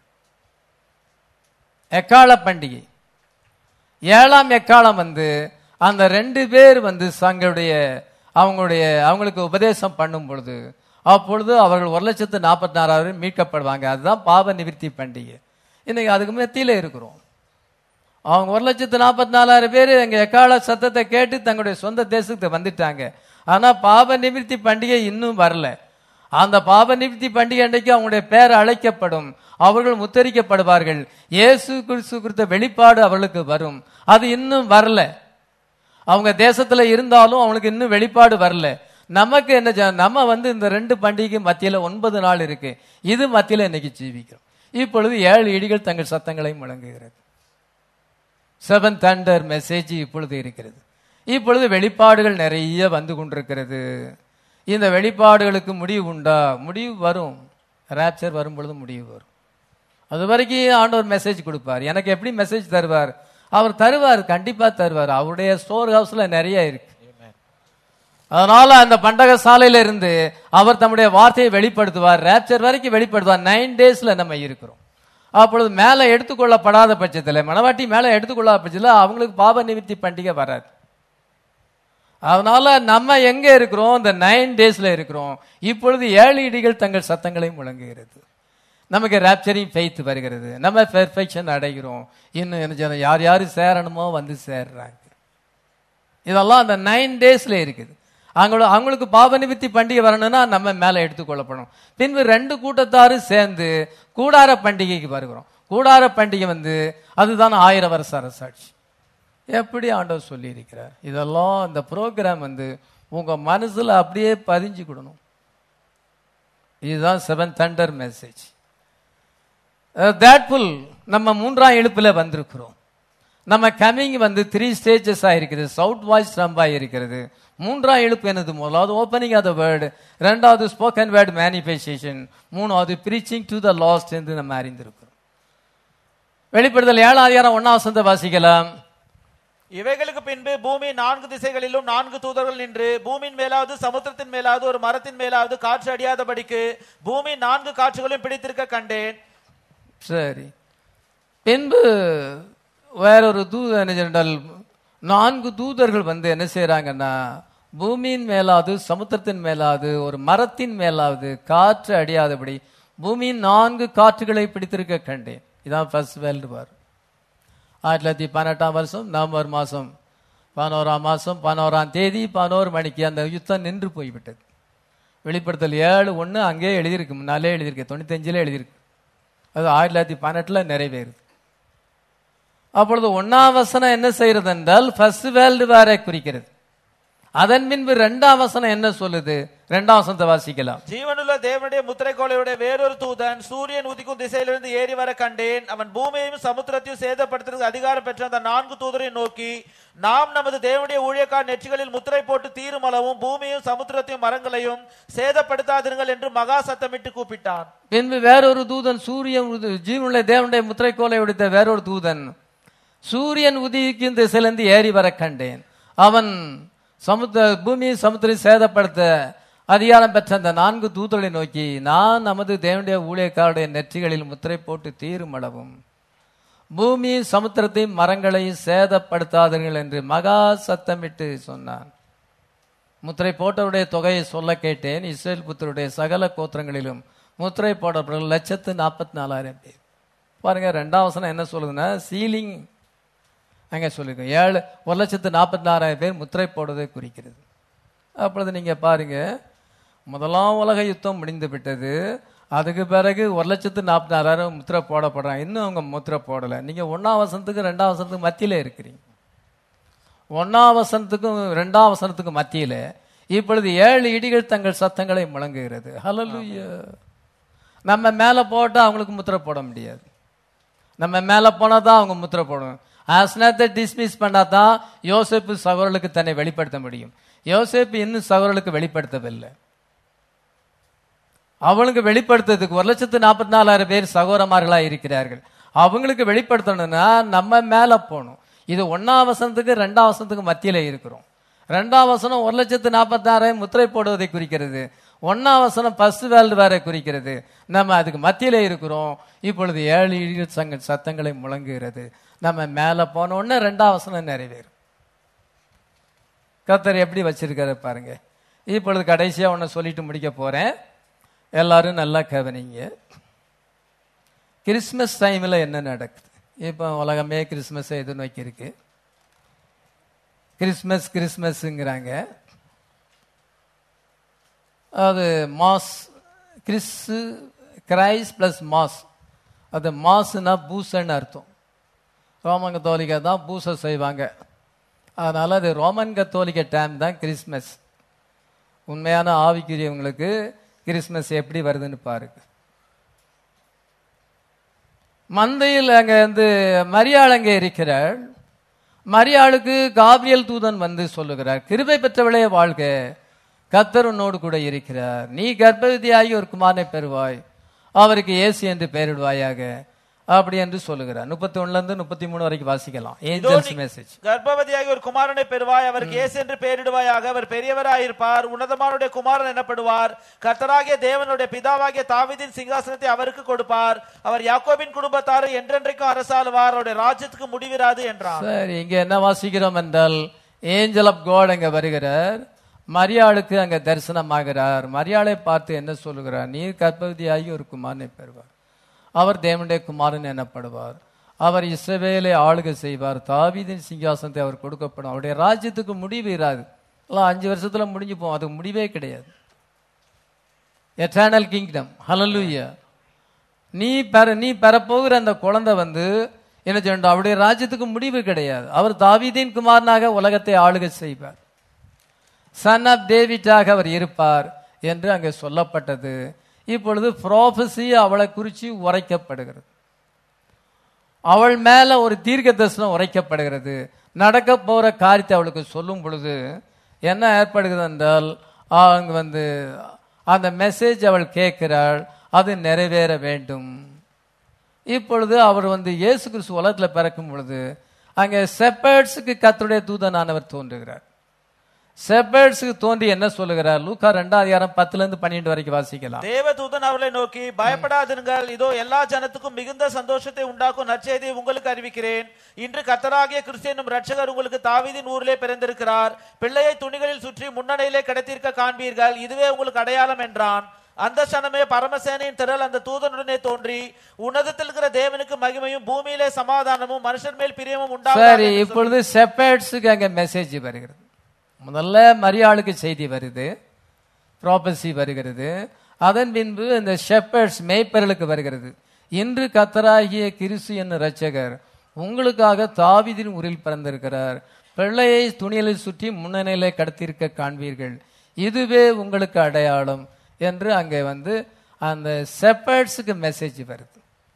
எக்கால பண்டிகை ஏழாம் எக்காலம் வந்து அந்த ரெண்டு பேர் வந்து தங்களுடைய அவங்களுடைய அவங்களுக்கு உபதேசம் பண்ணும் பொழுது அப்பொழுது அவர்கள் ஒரு லட்சத்து நாற்பத்தி நாலாயிரம் மீட்கப்படுவாங்க அதுதான் பாவ நிவிர்த்தி பண்டிகை இன்னைக்கு அதுக்கு மத்தியில இருக்கிறோம் அவங்க ஒரு லட்சத்து நாற்பத்தி நாலாயிரம் பேர் எங்க எக்கால சத்தத்தை கேட்டு தங்களுடைய சொந்த தேசத்துக்கு வந்துட்டாங்க ஆனா பாவ நிவிர்த்தி பண்டிகை இன்னும் வரல அந்த பாவ நிவிர்த்தி பண்டிகை அன்றைக்கு அவங்களுடைய பேர் அழைக்கப்படும் அவர்கள் முத்தரிக்கப்படுவார்கள் இயேசு கிறிஸ்து குறித்த வெளிப்பாடு அவர்களுக்கு வரும் அது இன்னும் வரல அவங்க தேசத்துல இருந்தாலும் அவங்களுக்கு இன்னும் வெளிப்பாடு வரல நமக்கு என்ன செய்ய- நம்ம வந்து இந்த ரெண்டு பண்டிகைக்கு மத்தியில ஒன்பது நாள் இருக்கு இது மத்தியில இன்னைக்கு ஜீவிக்கிறோம் இப்பொழுது ஏழு இடிகள் தங்கள் சத்தங்களை முழங்குகிறது செவன் தண்டர் மெசேஜ் இப்பொழுது இருக்கிறது இப்பொழுது வெளிப்பாடுகள் நிறைய வந்து கொண்டிருக்கிறது இந்த வெளிப்பாடுகளுக்கு முடிவு உண்டா முடிவு வரும் ராப்சர் வரும் பொழுது முடிவு வரும் அது வரைக்கும் ஆண்டவர் மெசேஜ் கொடுப்பார் எனக்கு எப்படி மெசேஜ் தருவார் அவர் தருவார் கண்டிப்பா தருவார் அவருடைய ஸ்டோர் ஹவுஸ்ல நிறைய இருக்கு அதனால அந்த பண்டக சாலையில இருந்து அவர் தம்முடைய வார்த்தையை வெளிப்படுத்துவார் ரேப்சர் வரைக்கும் வெளிப்படுத்துவார் நைன் டேஸ்ல நம்ம இருக்கிறோம் அப்பொழுது மேல எடுத்துக்கொள்ளப்படாத பட்சத்துல மணவாட்டி மேல எடுத்துக்கொள்ளாத பட்சத்துல அவங்களுக்கு பாப நிமித்தி பண்டிகை வராது அதனால நம்ம எங்க இருக்கிறோம் இந்த நைன் டேஸ்ல இருக்கிறோம் இப்பொழுது ஏழு இடிகள் தங்கள் சத்தங்களை முழங்குகிறது நமக்கு ரேப்சரிங் ஃபெய்த் வருகிறது நம்ம பெர்ஃபெக்ஷன் அடைகிறோம் இன்னும் என்ன செய்யணும்? யார் யார் சேரணுமோ வந்து சேர்றாங்க இதெல்லாம் அந்த நைன் டேஸ்ல இருக்குது அவங்கள அவங்களுக்கு பாவ நிமித்தி பண்டிகை வரணும்னா நம்ம மேல எடுத்துக்கொள்ளப்படும் பின்பு ரெண்டு கூட்டத்தாரும் சேர்ந்து கூடார பண்டிகைக்கு வருகிறோம் கூடார பண்டிகை வந்து அதுதான் ஆயிரம் வருஷ அரசாட்சி எப்படி ஆண்டவர் சொல்லியிருக்கிறார் இதெல்லாம் இந்த ப்ரோக்ராம் வந்து உங்க மனசுல அப்படியே பதிஞ்சுக்கிடணும் இதுதான் செவன் தண்டர் மெசேஜ் தேட்ஃபுல் நம்ம மூன்றாம் எழுப்புல வந்திருக்கிறோம் நம்ம கமிங் வந்து த்ரீ ஸ்டேஜஸ் இருக்குது சவுட் வாய்ஸ் ரம்பா இருக்கிறது மூன்றாம் எழுப்பு என்னது முதலாவது ஓப்பனிங் ஆஃப் த வேர்டு ரெண்டாவது ஸ்போக்கன் வேர்டு மேனிஃபெஸ்டேஷன் மூணாவது பிரீச்சிங் டு த லாஸ்ட் என்று நம்ம அறிந்திருக்கிறோம் வெளிப்படுதல் ஏழாம் அதிகாரம் ஒன்னாம் வசந்த வாசிக்கலாம் இவைகளுக்கு பின்பு பூமி நான்கு திசைகளிலும் நான்கு தூதர்கள் நின்று பூமியின் மேலாவது சமுத்திரத்தின் மேலாவது ஒரு மரத்தின் மேலாவது காற்று அடியாதபடிக்கு பூமி நான்கு காற்றுகளையும் பிடித்திருக்க கண்டேன் சரி பின்பு வேறொரு தூதர் என்ன செய்தால் நான்கு தூதர்கள் வந்து என்ன செய்றாங்கன்னா பூமியின் மேலாவது சமுத்திரத்தின் மேலாவது ஒரு மரத்தின் மேலாவது காற்று அடியாதபடி பூமியின் நான்கு காற்றுகளை பிடித்திருக்க கண்டேன் இதான் ஃபர்ஸ்ட் வேர்ல்டு வார் ஆயிரத்தி தொள்ளாயிரத்தி பதினெட்டாம் வருஷம் நவம்பர் மாதம் பதினோராம் மாதம் பதினோராம் தேதி பதினோரு மணிக்கு அந்த யுத்தம் நின்று போய்விட்டது வெளிப்படுத்தல் ஏழு ஒன்று அங்கேயே எழுதியிருக்கு முன்னாலே எழுதியிருக்கு தொண்ணூத்தஞ்சில் எழுதியிருக்கு அது ஆயிரத்தி தொள்ளாயிரத்தி பதினெட்டில் நிறைவேறுது அப்பொழுது ஒன்னாம் வசனம் என்ன செய்யறது என்றால் ஃபர்ஸ்ட் வேர்ல்டு வாரை குறிக்கிறது அதன் பின்பு ரெண்டாம் வசனம் என்ன சொல்லுது ரெண்டாம் வசனத்தை வாசிக்கலாம் ஜீவனுள்ள தேவனுடைய முத்திரைக்கோளையுடைய வேறொரு தூதன் சூரியன் உதிக்கும் திசையிலிருந்து ஏறி வர கண்டேன் அவன் பூமியையும் சமுத்திரத்தையும் சேதப்படுத்துறதுக்கு அதிகாரம் பெற்ற அந்த நான்கு தூதரையும் நோக்கி நாம் நமது தேவனுடைய ஊழியக்கார் நெற்றிகளில் முத்திரை போட்டு தீரும் அளவும் பூமியையும் சமுத்திரத்தையும் மரங்களையும் சேதப்படுத்தாதிருங்கள் என்று மகா சத்தமிட்டு கூப்பிட்டான் பின்பு வேறொரு தூதன் சூரியன் உதி- ஜீவனுள்ள தேவனுடைய முத்திரைக்கோலை உடைத்த வேறொரு தூதன் சூரியன் உதிக்கும் திசையிலிருந்து ஏறி வர கண்டேன் அவன் சமுத்திர பூமியை சமுத்திரம் சேதப்படுத்த அதிகாரம் பெற்ற அந்த நான்கு தூதர்களை நோக்கி நான் நமது தேவனுடைய ஊழியக்காருடைய நெற்றிகளில் முத்திரை போட்டு தீரும் அளவும் பூமி சமுத்திரத்தையும் மரங்களையும் சேதப்படுத்தாதீர்கள் என்று மகா சத்தமிட்டு சொன்னான் முத்திரை போட்டவருடைய தொகையை சொல்ல கேட்டேன் இஸ்ரேல் புத்தருடைய சகல கோத்திரங்களிலும் முத்திரை போடப்பட்ட லட்சத்து நாற்பத்தி நாலாயிரம் பேர் பாருங்க ரெண்டாம் வசனம் என்ன சொல்லுதுன்னா சீலிங் அங்க சொல்லிருக்கோம் ஏழு ஒரு லட்சத்து நாற்பத்தி நாலாயிரம் பேர் முத்திரை போடுவதை குறிக்கிறது அப்பொழுது நீங்க பாருங்க முதலாம் உலக யுத்தம் முடிந்து விட்டது அதுக்கு பிறகு ஒரு லட்சத்து நாற்பத்தி நாலாயிரம் முத்திரை போடப்படுறாங்க இன்னும் அவங்க முத்திரை போடலை நீங்க ஒன்னாம் வசனத்துக்கு ரெண்டாம் வசனத்துக்கு மத்தியில இருக்கிறீங்க ஒன்னாம் வசனத்துக்கும் ரெண்டாம் வசனத்துக்கும் மத்தியில இப்பொழுது ஏழு இடிகள் தங்கள் சத்தங்களை முழங்குகிறது ஹalleluya நம்ம மேல போட்டா அவங்களுக்கு முத்திரை போட முடியாது நம்ம மேல போனா தான் அவங்க முத்திரை போடணும் ஆஸ்னத்தை டிஸ்மிஸ் பண்ணா தான் யோசேப்பு சகோதரர்களுக்கு தன்னை வெளிப்படுத்த முடியும் யோசேப்பு இன்னும் சகோதரர்களுக்கு வெளிப்படுத்தவில்லை அவனுக்கு வெளிப்படுத்துறதுக்கு ஒரு லட்சத்து நாற்பத்தி நாலாயிரம் பேர் சகோதரமார்களா இருக்கிறார்கள் அவங்களுக்கு வெளிப்படுத்தணும்னா நம்ம மேல போகணும் இது ஒன்னாம் வசனத்துக்கு ரெண்டாம் வசனத்துக்கு மத்தியில இருக்கிறோம் ரெண்டாம் வசனம் ஒரு லட்சத்து நாற்பத்தாறாயிரம் முத்திரை போடுவதை குறிக்கிறது ஒன்னாம் வசனம் ஃபர்ஸ்ட் வேர்ல்டு வேற குறிக்கிறது நம்ம அதுக்கு மத்தியில இருக்கிறோம் இப்பொழுது ஏழு இடிகள் சங்க சத்தங்களை முழங்குகிறது நம்ம மேல போன உடனே ரெண்டாம் வசனம் நிறைவேறும் கர்த்தர் எப்படி வச்சிருக்காரு பாருங்க இப்பொழுது கடைசியா ஒன்று சொல்லிட்டு முடிக்க போறேன் எல்லாரும் நல்லா கவனிங்க கிறிஸ்மஸ் டைம்ல என்ன நடக்குது இப்போ உலகமே கிறிஸ்மஸ் எதிர்நோக்கி இருக்கு கிறிஸ்மஸ் கிறிஸ்மஸ்ங்கிறாங்க அது மாஸ் கிறிஸ்து கிரைஸ் பிளஸ் மாஸ் அது மாஸ்னா பூசன்னு அர்த்தம் ரோமன் கத்தோலிக்கா தான் பூசை செய்வாங்க அதனால அது ரோமன் கத்தோலிக்க டைம் தான் கிறிஸ்மஸ் உண்மையான ஆவிக்குரியவங்களுக்கு கிறிஸ்மஸ் எப்படி வருதுன்னு பாருங்க மந்தையில் அங்க வந்து மரியாள் அங்கே இருக்கிறாள் மரியாளுக்கு காபிரியல் தூதன் வந்து சொல்லுகிறார் கிருபை பெற்றவளே வாழ்க கர்த்தர் உன்னோடு கூட இருக்கிறார் நீ கர்ப்பவதியாகி ஒரு குமாரனை பெறுவாய் அவருக்கு இயேசு என்று பெயரிடுவாயாக அப்படி என்று சொல்லுகிறார் முப்பத்தி ஒண்ணுல இருந்து முப்பத்தி மூணு வரைக்கும் வாசிக்கலாம் ஏஞ்சல்ஸ் மெசேஜ் கர்ப்பவதியாகி ஒரு குமாரனை பெறுவாய் அவருக்கு இயேசு என்று பெயரிடுவாயாக அவர் பெரியவராயிருப்பார் உன்னதமானுடைய குமாரன் எனப்படுவார் கர்த்தராகிய தேவனுடைய பிதாவாகிய தாவீதின் சிங்காசனத்தை அவருக்கு கொடுப்பார் அவர் யாக்கோபின் குடும்பத்தாரை என்றென்றைக்கும் அரசாளுவார் அவருடைய ராஜ்யத்துக்கு முடிவிராது என்றார் சரி இங்க என்ன வாசிக்கிறோம் என்றால் ஏஞ்சல் ஆஃப் காட் அங்க வருகிறார் மரியாளுக்கு அங்க தரிசனமாகிறார் மரியாளை பார்த்து என்ன சொல்லுகிறார் நீர் கர்ப்பவதியாகி ஒரு குமாரனை பெறுவார் அவர் தேவனுடைய குமாரன் எனப்படுவார் அவர் இஸ்ரவேலை ஆளுகை செய்வார் தாவீதின் சிங்காசனத்தை அவர் கொடுக்கப்படும் அவருடைய ராஜ்யத்துக்கு முடிவு இராது எல்லாம் அஞ்சு வருஷத்துல முடிஞ்சு போகும் அதுக்கு முடிவே கிடையாது எட்டர்னல் கிங்டம் ஹalleluya நீ பெற நீ பெறப்போகிற அந்த குழந்தை வந்து என்ன செய்யணும் அவருடைய ராஜ்யத்துக்கு முடிவு கிடையாது அவர் தாவீதின் குமாரனாக உலகத்தை ஆளுகை செய்வார் சன் ஆஃப் டேவிட்டாக அவர் இருப்பார் என்று அங்கே சொல்லப்பட்டது இப்பொழுது ப்ராஃபஸி அவளை குறித்து உரைக்கப்படுகிறது அவள் மேல ஒரு தீர்க்க தரிசனம் உரைக்கப்படுகிறது நடக்க போற காரியத்தை அவளுக்கு சொல்லும் பொழுது என்ன ஏற்படுகிறது என்றால் அங்க வந்து அந்த மெசேஜ் அவள் கேட்கிறாள் அது நிறைவேற வேண்டும் இப்பொழுது அவர் வந்து இயேசு கிறிஸ்து உலகத்தில் பிறக்கும் பொழுது அங்கே செப்பர்ட்ஸுக்கு கத்தருடைய தூதனானவர் தோன்றுகிறார் செப்பர்ட்ஸுக்கு தோன்றி என்ன சொல்லுகிறார் லூக்கா ரெண்டாம் அதிகாரம் பத்துல இருந்து பன்னிரெண்டு வரைக்கும் வாசிக்கலாம் தேவதூதன் அவர்களை நோக்கி பயப்படாதிருங்கள் இதோ எல்லா ஜனத்துக்கும் மிகுந்த சந்தோஷத்தை உண்டாக்கும் நற்செய்தியை உங்களுக்கு அறிவிக்கிறேன் இன்று கத்தராகிய கிறிஸ்தியனும் ரட்சகர் உங்களுக்கு தாவீதின் ஊரிலே பிறந்திருக்கிறார் பிள்ளையை துணிகளில் சுற்றி முன்னணியிலே கிடைத்திருக்க காண்பீர்கள் இதுவே உங்களுக்கு அடையாளம் என்றான் அந்த சனமே பரமசேனையின் திரள் அந்த தூதனுடனே தோன்றி உன்னதத்தில் இருக்கிற தேவனுக்கு மகிமையும் பூமியிலே சமாதானமும் மனுஷர் மேல் பிரியமும் சரி உண்டாகும் இப்பொழுது செப்பர்ட்ஸுக்கு அங்க மெசேஜ் வருகிறது முதல்ல மரியாளுக்கு செய்தி வருது ப்ராபசி வருகிறது அதன் பின்பு இந்த ஷெப்பர்ட்ஸ் மேய்ப்பர்களுக்கு வருகிறது இன்று கத்தராகிய கிறிஸ்து என்னும் இரட்சகர் உங்களுக்காக தாவீதின் ஊரில் பிறந்திருக்கிறார் பிள்ளையை துணியலில் சுற்றி முன்னணியிலே கடத்தியிருக்க காண்பீர்கள் இதுவே உங்களுக்கு அடையாளம் என்று அங்கே வந்து அந்த செப்பர்ட்ஸுக்கு மெசேஜ் வருது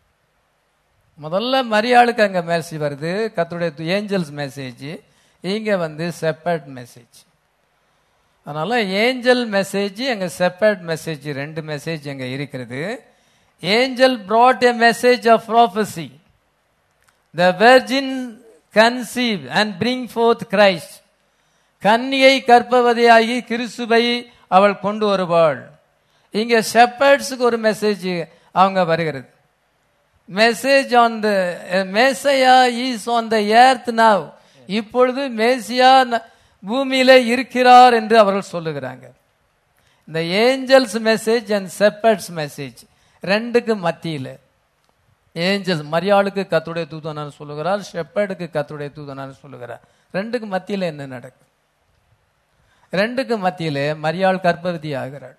முதல்ல மரியாளுக்கு அங்க மெசேஜ் வருது கத்தருடைய ஏஞ்சல்ஸ் மெசேஜ் இங்க வந்து செப்பரேட் மெசேஜ் அதனால ஏஞ்சல் மெசேஜ் அங்க செப்பரேட் மெசேஜ் ரெண்டு மெசேஜ் அங்க இருக்கிறது angel brought a message of prophecy the virgin conceive and bring forth christ கன்னியை கற்பவதியாகி கிறிஸ்துவை அவள் கொண்டு வருவாள் இங்க ஷெப்பர்ட்ஸுக்கு ஒரு மெசேஜ் அவங்க வருகிறது message on the Messiah is on the earth now இப்பொழுது மேசியா ந- பூமியில இருக்கிறார் என்று அவர்கள் சொல்லுகிறாங்க இந்த angels message and shepherds message ரெண்டுக்கு மத்தியில ஏஞ்சல்ஸ் மரியாளுக்கு கத்துடைய தூதனான்னு சொல்லுகிறார் ஷெப்பர்டுக்கு கத்துடைய தூதனான்னு சொல்லுகிறார் ரெண்டுக்கு மத்தியில என்ன நடக்கும் ரெண்டுக்கு மத்தியிலே மரியாள் கர்ப்பவதி ஆகிறாள்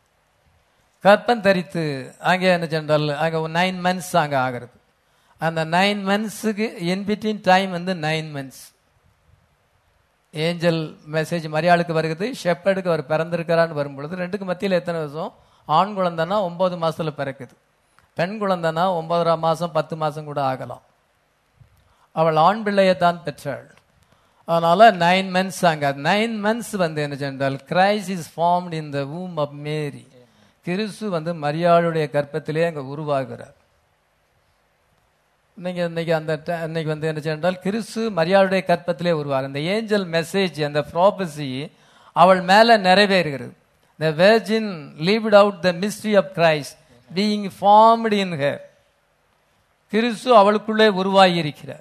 கற்பம் தரித்து அங்கே என்ன சென்றால் அங்கே நைன் மந்த்ஸ் அங்கே ஆகிறது அந்த நைன் மந்த்ஸுக்கு இன்பிட்வீன் டைம் வந்து நைன் மந்த்ஸ் ஏஞ்சல் மெசேஜ் மரியாளுக்கு வருகிறது ஷெப்பர்டுக்கு அவர் பிறந்திருக்கிறான்னு வரும்பொழுது ரெண்டுக்கு மத்தியில் எத்தனை வருஷம் ஆண் குழந்தைன்னா ஒன்பது மாசத்துல பிறக்குது பெண் குழந்தைன்னா ஒன்பதரை மாசம் பத்து மாசம் கூட ஆகலாம் அவள் ஆண் பிள்ளையைத்தான் பெற்றாள் அதனால நைன் மந்த்ஸ் அங்க நைன் மந்த்ஸ் வந்து என்ன சென்றால் Christ is formed in the womb of Mary கிறிஸ்து வந்து மரியாளுடைய கர்ப்பத்திலே அங்க உருவாகிறார் இன்னைக்கு இன்னைக்கு அந்த ட- இன்னைக்கு வந்து என்ன சென்றால் கிறிஸ்து மரியாளுடைய கற்பத்திலே உருவார் அந்த ஏஞ்சல் மெசேஜ் அந்த ப்ராபசி அவள் மேல நிறைவேறுகிறது the virgin lived out the mystery of Christ being formed in her கிறிஸ்து அவளுக்குள்ளே உருவாகி இருக்கிறார்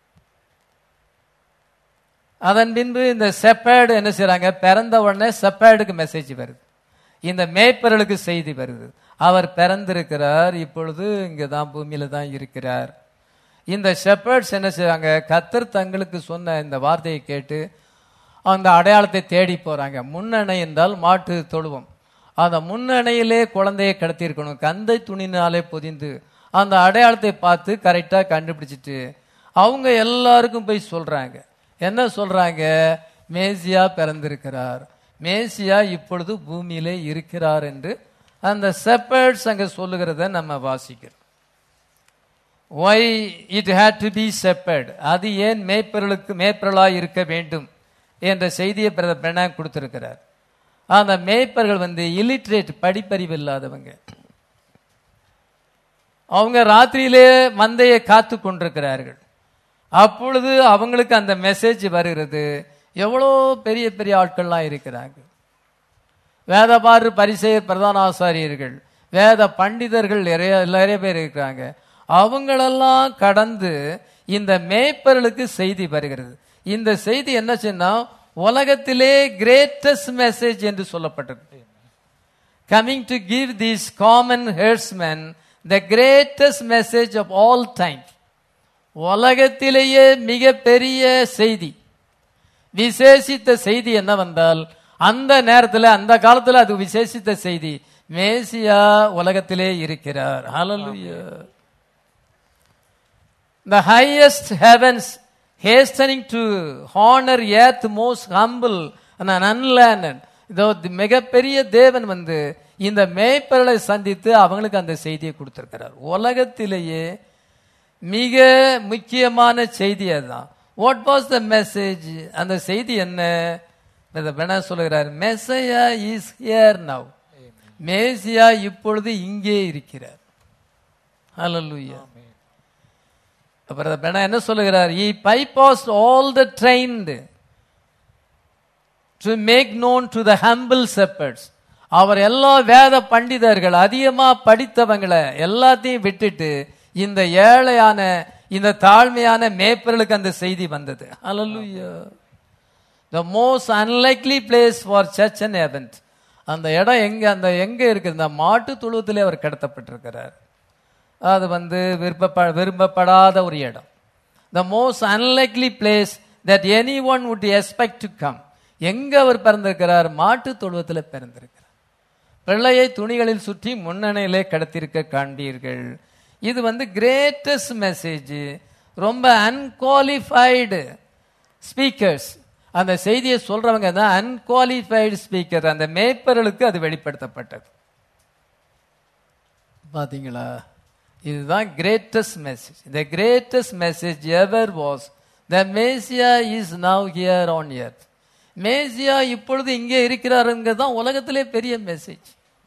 அதன் பின்பு இந்த செப்பேடு என்ன செய்றாங்க பிறந்த உடனே செப்பேடுக்கு மெசேஜ் வருது இந்த மேய்ப்பர்களுக்கு செய்தி வருது அவர் பிறந்திருக்கிறார் இப்பொழுது இங்க தான் பூமியில தான் இருக்கிறார் இந்த ஷெப்பர்ட்ஸ் என்ன செய்றாங்க கத்தர் தங்களுக்கு சொன்ன இந்த வார்த்தையை கேட்டு அந்த அடையாளத்தை தேடி போறாங்க முன்னணை என்றால் மாட்டு தொழுவம் அந்த முன்னணையிலே குழந்தையை கடத்தியிருக்கணும் கந்தை துணினாலே பொதிந்து அந்த அடையாளத்தை பார்த்து கரெக்டா கண்டுபிடிச்சிட்டு அவங்க எல்லாருக்கும் போய் சொல்றாங்க என்ன சொல்றாங்க மேசியா பிறந்திருக்கிறார் மேசியா இப்பொழுது பூமியிலே இருக்கிறார் என்று அந்த செப்பர்ட்ஸ் அங்க சொல்லுகிறத நம்ம வாசிக்கிறோம் why it had to be shepherd அது ஏன் மேய்ப்பர்களுக்கு மேய்ப்பர்களாய் இருக்க வேண்டும் என்ற செய்தியை பிரதர் பிரணாங் கொடுத்திருக்கிறார் அந்த மேய்ப்பர்கள் வந்து இல்லிட்ரேட் படிப்பறிவு இல்லாதவங்க அவங்க ராத்திரியிலே மந்தையை காத்து கொண்டிருக்கிறார்கள் அப்பொழுது அவங்களுக்கு அந்த மெசேஜ் வருகிறது எவ்வளோ பெரிய பெரிய ஆட்கள்லாம் இருக்கிறாங்க வேதபாரு பரிசெயர் பிரதான ஆசாரியர்கள் வேத பண்டிதர்கள் நிறைய நிறைய பேர் இருக்கிறாங்க அவங்களெல்லாம் கடந்து இந்த மேய்ப்பர்களுக்கு செய்தி வருகிறது இந்த செய்தி என்ன சொன்னா உலகத்திலே கிரேட்டஸ்ட் மெசேஜ் என்று சொல்லப்பட்டது coming to give these common herdsmen the greatest message of all time உலகத்திலேயே மிக பெரிய செய்தி விசேஷித்த செய்தி என்னவென்றால் அந்த நேரத்தில் அந்த காலத்தில் அது விசேஷித்த செய்தி மேசியா உலகத்திலே இருக்கிறார் ஹalleluya the highest heavens hastening to honor earth most humble and unlearned இதோ தி- மிகப்பெரிய தேவன் வந்து இந்த மேய்ப்பர்களை சந்தித்து அவங்களுக்கு அந்த செய்தியை கொடுத்திருக்கிறார் உலகத்திலேயே மிக முக்கியமான செய்தி அதுதான் வாட் வாஸ் த மெசேஜ் அந்த செய்தி என்ன இதை வேணா சொல்லுகிறார் மெசையா இஸ் ஹியர் நவ் மேசியா இப்பொழுது இங்கே இருக்கிறார் ஹalleluya அப்புறம் பெணா என்ன சொல்லுகிறார் he bypass all the trained to make known to the humble shepherds அவர் எல்லா வேத பண்டிதர்கள் அதிகமா படித்தவங்களை எல்லாத்தையும் விட்டுட்டு இந்த ஏழையான இந்த தாழ்மையான மேய்ப்பர்களுக்கு அந்த செய்தி வந்தது ஹalleluya the most unlikely place for such an event அந்த இடம் எங்க அந்த எங்க இருக்குது இந்த மாட்டு தொழுவத்திலே அவர் கடத்தப்பட்டிருக்கிறார் அது வந்து விருப்பப்ப விரும்பப்படாத ஒரு இடம் the most unlikely place that any one would expect to come எங்க அவர் பிறந்திருக்கிறார் மாட்டு தொழுவத்தில் பிறந்திருக்கிறார் பிள்ளையை துணிகளில் சுற்றி முன்னணியிலே கடத்திருக்க காண்பீர்கள் இது வந்து கிரேட்டஸ்ட் மெசேஜ் ரொம்ப அன்குவாலிஃபைடு ஸ்பீக்கர்ஸ் அந்த செய்தியை சொல்றவங்க தான் அன்குவாலிஃபைடு ஸ்பீக்கர் அந்த மேய்ப்பர்களுக்கு அது வெளிப்படுத்தப்பட்டது பாத்தீங்களா இதுதான் greatest message the greatest message ever was the messiah is now here on earth messiah இப்பொழுது இங்கே இருக்கிறாருங்கிறது தான் உலகத்திலே பெரிய மெசேஜ்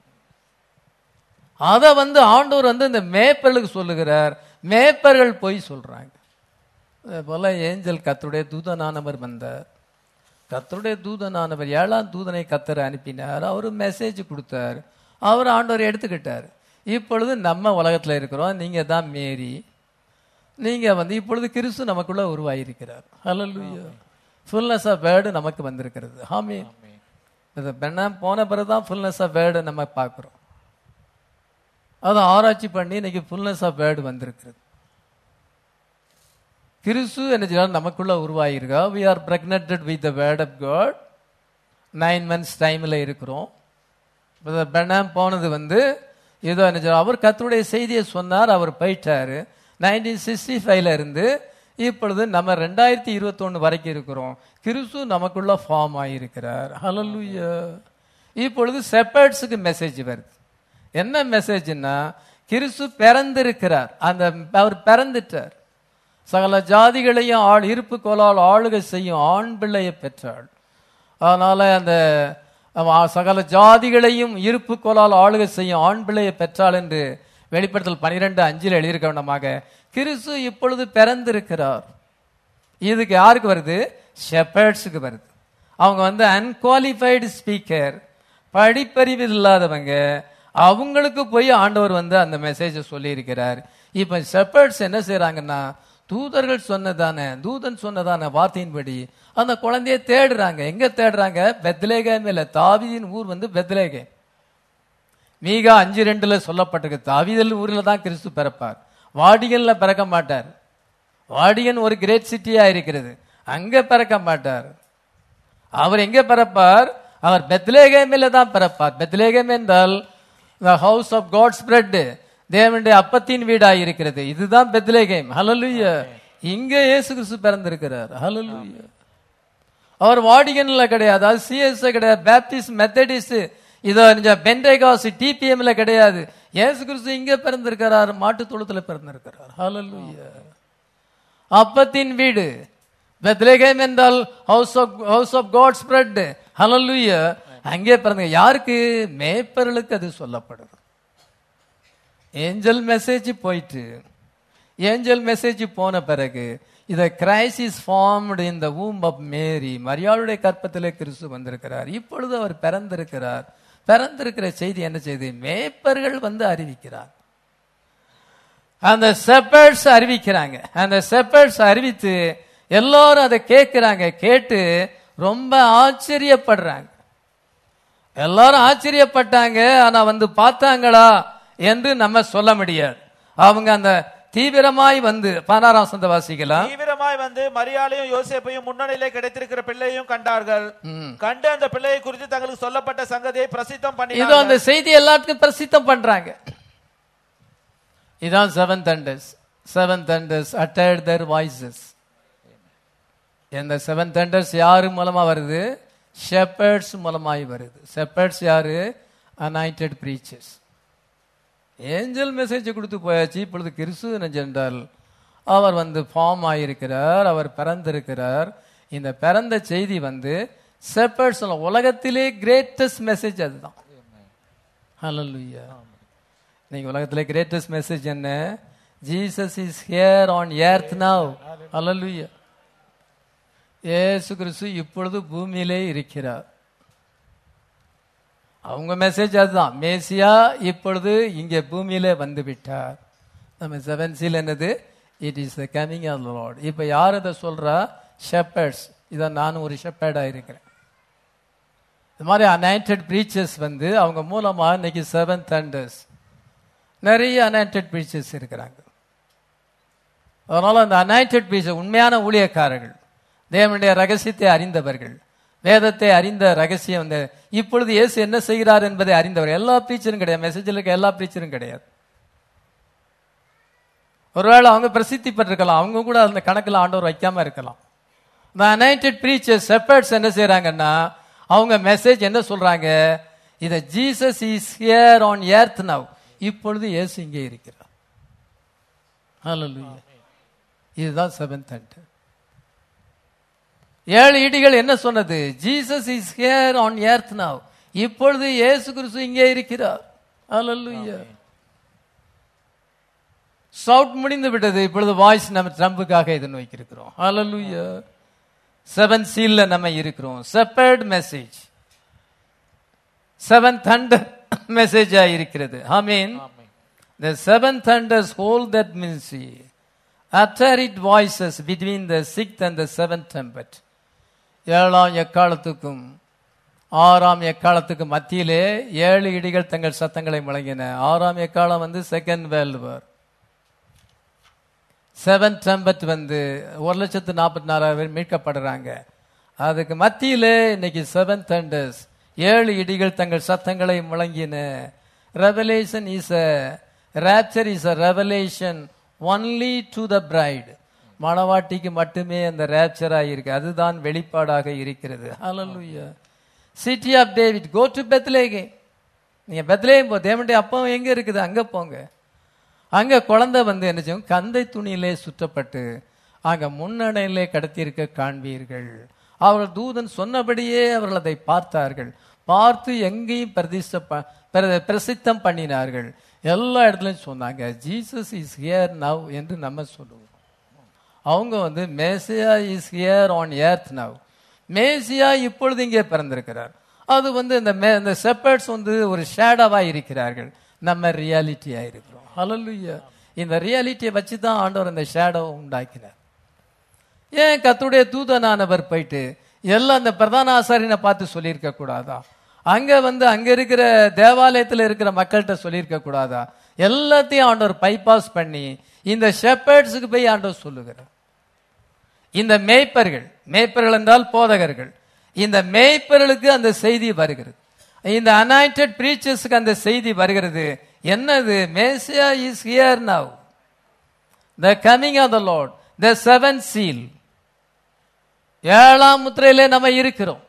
அதை வந்து ஆண்டவர் வந்து இந்த மேய்ப்பர்களுக்கு சொல்லுகிறார் மேய்ப்பர்கள் போய் சொல்றாங்க அதே போல ஏஞ்சல் கத்தருடைய தூதனானவர் வந்தார் கத்தருடைய தூதனானவர் ஏழாம் தூதனை கத்தர் அனுப்பினார் அவர் மெசேஜ் கொடுத்தார் அவர் ஆண்டவர் எடுத்துக்கிட்டார் இப்பொழுது நம்ம உலகத்துல இருக்கிறோம் நீங்க தான் மேரி நீங்க வந்து இப்பொழுது கிறிஸ்து நமக்குள்ள உருவாயிருக்கிறார் ஹalleluya ஃபுல்னஸ் ஆஃப் வேர்டு நமக்கு வந்திருக்கிறது ஆமே இது பெண்ணா போன பிறகு தான் ஃபுல்னஸ் ஆஃப் வேர்டு நம்ம பார்க்குறோம் அதை ஆராய்ச்சி பண்ணி இன்னைக்கு ஃபுல்னஸ் ஆஃப் வேர்டு வந்திருக்கிறது கிறிஸ்து என்ன செய்யலாம் நமக்குள்ள உருவாயிருக்கா we are pregnanted with the word of God nine months டைமில் இருக்கிறோம் பெண்ணாம் போனது வந்து ஏதோ என்ன செய்யலாம், அவர் கத்தருடைய செய்தியை சொன்னார் அவர் போயிட்டாரு நைன்டீன் சிக்ஸ்டி ஃபைவ்ல இருந்து இப்பொழுது நம்ம ரெண்டாயிரத்தி இருபத்தொன்னு வரைக்கும் இருக்கிறோம் கிறிஸ்து நமக்குள்ள ஃபார்ம் ஆகியிருக்கிறார் ஹalleluya இப்பொழுது செப்பர்ட்ஸுக்கு மெசேஜ் வருது என்ன மெசேஜ்னா கிறிஸ்து பிறந்திருக்கிறார் அந்த அவர் பிறந்துட்டார் சகல ஜாதிகளையும் ஆள் இருப்பு கோலால் ஆளுகை செய்யும் ஆண் பிள்ளையை பெற்றாள் அதனால அந்த அவ- சகல ஜாதிகளையும் இருப்பு கோலால் ஆளுகை செய்யும் ஆண் பிள்ளையை பெற்றாள் என்று வெளிப்படுத்தல் பனிரெண்டு அஞ்சில் எழுதியிருக்க வேண்டமாக கிறிஸ்து இப்பொழுது பிறந்திருக்கிறார் இதுக்கு யாருக்கு வருது ஷெப்பர்ட்ஸுக்கு வருது அவங்க வந்து அன்குவாலிஃபைடு ஸ்பீக்கர் படிப்பறிவு இல்லாதவங்க அவங்களுக்கு போய் ஆண்டவர் வந்து அந்த மெசேஜை சொல்லியிருக்கிறார் இப்ப ஷெப்பர்ட்ஸ் என்ன செய்றாங்கன்னா தூதர்கள் சொன்னதானே தூதன் சொன்னதான வார்த்தையின்படி அந்த குழந்தையை தேடுறாங்க எங்க தேடுறாங்க பெத்லேகேம் இல்ல தாவீதின் ஊர் வந்து பெத்லேகேம் மீகா அஞ்சு ரெண்டுல சொல்லப்பட்டிருக்கு தாவீதல் ஊர்ல தான் கிறிஸ்து பிறப்பார் வாடிகன்ல பிறக்க மாட்டார் வாடிகன் ஒரு கிரேட் சிட்டியா இருக்கிறது அங்க பிறக்க மாட்டார் அவர் எங்க பிறப்பார் அவர் பெத்லேகேமில தான் பிறப்பார் பெத்லேகேம் என்றால் the house of god's bread தேவனுடைய அப்பத்தின் வீடாய் இருக்கிறது இதுதான் பெத்லேகேம் ஹalleluya இங்க இயேசு கிறிஸ்து பிறந்திருக்கிறார் ஹalleluya அவர் வாடிகன்ல கிடையாது அது சிஎஸ் கிடையாது பேப்டிஸ்ட் மெத்தடிஸ்ட் இதோ பென்டேகாஸ் டிபிஎம்ல கிடையாது இயேசு கிறிஸ்து இங்க பிறந்திருக்கிறார் மாட்டு தொழுத்துல பிறந்திருக்கிறார் ஹalleluya அப்பத்தின் வீடு பெத்லேகேம் என்றால் house of house of God spread hallelujah அங்கே பிறந்த யாருக்கு மேய்ப்பர்களுக்கு அது சொல்லப்படுது ஏஞ்சல் மெசேஜ் போயிட்டு ஏஞ்சல் மெசேஜ் போன பிறகு இத Christ is formed in the womb of Mary மரியாளுடைய கற்பத்திலே கிறிஸ்து வந்திருக்கிறார் இப்பொழுது அவர் பிறந்திருக்கிறார் பிறந்திருக்கிற செய்தி என்ன செய்தி மேய்ப்பர்கள் வந்து அறிவிக்கிறார் அந்த செப்பர்ட்ஸ் அறிவிக்கிறாங்க அந்த செப்பர்ட்ஸ் அறிவித்து எல்லாரும் அதை கேட்கிறாங்க கேட்டு ரொம்ப ஆச்சரியப்படுறாங்க எல்லாரும் ஆச்சரியப்பட்டாங்க ஆனா வந்து பார்த்தாங்களா என்று நம்ம சொல்ல முடியாது அவங்க அந்த தீவிரமாய் வந்து பதினாறாம் சந்த வாசிக்கலாம் தீவிரமாய் வந்து மரியாளையும் யோசேப்பையும் முன்னணியிலே கிடைத்திருக்கிற பிள்ளையும் கண்டார்கள் ம். கண்டு அந்த பிள்ளையை குறித்து தங்களுக்கு சொல்லப்பட்ட சங்கதியை பிரசித்தம் பண்ணி இதோ அந்த செய்தி எல்லாத்துக்கும் பிரசித்தம் பண்றாங்க இதான் seven thunders seven thunders uttered their voices இந்த செவன் தண்டர்ஸ் யாரு மூலமா வருது ஷெப்பர்ட்ஸ் மூலமாய் வருது ஷெப்பர்ட்ஸ் யாரு அனாயிட்டட் பிரீச்சர்ஸ் ஏஞ்சல் மெசேஜ் கொடுத்து போயாச்சு இப்பொழுது கிறிஸ்து சென்றால் அவர் வந்து ஃபார்ம் ஆயிருக்கிறார் அவர் பிறந்திருக்கிறார் இந்த பிறந்த செய்தி வந்து செப்பர்ட்ஸ் உலகத்திலே கிரேட்டஸ்ட் மெசேஜ் அதுதான் ஹalleluya நீங்க உலகத்திலே கிரேட்டஸ்ட் மெசேஜ் என்ன Jesus is here on earth now hallelujah இயேசு கிறிஸ்து இப்பொழுது பூமியிலே இருக்கிறார் அவங்க மெசேஜ் அதுதான் மேசியா இப்பொழுது இங்கே பூமியிலே வந்து விட்டார் நம்ம செவன் சீல் என்னது it is the coming of Lord இப்போ யார் இதை சொல்றா ஷெப்பர்ட்ஸ் இதை நானும் ஒரு ஷெப்பர்டாக இருக்கிறேன் இது மாதிரி அனைட்டட் ப்ரீச்சர்ஸ் வந்து அவங்க மூலமா இன்னைக்கு செவன் தண்டர்ஸ் நிறைய அனைட்டட் ப்ரீச்சர்ஸ் இருக்கிறாங்க அதனால அந்த அனைட்டட் ப்ரீச்சர் உண்மையான ஊழியக்காரர்கள் தேவனுடைய ரகசியத்தை அறிந்தவர்கள் வேதத்தை அறிந்த ரகசியம் வந்து இப்பொழுது இயேசு என்ன செய்கிறார் என்பதை அறிந்தவர் எல்லா ப்ரீச்சரும் கிடையாது மெசேஜில் இருக்க எல்லா ப்ரீச்சரும் கிடையாது ஒருவேளை அவங்க பிரசித்தி பெற்றிருக்கலாம் அவங்க கூட அந்த கணக்கில் ஆண்டவர் வைக்காம இருக்கலாம் இந்த அனைட்டட் ப்ரீச்சர்ஸ் செப்பர்ட்ஸ் என்ன செய்றாங்கன்னா அவங்க மெசேஜ் என்ன சொல்றாங்க இத Jesus is here on earth now இப்பொழுது இயேசு இங்கே இருக்கிறார் ஹalleluya இதுதான் செவன்த் ஹண்டர் ஏழு இடிகள் என்ன சொன்னது Jesus is here on earth now இப்பொழுது இயேசு கிறிஸ்து இங்கே இருக்கிறார் ஹalleluya சவுட் முடிந்து விட்டது இப்பொழுது வாய்ஸ் நம்ம ட்ரம்புக்காக எதிர்நோக்கி வைக்கிறோம் ஹalleluya செவன் சீல்ல நம்ம இருக்கிறோம் செப்பரேட் மெசேஜ் செவன் தண்டர் மெசேஜா இருக்கிறது ஆமீன் The seven thunders hold that ministry. Utter it voices between the sixth and the seventh trumpet. ஏழாம் எக்காலத்துக்கும் ஆறாம் எக்காலத்துக்கு மத்தியிலே ஏழு இடிகள் தங்கள் சத்தங்களை முழங்கின ஆறாம் எக்காலம் வந்து second world war seven trumpet வந்து ஒரு லட்சத்து நாற்பத்தி நாலாயிரம் பேர் மீட்கப்படுறாங்க அதுக்கு மத்தியிலே இன்னைக்கு செவன் தண்டர்ஸ் ஏழு இடிகள் தங்கள் சத்தங்களை முழங்கின revelation is a rapture is a revelation only to the bride மணவாட்டிக்கு மட்டுமே அந்த ரேப்சரா இருக்கு அதுதான் வெளிப்பாடாக இருக்கிறது hallelujah city of David go to Bethlehem நீங்க பெத்லேகம் போ தேவனுடைய அப்பம் எங்க இருக்குது அங்க போங்க அங்க குழந்தை வந்து என்ன செய்யும் கந்தை துணியிலே சுற்றப்பட்டு அங்க முன்னணையிலே கடத்தியிருக்க காண்பீர்கள் அவர்கள் தூதன் சொன்னபடியே அவர்கள் அதை பார்த்தார்கள் பார்த்து எங்கேயும் பிரதிஷ்ட ப- பிர- பிரசித்தம் பண்ணினார்கள் எல்லா இடத்துலயும் சொன்னாங்க ஜீசஸ் இஸ் ஹியர் நவ் என்று நம்ம சொல்லுவோம் அவங்க வந்து messiah is here on earth now மேசியா இப்பொழுது இங்கே பிறந்திருக்கிறார் அது வந்து இந்த மே இந்த செப்பர்ட்ஸ் வந்து ஒரு ஷேடோவா இருக்கிறார்கள் நம்ம ரியாலிட்டியா இருக்கிறோம் ஹalleluya இந்த ரியாலிட்டியை வச்சு தான் ஆண்டவர் இந்த ஷேடோ உண்டாக்கினார் ஏன் கத்துடைய தூதனானவர் போயிட்டு எல்லாம் அந்த பிரதான ஆசாரியனை பார்த்து சொல்லியிருக்க கூடாதா அங்க வந்து அங்க இருக்கிற தேவாலயத்துல இருக்கிற மக்கள்கிட்ட சொல்லியிருக்க கூடாதா எல்லாத்தையும் ஆண்டவர் பைபாஸ் பண்ணி இந்த ஷெப்பர்ட்ஸுக்கு போய் ஆண்டவர் சொல்லுகிறார் இந்த மேய்ப்பர்கள் மேய்ப்பர்கள் என்றால் போதகர்கள் இந்த மேய்ப்பர்களுக்கு அந்த செய்தி வருகிறது இந்த அனாயிண்டட் பிரீச்சர்ஸ்க்கு அந்த செய்தி வருகிறது என்னது messiah is here now the coming of the Lord the seven seal ஏழாம் முத்திரையிலே நம்ம இருக்கிறோம்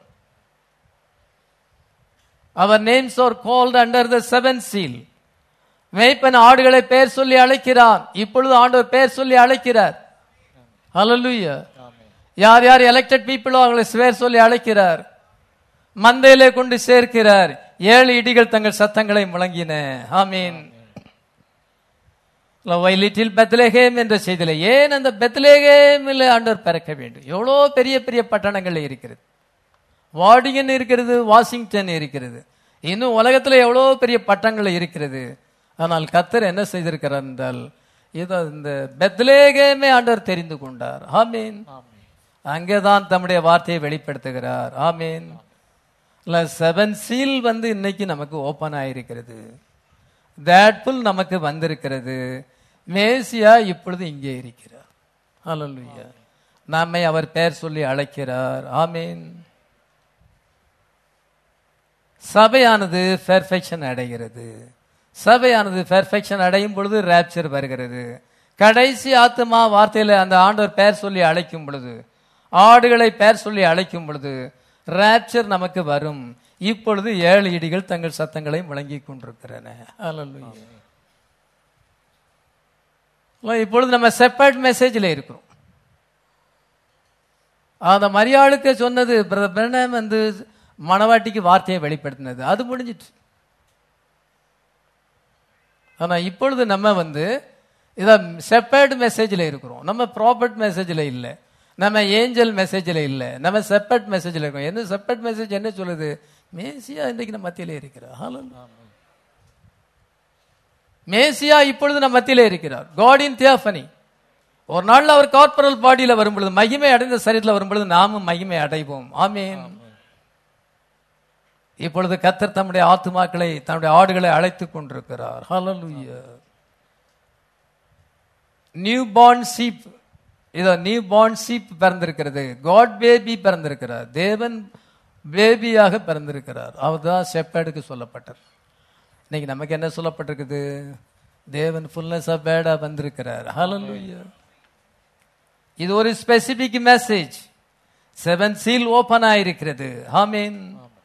அவர் names are called under the seven seal மேய்ப்பன் ஆடுகளை பெயர் சொல்லி அழைக்கிறான் இப்பொழுது ஆண்டவர் பெயர் சொல்லி அழைக்கிறார் ஹalleluya யார் யார் எலெக்டட் பீப்புளோ அவங்களை பேர் சொல்லி அழைக்கிறார் மந்தையிலே கொண்டு சேர்க்கிறார் ஏழு இடிகள் தங்கள் சத்தங்களை முழங்கின ஆமீன் லிட்டில் பெத்லேகேம் என்ற செய்தியில ஏன் அந்த பெத்லேகேமில் ஆண்டவர் பிறக்க வேண்டும் எவ்வளோ பெரிய பெரிய பட்டணங்கள் இருக்கிறது வாடிகன் இருக்கிறது வாஷிங்டன் இருக்கிறது இன்னும் உலகத்துல எவ்வளோ பெரிய பட்டங்கள் இருக்கிறது ஆனால் கத்தர் என்ன செய்திருக்கிறார் என்றால் இதோ இந்த பெத்லேகேமே ஆண்டவர் தெரிந்து கொண்டார் ஆமீன் அங்கேதான் தம்முடைய வார்த்தையை வெளிப்படுத்துகிறார் ஆமீன் இல்ல செவன் சீல் வந்து இன்னைக்கு நமக்கு ஓபன் ஆயிருக்கிறது தேட்புல் நமக்கு வந்திருக்கிறது மேசியா இப்பொழுது இங்கே இருக்கிறார் ஹalleluya நம்மை அவர் பெயர் சொல்லி அழைக்கிறார் ஆமீன் சபையானது பெர்ஃபெக்ஷன் அடைகிறது சபையானது பெர்ஃபெக்ஷன் அடையும் பொழுது ரேப்சர் வருகிறது கடைசி ஆத்துமா வார்த்தையில அந்த ஆண்டவர் பெயர் சொல்லி அழைக்கும் பொழுது ஆடுகளை பெயர் சொல்லி அழைக்கும் பொழுது ரேப்சர் நமக்கு வரும் இப்பொழுது ஏழு இடிகள் தங்கள் சத்தங்களை முழங்கிக் கொண்டிருக்கிறன Hallelujah. இப்பொழுது நம்ம செப்பரேட் மெசேஜில் இருக்கிறோம் அந்த மரியாளுக்கு சொன்னது பிரதர் பிரணாம் வந்து மணவாட்டிக்கு வார்த்தையை வெளிப்படுத்தினது அது முடிஞ்சிட்டு ஆனா இப்பொழுது நம்ம வந்து இத செப்பரேட் மெசேஜில் இருக்கிறோம் நம்ம ப்ராப்பர்ட் மெசேஜில் இல்லை நம்ம ஏஞ்சல் மெசேஜில் இல்லை நம்ம செப்பரேட் மெசேஜில் இருக்கோம் என்ன செப்பரேட் மெசேஜ் என்ன சொல்லுது மேசியா இன்றைக்கு நம்ம மத்தியிலே இருக்கிறார் Hallelujah. மேசியா இப்பொழுது நம்ம மத்தியிலே இருக்கிறார் காடின் தியாஃபனி ஒரு நாள்ல அவர் கார்பரல் பாடியில வரும்பொழுது மகிமை அடைந்த சரீரத்தில் வரும்பொழுது நாமும் மகிமை அடைவோம் ஆமீன் இப்பொழுது கத்தர் தம்முடைய ஆத்துமாக்களை தன்னுடைய ஆடுகளை அழைத்துக் கொண்டிருக்கிறார் ஹalleluya நியூ பார்ன் சீப் இதோ நியூ பார்ன் சீப் பிறந்திருக்கிறது காட் பேபி பிறந்திருக்கிறார் தேவன் பேபியாக பிறந்திருக்கிறார் அவர்தான் ஷெப்பர்டுக்கு சொல்லப்பட்டது இன்னைக்கு நமக்கு என்ன சொல்லப்பட்டிருக்குது தேவன் ஃபுல்னஸ் ஆஃப் பேடா வந்திருக்கிறார் ஹalleluya இது ஒரு specific message seven seal open ஆயிருக்கிறது ஆமீன்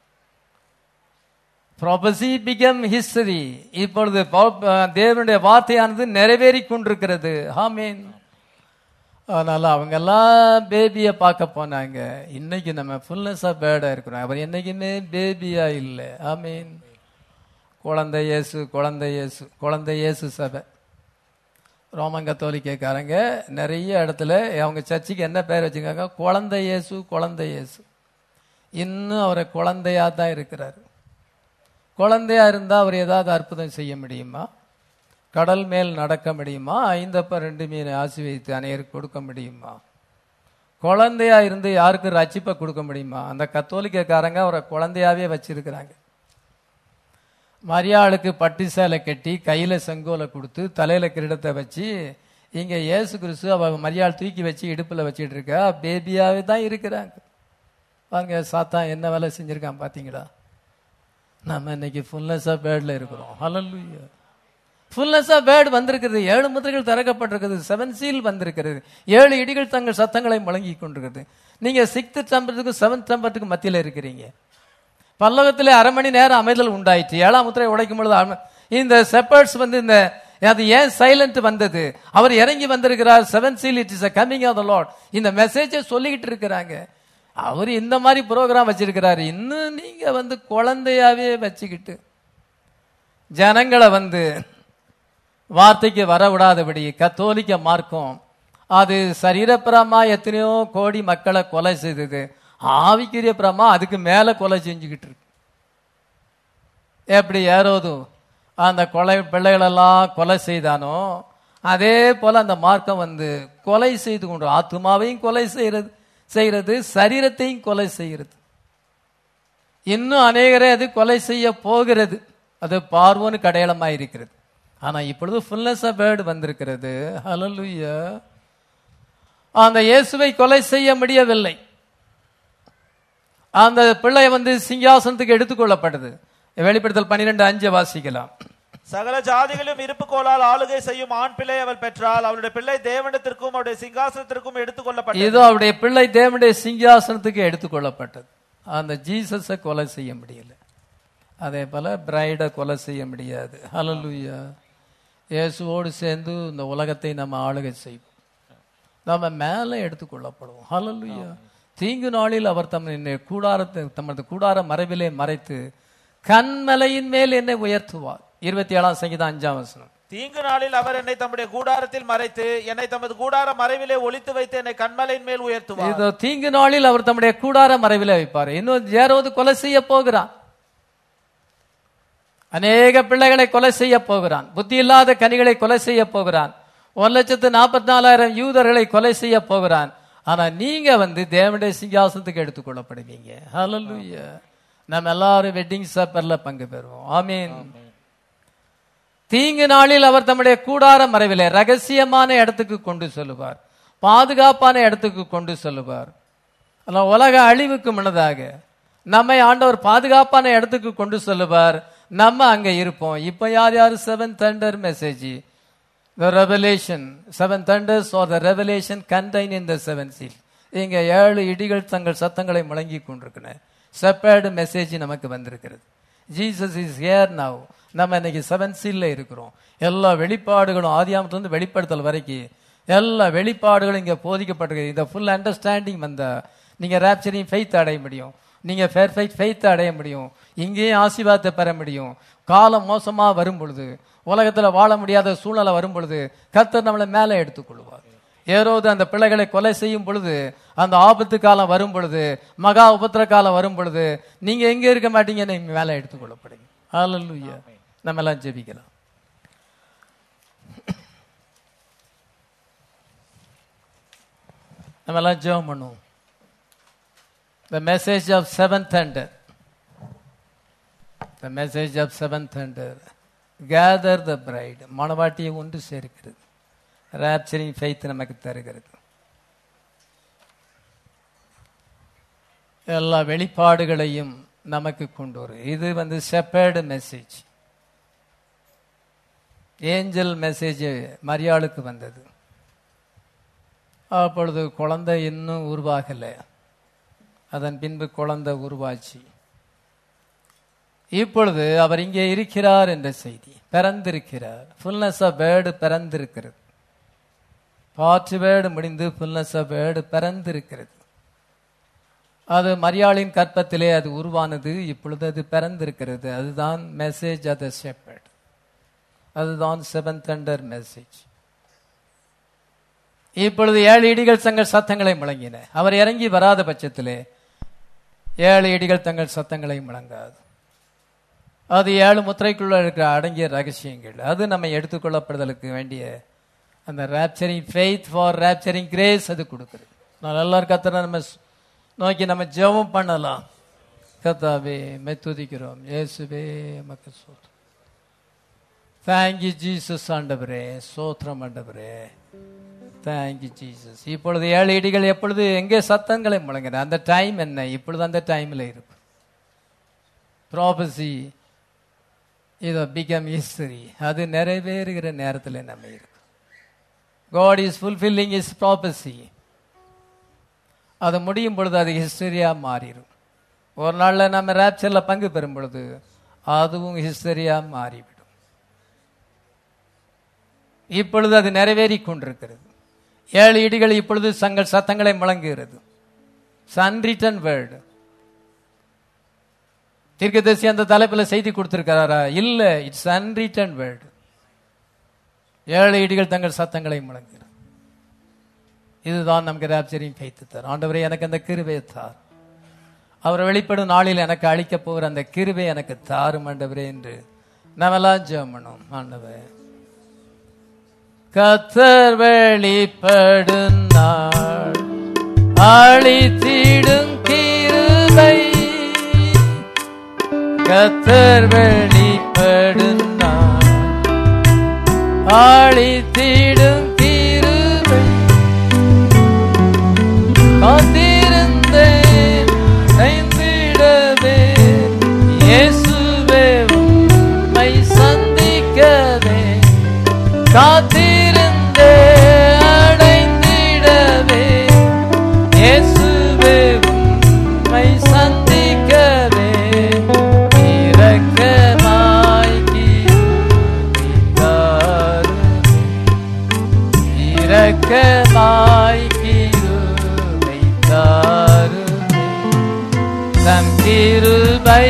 ப்ராபசி பிகம் ஹிஸ்டரி இப்பொழுது பா- தேவனுடைய வார்த்தையானது நிறைவேறி கொண்டிருக்கிறது ஆமீன் அதனால அவங்க எல்லாம் பேபியை பார்க்க போனாங்க இன்னைக்கு நம்ம ஃபுல்னஸ் ஆஃப் பேடா இருக்கிறோம் அவர் என்னைக்குமே பேபியா இல்லை ஆமீன் குழந்தை இயேசு குழந்தை இயேசு குழந்தை இயேசு சபை ரோமன் கத்தோலிக்கக்காரங்க நிறைய இடத்துல அவங்க சர்ச்சுக்கு என்ன பேர் வச்சுருக்காங்க குழந்தை இயேசு குழந்தை இயேசு இன்னும் அவரை குழந்தையா தான் இருக்கிறார் குழந்தையா இருந்தா அவர் ஏதாவது அற்புதம் செய்ய முடியுமா கடல் மேல் நடக்க முடியுமா ஐந்தப்ப ரெண்டு மீன் ஆசி வைத்து அநேருக்கு கொடுக்க முடியுமா குழந்தையா இருந்து யாருக்கும் ரட்சிப்பை கொடுக்க முடியுமா அந்த கத்தோலிக்கக்காரங்க அவரை குழந்தையாவே வச்சிருக்கிறாங்க மரியாளுக்கு பட்டு சேலை கட்டி கையில செங்கோலை கொடுத்து தலையில கிரீடத்தை வச்சு இங்க இயேசு கிறிஸ்து அவ மரியாள் தூக்கி வச்சு இடுப்புல வச்சிட்டு இருக்கா பேபியாவே தான் இருக்கிறாங்க பாருங்க சாத்தான் என்ன வேலை செஞ்சிருக்கான் பாத்தீங்களா நம்ம இன்னைக்கு ஃபுல்னஸ் ஆஃப் பேர்ட்ல இருக்கிறோம் ஹalleluya ஃபுல்னஸ் ஆஃப் பேர்ட் வந்திருக்கிறது ஏழு முத்திரைகள் திறக்கப்பட்டிருக்கிறது செவன் சீல் வந்திருக்கிறது ஏழு இடிகள் தங்கள் சத்தங்களை முழங்கி கொண்டிருக்கிறது நீங்க சிக்ஸ்த் டம்பத்துக்கும் செவன்த் டம்பத்துக்கும் மத்தியில இருக்கிறீங்க பல்லவத்திலே அரை மணி நேரம் அமைதல் உண்டாயிற்று ஏழாம் முத்திரை உடைக்கும் பொழுது அம- இந்த செப்பர்ட்ஸ் வந்து இந்த அது ஏன் சைலண்ட் வந்தது அவர் இறங்கி வந்திருக்கிறார் seven seal it is a coming of the Lord இந்த மெசேஜை சொல்லிக்கிட்டு இருக்கிறாங்க அவர் இந்த மாதிரி ப்ரோக்ராம் வச்சிருக்கிறாரு இன்னும் நீங்க வந்து குழந்தையாவே வச்சுக்கிட்டு ஜனங்களை வந்து வார்த்தைக்கு வர விடாதபடி கத்தோலிக்க மார்க்கம் அது சரீரப்பிரமா எத்தனையோ கோடி மக்களை கொலை செய்தது ஆவிக்குரிய பிரமா அதுக்கு மேல கொலை செஞ்சுக்கிட்டு இருக்கு எப்படி ஏறோது அந்த கொலை பிள்ளைகளெல்லாம் கொலை செய்தானோ அதே போல அந்த மார்க்கம் வந்து கொலை செய்து கொண்டு ஆத்மாவையும் கொலை செய்யறது செய்யறது சரீரத்தையும் கொலை செய்கிறது இன்னும் அநேகரை அது கொலை செய்ய போகிறது அது பார்வோனுக்கு அடையாளமாக இருக்கிறது ஆனா இப்பொழுது ஃபுல்னஸ் ஆஃப் வேர்டு வந்திருக்கிறது ஹalleluya அந்த இயேசுவை கொலை செய்ய முடியவில்லை அந்த பிள்ளை வந்து சிங்காசனத்துக்கு எடுத்துக்கொள்ளப்பட்டது வெளிப்படுத்தல் பன்னிரெண்டு அஞ்சு வாசிக்கலாம் சகல ஜாதிகளும் இருப்பு கோலால் ஆளுகை செய்யும் ஆண் பிள்ளை அவள் பெற்றால் அவளுடைய பிள்ளை தேவனிடத்திற்கும் அவருடைய சிங்காசனத்திற்கும் எடுத்துக்கொள்ளப்பட்டது இதோ அவருடைய பிள்ளை தேவனுடைய சிங்காசனத்துக்கு எடுத்துக்கொள்ளப்பட்டது அந்த ஜீசஸை கொலை செய்ய முடியல அதே போல பிரைடை கொலை செய்ய முடியாது ஹalleluya இயேசுவோடு சேர்ந்து இந்த உலகத்தை நம்ம ஆளுகை செய்வோம் நம்ம மேலே எடுத்துக்கொள்ளப்படுவோம் ஹalleluya தீங்கு நாளில் அவர் தம் என்னை கூடாரத்தை தமது கூடார மறைவிலே மறைத்து கண்மலையின் மேல் என்னை உயர்த்துவார் இருபத்தி ஏழாம் சங்கீதம் அஞ்சாம் வசனம் தீங்கு நாளில் அவர் என்னை தம்முடைய கூடாரத்தில் மறைத்து என்னை தமது கூடார மறைவிலே ஒளித்து வைத்து என்னை கண்மலையின் மேல் உயர்த்துவார் இதோ தீங்கு நாளில் அவர் தம்முடைய கூடார மறைவிலே வைப்பார் இன்னும் யாராவது கொலை செய்ய போகிறான் அநேக பிள்ளைகளை கொலை செய்ய போகிறான் புத்தி இல்லாத கனிகளை கொலை செய்ய போகிறான் ஒரு லட்சத்து நாற்பத்தி நாலாயிரம் யூதர்களை கொலை செய்ய போகிறான் ஆனா நீங்க வந்து தேவனுடைய சிங்காசனத்துக்கு எடுத்துக்கொள்ளப்படுவீங்க ஹalleluya நம்ம எல்லாரும் வெட்டிங் சப்பர்ல பங்கு பெறுவோம் ஆமீன் தீங்கு நாளில் அவர் தம்முடைய கூடார மறைவிலே ரகசியமான இடத்துக்கு கொண்டு செல்லுவார் பாதுகாப்பான இடத்துக்கு கொண்டு செல்லுவார் ஆனா உலக அழிவுக்கு முன்னதாக நம்மை ஆண்டவர் பாதுகாப்பான இடத்துக்கு கொண்டு செல்லுவார் நம்ம அங்க இருப்போம் இப்ப யார் யார் seven thunder message the revelation seven thunders or the revelation contained in the seven seal இங்க ஏழு இடிகள் தங்கள் சத்தங்களை முழங்கி கொண்டிருக்கின செப்பேர்டு மெசேஜ் நமக்கு வந்திருக்கிறது ஜீசஸ் இஸ் ஹியர் நவ் நம்ம இன்னைக்கு செவன் சீல்ல இருக்கிறோம் எல்லா வெளிப்பாடுகளும் ஆதியாமத்திலிருந்து வெளிப்படுத்தல் வரைக்கும் எல்லா வெளிப்பாடுகளும் இங்க போதிக்கப்பட்டிருக்கு இந்த ஃபுல் அண்டர்ஸ்டாண்டிங் வந்தா நீங்க ரேப்சரிங் ஃபெய்த் அடைய முடியும் நீங்க பெர்ஃபெக்ட் ஃபெய்த் அடைய முடியும் இங்கேயும் ஆசீர்வாதத்தை பெற முடியும் காலம் மோசமா வரும் பொழுது உலகத்துல வாழ முடியாத சூழ்நிலை வரும் பொழுது கர்த்தர் நம்மளை மேலே எடுத்துக்கொள்வார் ஏரோது அந்த பிள்ளைகளை கொலை செய்யும் பொழுது அந்த ஆபத்து காலம் வரும் பொழுது மகா உபத்திர காலம் வரும் பொழுது நீங்க எங்க இருக்க மாட்டீங்க நீங்க மேலே எடுத்துக்கொள்ளப்படுங்க ஹalleluya நம்ம எல்லாம் ஜெபிக்கலாம் நம்ம எல்லாம் ஜெபம் பண்ணுவோம் the message of seventh thunder the message of seventh thunder gather the bride மணவாட்டியை ஒன்று சேர்க்கிறது rapturing faith நமக்கு தருகிறது எல்லா வெளிப்பாடுகளையும் நமக்கு கொண்டு வரும் இது வந்து செப்பேர்டு மெசேஜ் ஏஞ்சல் மெசேஜ் மரியாளுக்கு வந்தது அப்பொழுது குழந்தை இன்னும் உருவாகலை அதன் பின்பு குழந்தை உருவாச்சு இப்பொழுது அவர் இங்கே இருக்கிறார் என்ற செய்தி பிறந்திருக்கிறார் ஃபுல்னஸ் ஆஃப் வேர்டு பிறந்திருக்கிறது பாற்று வேர்டு முடிந்து ஃபுல்னஸ் ஆஃப் வேர்டு பிறந்திருக்கிறது அது மரியாளின் கற்பத்திலே அது உருவானது இப்பொழுது அது பிறந்திருக்கிறது அதுதான் மெசேஜ் ஆஃப் த ஷெப்பர்ட் அதுதான் செவன் தண்டர் மெசேஜ் இப்பொழுது ஏழு இடிகள் தங்கள் சத்தங்களை முழங்கின அவர் இறங்கி வராத பட்சத்திலே ஏழு இடிகள் தங்கள் சத்தங்களை முழங்காது அது ஏழு முத்திரைக்குள்ள இருக்கிற அடங்கிய ரகசியங்கள் அது நம்ம எடுத்துக்கொள்ளப்படுதலுக்கு வேண்டிய அந்த rapturing faith for rapturing grace அது கொடுக்குது நான் எல்லாரும் கத்தனை நம்ம ஸ்- நோக்கி நம்ம ஜெபம் பண்ணலாம் கத்தாவே மெத்துதிக்கிறோம் இயேசுவே மக்க சோத்ரம் தேங்க்யூ ஜீசஸ் ஆண்டவரே சோத்ரம் ஆண்டவரே தேங்க்யூ ஜீசஸ் இப்பொழுது ஏழு இடிகள் எப்பொழுது எங்கே சத்தங்களை முழங்கின அந்த டைம் என்ன இப்பொழுது அந்த டைம்ல இருக்கு ப்ராபசி இதோ பிகம் ஹிஸ்டரி அது நிறைவேறுகிற நேரத்தில் நம்ம இருக்கு God is fulfilling is prophecy அது முடியும் பொழுது அது ஹிஸ்டரியா மாறிடும் ஒரு நாள்ல நம்ம ரேப்சர்ல பங்கு பெறும் பொழுது அதுவும் ஹிஸ்டரியா மாறிவிடும் இப்பொழுது அது நிறைவேறி கொண்டிருக்கிறது ஏழு இடிகள் இப்பொழுது தங்கள் சத்தங்களை முழங்குகிறது அன்ரிட்டன் வேர்டு தீர்க்கதரிசி அந்த தலைப்புல செய்தி கொடுத்திருக்கிறாரா இல்ல இட்ஸ் அன்ரிட்டன் வேர்டு ஏழு இடிகள் தங்கள் சத்தங்களை முழங்குகிறது இதுதான் நமக்கு ராப்சரியும் ஃபெய்த் தார் ஆண்டவரே எனக்கு அந்த கிருபையை தார் அவர் வெளிப்படும் நாளில் எனக்கு அளிக்க போகிற அந்த கிருபை எனக்கு தாரும் ஆண்டவரே என்று நாமெல்லாம் ஜெபம் பண்ணோம் ஆண்டவரே கத்தர் வெளிப்படும் நாள் அழித்திடும் கிருபை கத்தர் வெளிப்படும் நாள் அழித்திடும் கிருபை காத்திருந்தேன் தைந்திடவே இயேசுவே உம்மை சந்திக்கவே காத்திருந்தே அடைந்திடவே இயேசுவே உம்மை சந்திக்கவே இரக்கமாய் கிருபைதாருமே. இரக்கமாய் கிருபை தாருமே. தம் கிருபை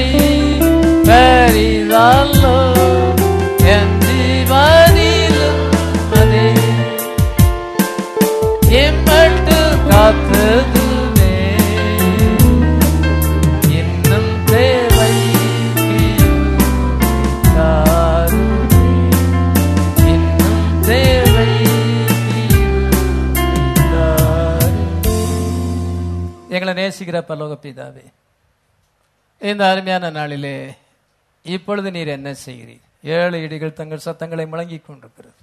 பெரிதல்லோ என் ஜீவனிலும் அதே எம்மட்டு காத்ததுமே இன்னும் தேவை கிருபை தாருமே. இன்னும் தேவை கிருபை தாருமே. நேசிக்கிற பரலோக பிதாவே இந்த அருமையான நாளிலே இப்பொழுது நீர் என்ன செய்கிறீர் ஏழு இடிகள் தங்கள் சத்தங்களை முழங்கிக் கொண்டிருக்கிறது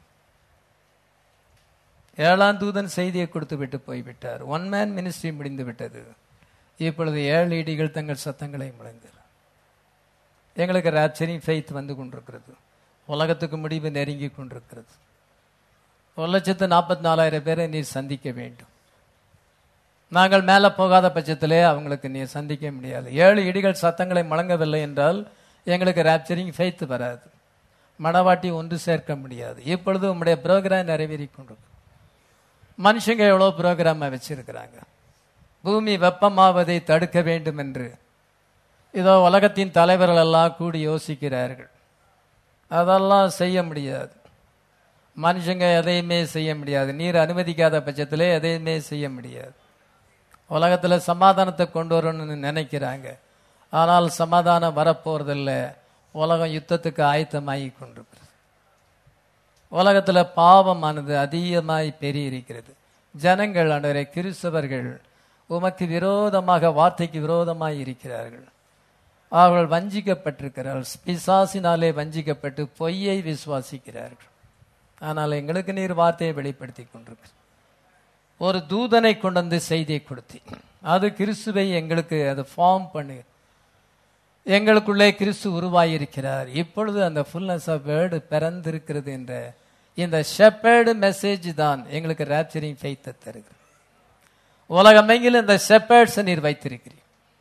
ஏழாம் தூதன் செய்தியை கொடுத்து விட்டு போய்விட்டார் ஒன் மேன் மினிஸ்ட்ரி முடிந்து விட்டது இப்பொழுது ஏழு இடிகள் தங்கள் சத்தங்களை முழங்குகிறார் எங்களுக்கு ராப்சரிங் ஃபெய்த் வந்து கொண்டிருக்கிறது உலகத்துக்கு முடிவு நெருங்கி கொண்டிருக்கிறது ஒரு லட்சத்து நாற்பத்தி நாலாயிரம் பேரை நீர் சந்திக்க வேண்டும் நாங்கள் மேலே போகாத பட்சத்திலே அவங்களுக்கு நீர் சந்திக்க முடியாது ஏழு இடிகள் சத்தங்களை முழங்கவில்லை என்றால் எங்களுக்கு ராப்சரிங் ஃபெய்த் வராது மணவாட்டி ஒன்று சேர்க்க முடியாது இப்பொழுது உம்முடைய ப்ரோக்ராம் நிறைவேறி கொண்டிருக்கு மனுஷங்க எவ்வளோ ப்ரோக்ராமை வச்சிருக்கிறாங்க பூமி வெப்பமாவதை தடுக்க வேண்டும் என்று இதோ உலகத்தின் தலைவர்கள் எல்லாம் கூடி யோசிக்கிறார்கள் அதெல்லாம் செய்ய முடியாது மனுஷங்க எதையுமே செய்ய முடியாது நீர் அனுமதிக்காத பட்சத்திலே எதையுமே செய்ய முடியாது உலகத்தில் சமாதானத்தை கொண்டு வரணும்னு நினைக்கிறாங்க ஆனால் சமாதானம் வரப்போறதில்ல உலகம் யுத்தத்துக்கு ஆயத்தமாகி கொண்டிருக்கிறது உலகத்தில் பாவமானது அதிகமாய் பெருகியிருக்கிறது ஜனங்கள் அன்றரை கிறிஸ்தவர்கள் உமக்கு விரோதமாக வார்த்தைக்கு விரோதமாய் இருக்கிறார்கள் அவர்கள் வஞ்சிக்கப்பட்டிருக்கிறார்கள் பிசாசினாலே வஞ்சிக்கப்பட்டு பொய்யை விசுவாசிக்கிறார்கள் ஆனால் எங்களுக்கு நீர் வார்த்தையை வெளிப்படுத்தி கொண்டிருக்கிறார் ஒரு தூதனை கொண்டு வந்து செய்தியை கொடுத்தி அது கிறிஸ்துவை எங்களுக்கு அது ஃபார்ம் பண்ணு எங்களுக்குள்ளே கிறிஸ்து உருவாகியிருக்கிறார் இப்பொழுது அந்த ஃபுல்னஸ் ஆஃப் வேர்டு பிறந்திருக்கிறது என்ற இந்த ஷெப்பர்டு மெசேஜ் தான் எங்களுக்கு ரேப்சரிங் ஃபெய்த்தை தருகிறது உலகமெங்கிலும் இந்த ஷெப்பர்ட்ஸை நீர் வைத்திருக்கிறீர்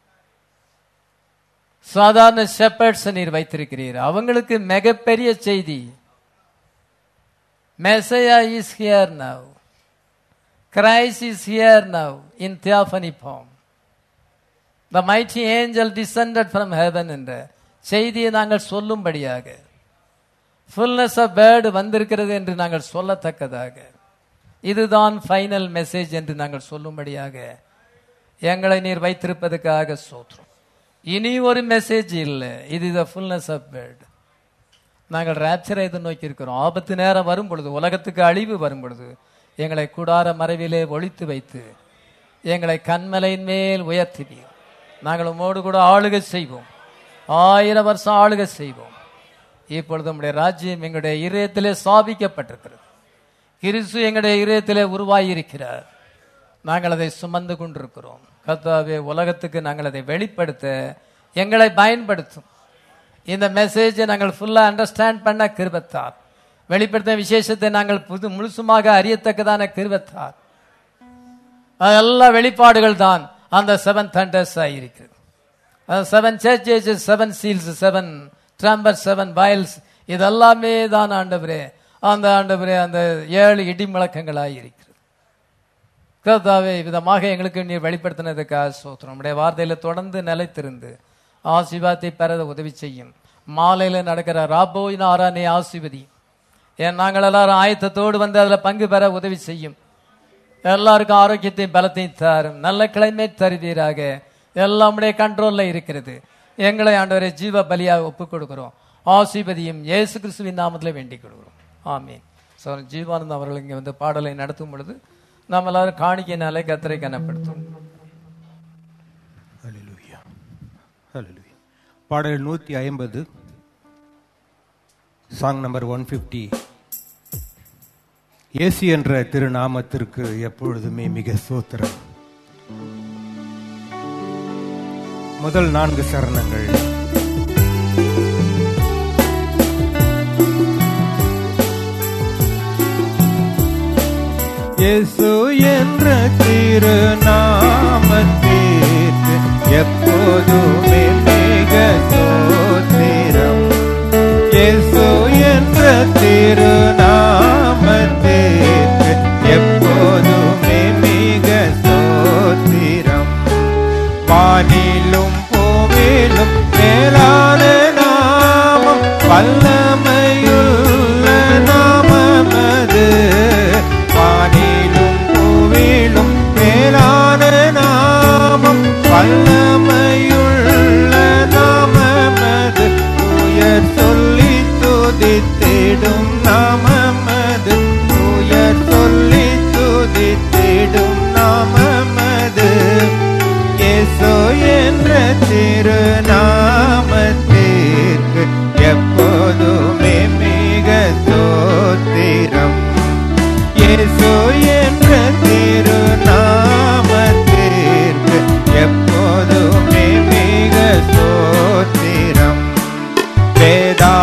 சாதாரண ஷெப்பர்ட்ஸை நீர் வைத்திருக்கிறீர் அவங்களுக்கு மிகப்பெரிய செய்தி messiah is here now Christ is here now in theophany form the mighty angel descended from heaven என்ற செய்தியை நாங்கள் சொல்லும்படியாக ஃபுல்னஸ் ஆஃப் பேர்டு வந்திருக்கிறது என்று நாங்கள் சொல்லத்தக்கதாக இதுதான் ஃபைனல் மெசேஜ் என்று நாங்கள் சொல்லும்படியாக எங்களை நீர் வைத்திருப்பதற்காக சோத்ரம் இனி ஒரு மெசேஜ் இல்லை இது த ஃபுல்னஸ் ஆஃப் பேர்டு நாங்கள் ரேப்சரை எது நோக்கி இருக்கிறோம் ஆபத்து நேரம் வரும் பொழுது உலகத்துக்கு அழிவு வரும் பொழுது எங்களை கூடார மறைவிலே ஒழித்து வைத்து எங்களை கண்மலையின் மேல் உயர்த்துவீர் நாங்கள் உம்மோடு கூட ஆளுகை செய்வோம் ஆயிரம் வருஷம் ஆளுகை செய்வோம் இப்பொழுது நம்முடைய ராஜ்யம் எங்களுடைய இதயத்திலே ஸ்தாபிக்கப்பட்டிருக்கிறது கிறிஸ்து எங்களுடைய இதயத்திலே உருவாகியிருக்கிறார் நாங்கள் அதை சுமந்து கொண்டிருக்கிறோம் கர்த்தாவே உலகத்துக்கு நாங்கள் அதை வெளிப்படுத்த எங்களை பயன்படுத்தும் இந்த மெசேஜை நாங்கள் ஃபுல்லாக அண்டர்ஸ்டாண்ட் பண்ண கிருபத்தார் வெளிப்படுத்த விசேஷத்தை நாங்கள் புது முழுசுமாக அறியத்தக்கதான கிருபத்தார் எல்லா வெளிப்பாடுகள் தான் அந்த செவன் தண்டர்ஸ் ஆகியிருக்கிறது seven churches seven seals seven trumpet seven vials இதெல்லாமே தான் ஆண்டவரே அந்த ஆண்டவரே அந்த ஏழு இடி முழக்கங்களாக இருக்கிறது கர்த்தாவே விதமாக எங்களுக்கு நீர் வெளிப்படுத்தினதுக்காக சோத்திரம் நம்முடைய வார்த்தையில தொடர்ந்து நிலைத்திருந்து ஆசீர்வாதத்தை பெற உதவி செய்யும் மாலையில நடக்கிற ராபோயின் ஆரானே ஆசிர்வதி ஏன் நாங்கள் எல்லாரும் ஆயத்தத்தோடு வந்து அதுல பங்கு பெற உதவி செய்யும் எல்லாருக்கும் ஆரோக்கியத்தையும் பலத்தையும் தாரும் நல்ல கிளைமேட் தருவீராக எல்லாம் உடைய கண்ட்ரோல்ல இருக்கிறது எங்களை ஆண்டவரை ஜீவ பலியாக ஒப்புக் கொடுக்கிறோம் ஆசிபதியும் இயேசு கிறிஸ்துவின் நாமத்தில் வேண்டிக் கொடுக்கிறோம் ஆமீன் ஸோ ஜீவானந்த் அவர்கள் இங்கே வந்து பாடலை நடத்தும் பொழுது நாம் எல்லாரும் காணிக்கையினாலே கத்தரை கனப்படுத்தும் ஹalleluya ஹalleluya பாடல் நூற்றி ஐம்பது சாங் நம்பர் ஒன் ஃபிஃப்டி இயேசு என்ற திருநாமத்திற்கு எப்பொழுதுமே மிக சோத்திரம் முதல் நான்கு சரணங்கள் இயேசு என்ற திருநாமத்திற்கு எப்போதுமே மிக சோத்திரம் இயேசு என்ற திருநாமத்திற்கு எப்போதுமே மிக சோத்திரம் வானிலும் பூவிலும் மேலான நாமம் வல்லமையுள்ள நாமமது வானிலும் பூவிலும் மேலான நாமம் வல்லமையுள்ள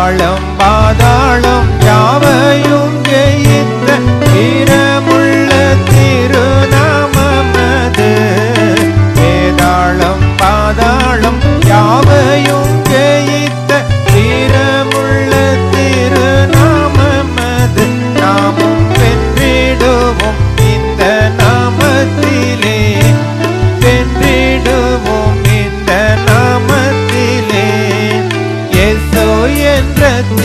வேதாளம் பாதாளம் யாவையும் ஜெயித்த வீரமுள்ள திருநாமமது வேதாளம் பாதாளம் யாவையும் ஜெயித்த வீரமுள்ள திருநாமமது நாமும் வென்றிடுவோம் இந்த நாமத்திலே வென்றிடுவோம் இந்த நாமத்திலே இயேசு என்ற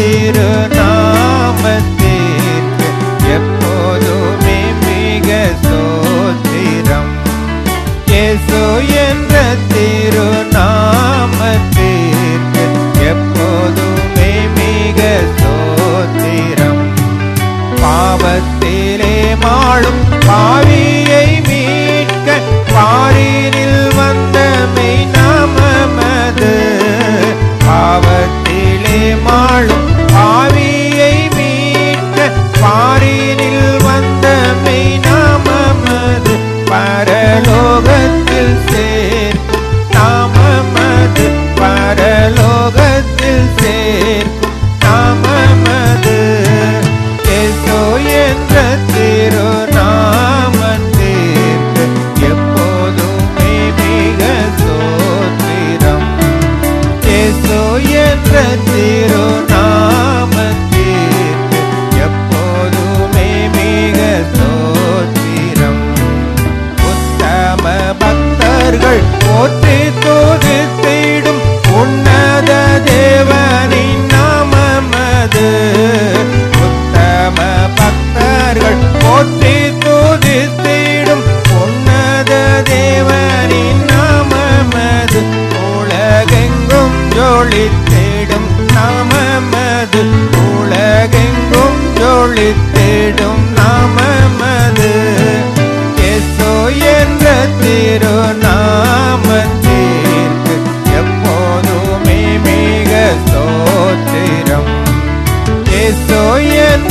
திருநாமத்திற்கு எப்போதுமே மிக சோத்திரம் இயேசு என்ற திருநாமத்திற்கு எப்போதுமே மிக சோத்திரம் பாவத்திலே மாளும் பாவியை மீட்க பாரினில் வந்த மெய் நாமமது பாவத்திலே மாளும் பாவியை மீட்க பாரினில் வந்த மெய் நாமமது பரலோகத்தில் சேர்க்கும் நாமமது பரலோகத்தில் சேர்க்கும் நாமமது இயேசு என்ற திருநாமத்திற்கு எப்போதுமே மிக சோத்திரம் இயேசு என்ற திருநாமத்திற்கு எப்போதுமே மிக சோத்திரம் உத்தம பக்தர்கள் போற்றி தோதித்திடும் உன்னத தேவனின் நாமமது உத்தம பக்தர்கள் போற்றி தோதித்திடும் உன்னத தேவனின் நாமமது உலகெங்கும் ஜொலித்திடும் நாமமது உலகெங்கும் ஜொலித்திடும் நாமமது இயேசு என்ற திருநாமத்திற்கு எப்போதுமே மிக சோத்திரம் இயேசு என்ற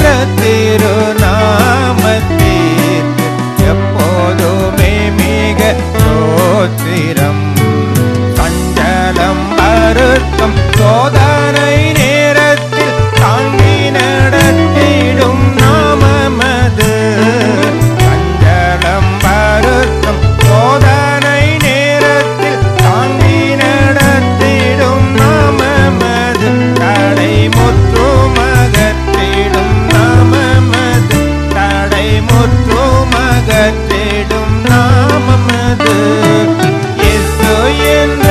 திருநாமத்திற்கு எப்போதுமே மிக சோத்திரம் சஞ்சலம் வருத்தம் சோதனை நேரத்தில் தாங்கி நடத்திடும் நாமமது சஞ்சலம் வருத்தம் சோதனை நேரத்தில் தாங்கி நடத்திடும் நாமமது தடை முற்றும் அகற்றிடும் நாமமது தடை முற்றும் அகற்றிடும் நாமமது இயேசு என்ற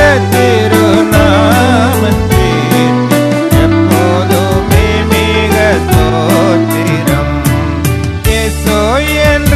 திருநாமத்திற்கு எப்போதுமே மிக சோத்திரம் இயேசு என்ற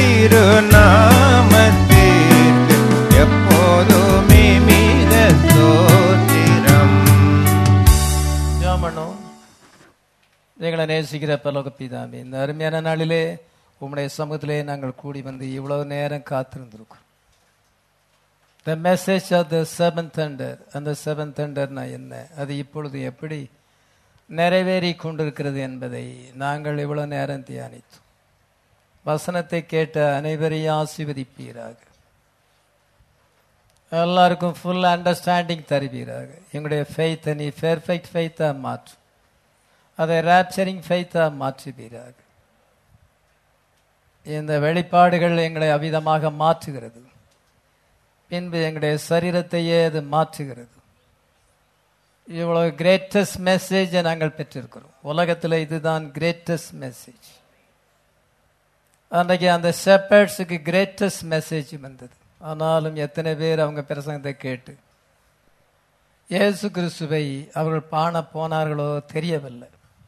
திருநாமத்திற்கு எப்போதுமே மிக சோத்திரம் ஜெபம் பண்ணுவோம் எங்களை நேசிக்கிற பரலோக பிதாமே இந்த அருமையான நாளிலே உம்முடைய சமூகத்திலே நாங்கள் கூடி வந்து இவ்வளவு நேரம் காத்திருந்திருக்கோம் the message of the seven thunder அந்த செவன் தண்டர்னா என்ன அது இப்பொழுது எப்படி நிறைவேறி கொண்டிருக்கிறது என்பதை நாங்கள் இவ்வளவு நேரம் தியானித்தோம் வசனத்தை கேட்ட அனைவரையும் ஆசீர்வதிப்பீராக எல்லாருக்கும் ஃபுல் அண்டர்ஸ்டாண்டிங் தருவீராக எங்களுடைய ஃபெய்த்தை நீ பெர்ஃபெக்ட் ஃபெய்த்தாக மாற்று அதை ரேப்சரிங் ஃபெய்த்தாக மாற்றுவீராக இந்த வெளிப்பாடுகள் எங்களை அவிதமாக மாற்றுகிறது பின்பு எங்களுடைய சரீரத்தையே அது மாற்றுகிறது இவ்வளவு கிரேட்டஸ்ட் மெசேஜை நாங்கள் பெற்றிருக்கிறோம் உலகத்தில் இதுதான் கிரேட்டஸ்ட் மெசேஜ் அன்றைக்கு அந்த ஷெப்பர்ட்ஸுக்கு கிரேட்டஸ்ட் மெசேஜ் வந்தது ஆனாலும் எத்தனை பேர் அவங்க பிரசங்கத்தை கேட்டு இயேசு கிறிஸ்துவை அவர்கள் பாண போனார்களோ தெரியவில்லை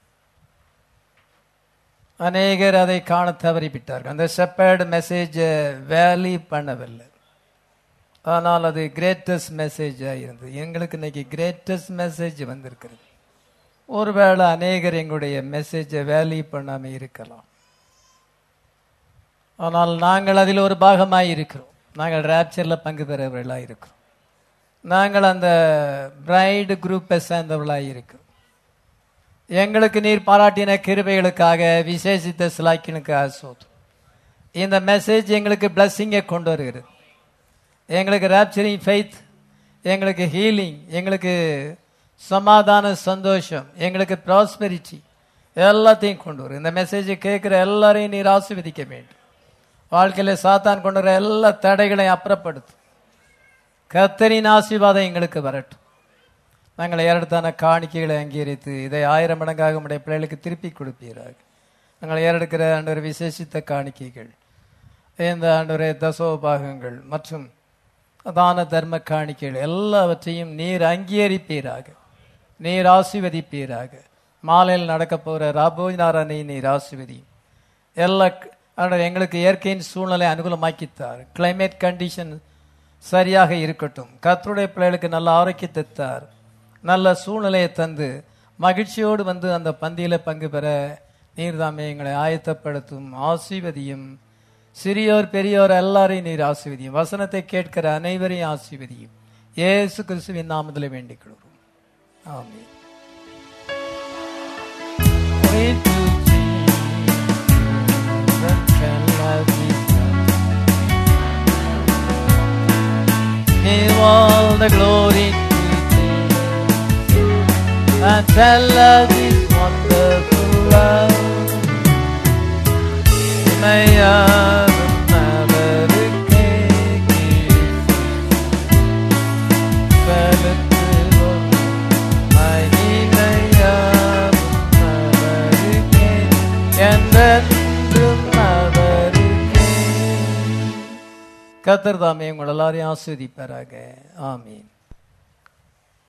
அநேகர் அதை காண தவறிவிட்டார்கள் அந்த ஷெப்பர்டு மெசேஜை வேலி பண்ணவில்லை ஆனால் அது கிரேட்டஸ்ட் மெசேஜாக இருந்தது எங்களுக்கு இன்னைக்கு கிரேட்டஸ்ட் மெசேஜ் வந்திருக்கிறது ஒருவேளை அநேகர் எங்களுடைய மெசேஜை வேலி பண்ணாமல் இருக்கலாம் ஆனால் நாங்கள் அதில் ஒரு பாகமாக இருக்கிறோம் நாங்கள் ரேப்சரில் பங்கு பெறவர்களாக இருக்கிறோம் நாங்கள் அந்த பிரைடு குரூப்பை சேர்ந்தவர்களாக இருக்கிறோம் எங்களுக்கு நீர் பாராட்டின கிருபைகளுக்காக விசேஷித்த சிலாக்கினுக்காக சோதம் இந்த மெசேஜ் எங்களுக்கு பிளஸ்ஸிங்கை கொண்டு வருகிறது எங்களுக்கு ரேப்சரிங் ஃபெய்த் எங்களுக்கு ஹீலிங் எங்களுக்கு சமாதான சந்தோஷம் எங்களுக்கு ப்ராஸ்பெரிட்டி எல்லாத்தையும் கொண்டு வரும் இந்த மெசேஜை கேட்குற எல்லாரையும் நீர் ஆசீர்வதிக்க வேண்டும் வாழ்க்கையில சாத்தான் கொண்டு வர எல்லா தடைகளையும் அப்புறப்படுத்தும் கத்தரின் ஆசீர்வாதம் எங்களுக்கு வரட்டும் நாங்கள் ஏறெடுத்தான காணிக்கைகளை அங்கீகரித்து இதை ஆயிரம் மடங்காக உடைய பிள்ளைகளுக்கு திருப்பி கொடுப்பீராக நாங்கள் ஏறெடுக்கிற ஆண்டவர் விசேஷித்த காணிக்கைகள் இந்த ஆண்டவரே தசோபாகங்கள் மற்றும் தான தர்ம காணிக்கைகள் எல்லாவற்றையும் நீர் அங்கீகரிப்பீராக நீர் ஆசீர்வதிப்பீராக மாலையில் நடக்க போகிற ராபோஜ் நாராயணை நீர் ஆசீர்வதி எல்லா ஆண்டவர் எங்களுக்கு இயற்கையின் சூழ்நிலை அனுகூலமாக்கித்தார் கிளைமேட் கண்டிஷன் சரியாக இருக்கட்டும் கர்த்தருடைய பிள்ளைகளுக்கு நல்ல ஆரோக்கியத்தை தார் நல்ல சூழ்நிலையை தந்து மகிழ்ச்சியோடு வந்து அந்த பந்தியில பங்கு பெற நீர்தாமே எங்களை ஆயத்தப்படுத்தும் ஆசீர்வதியும் சிறியோர் பெரியோர் எல்லாரையும் நீர் ஆசீர்வதியும் வசனத்தை கேட்கிற அனைவரையும் ஆசீர்வதியும் இயேசு கிறிஸ்துவின் நாமத்தில் வேண்டிக் கொள்கிறோம் ஆமென் Pray to Jesus that can love me. Give all the glory to thee and tell of his wonderful love. May அவருக்கு செலுத்துவோம் மகிமையாவும் அவருக்கே என்றென்றும் அவருக்கே கத்தர் தாமே உங்கள் எல்லாரையும் ஆஸ்வதிப்பாராக ஆமீன்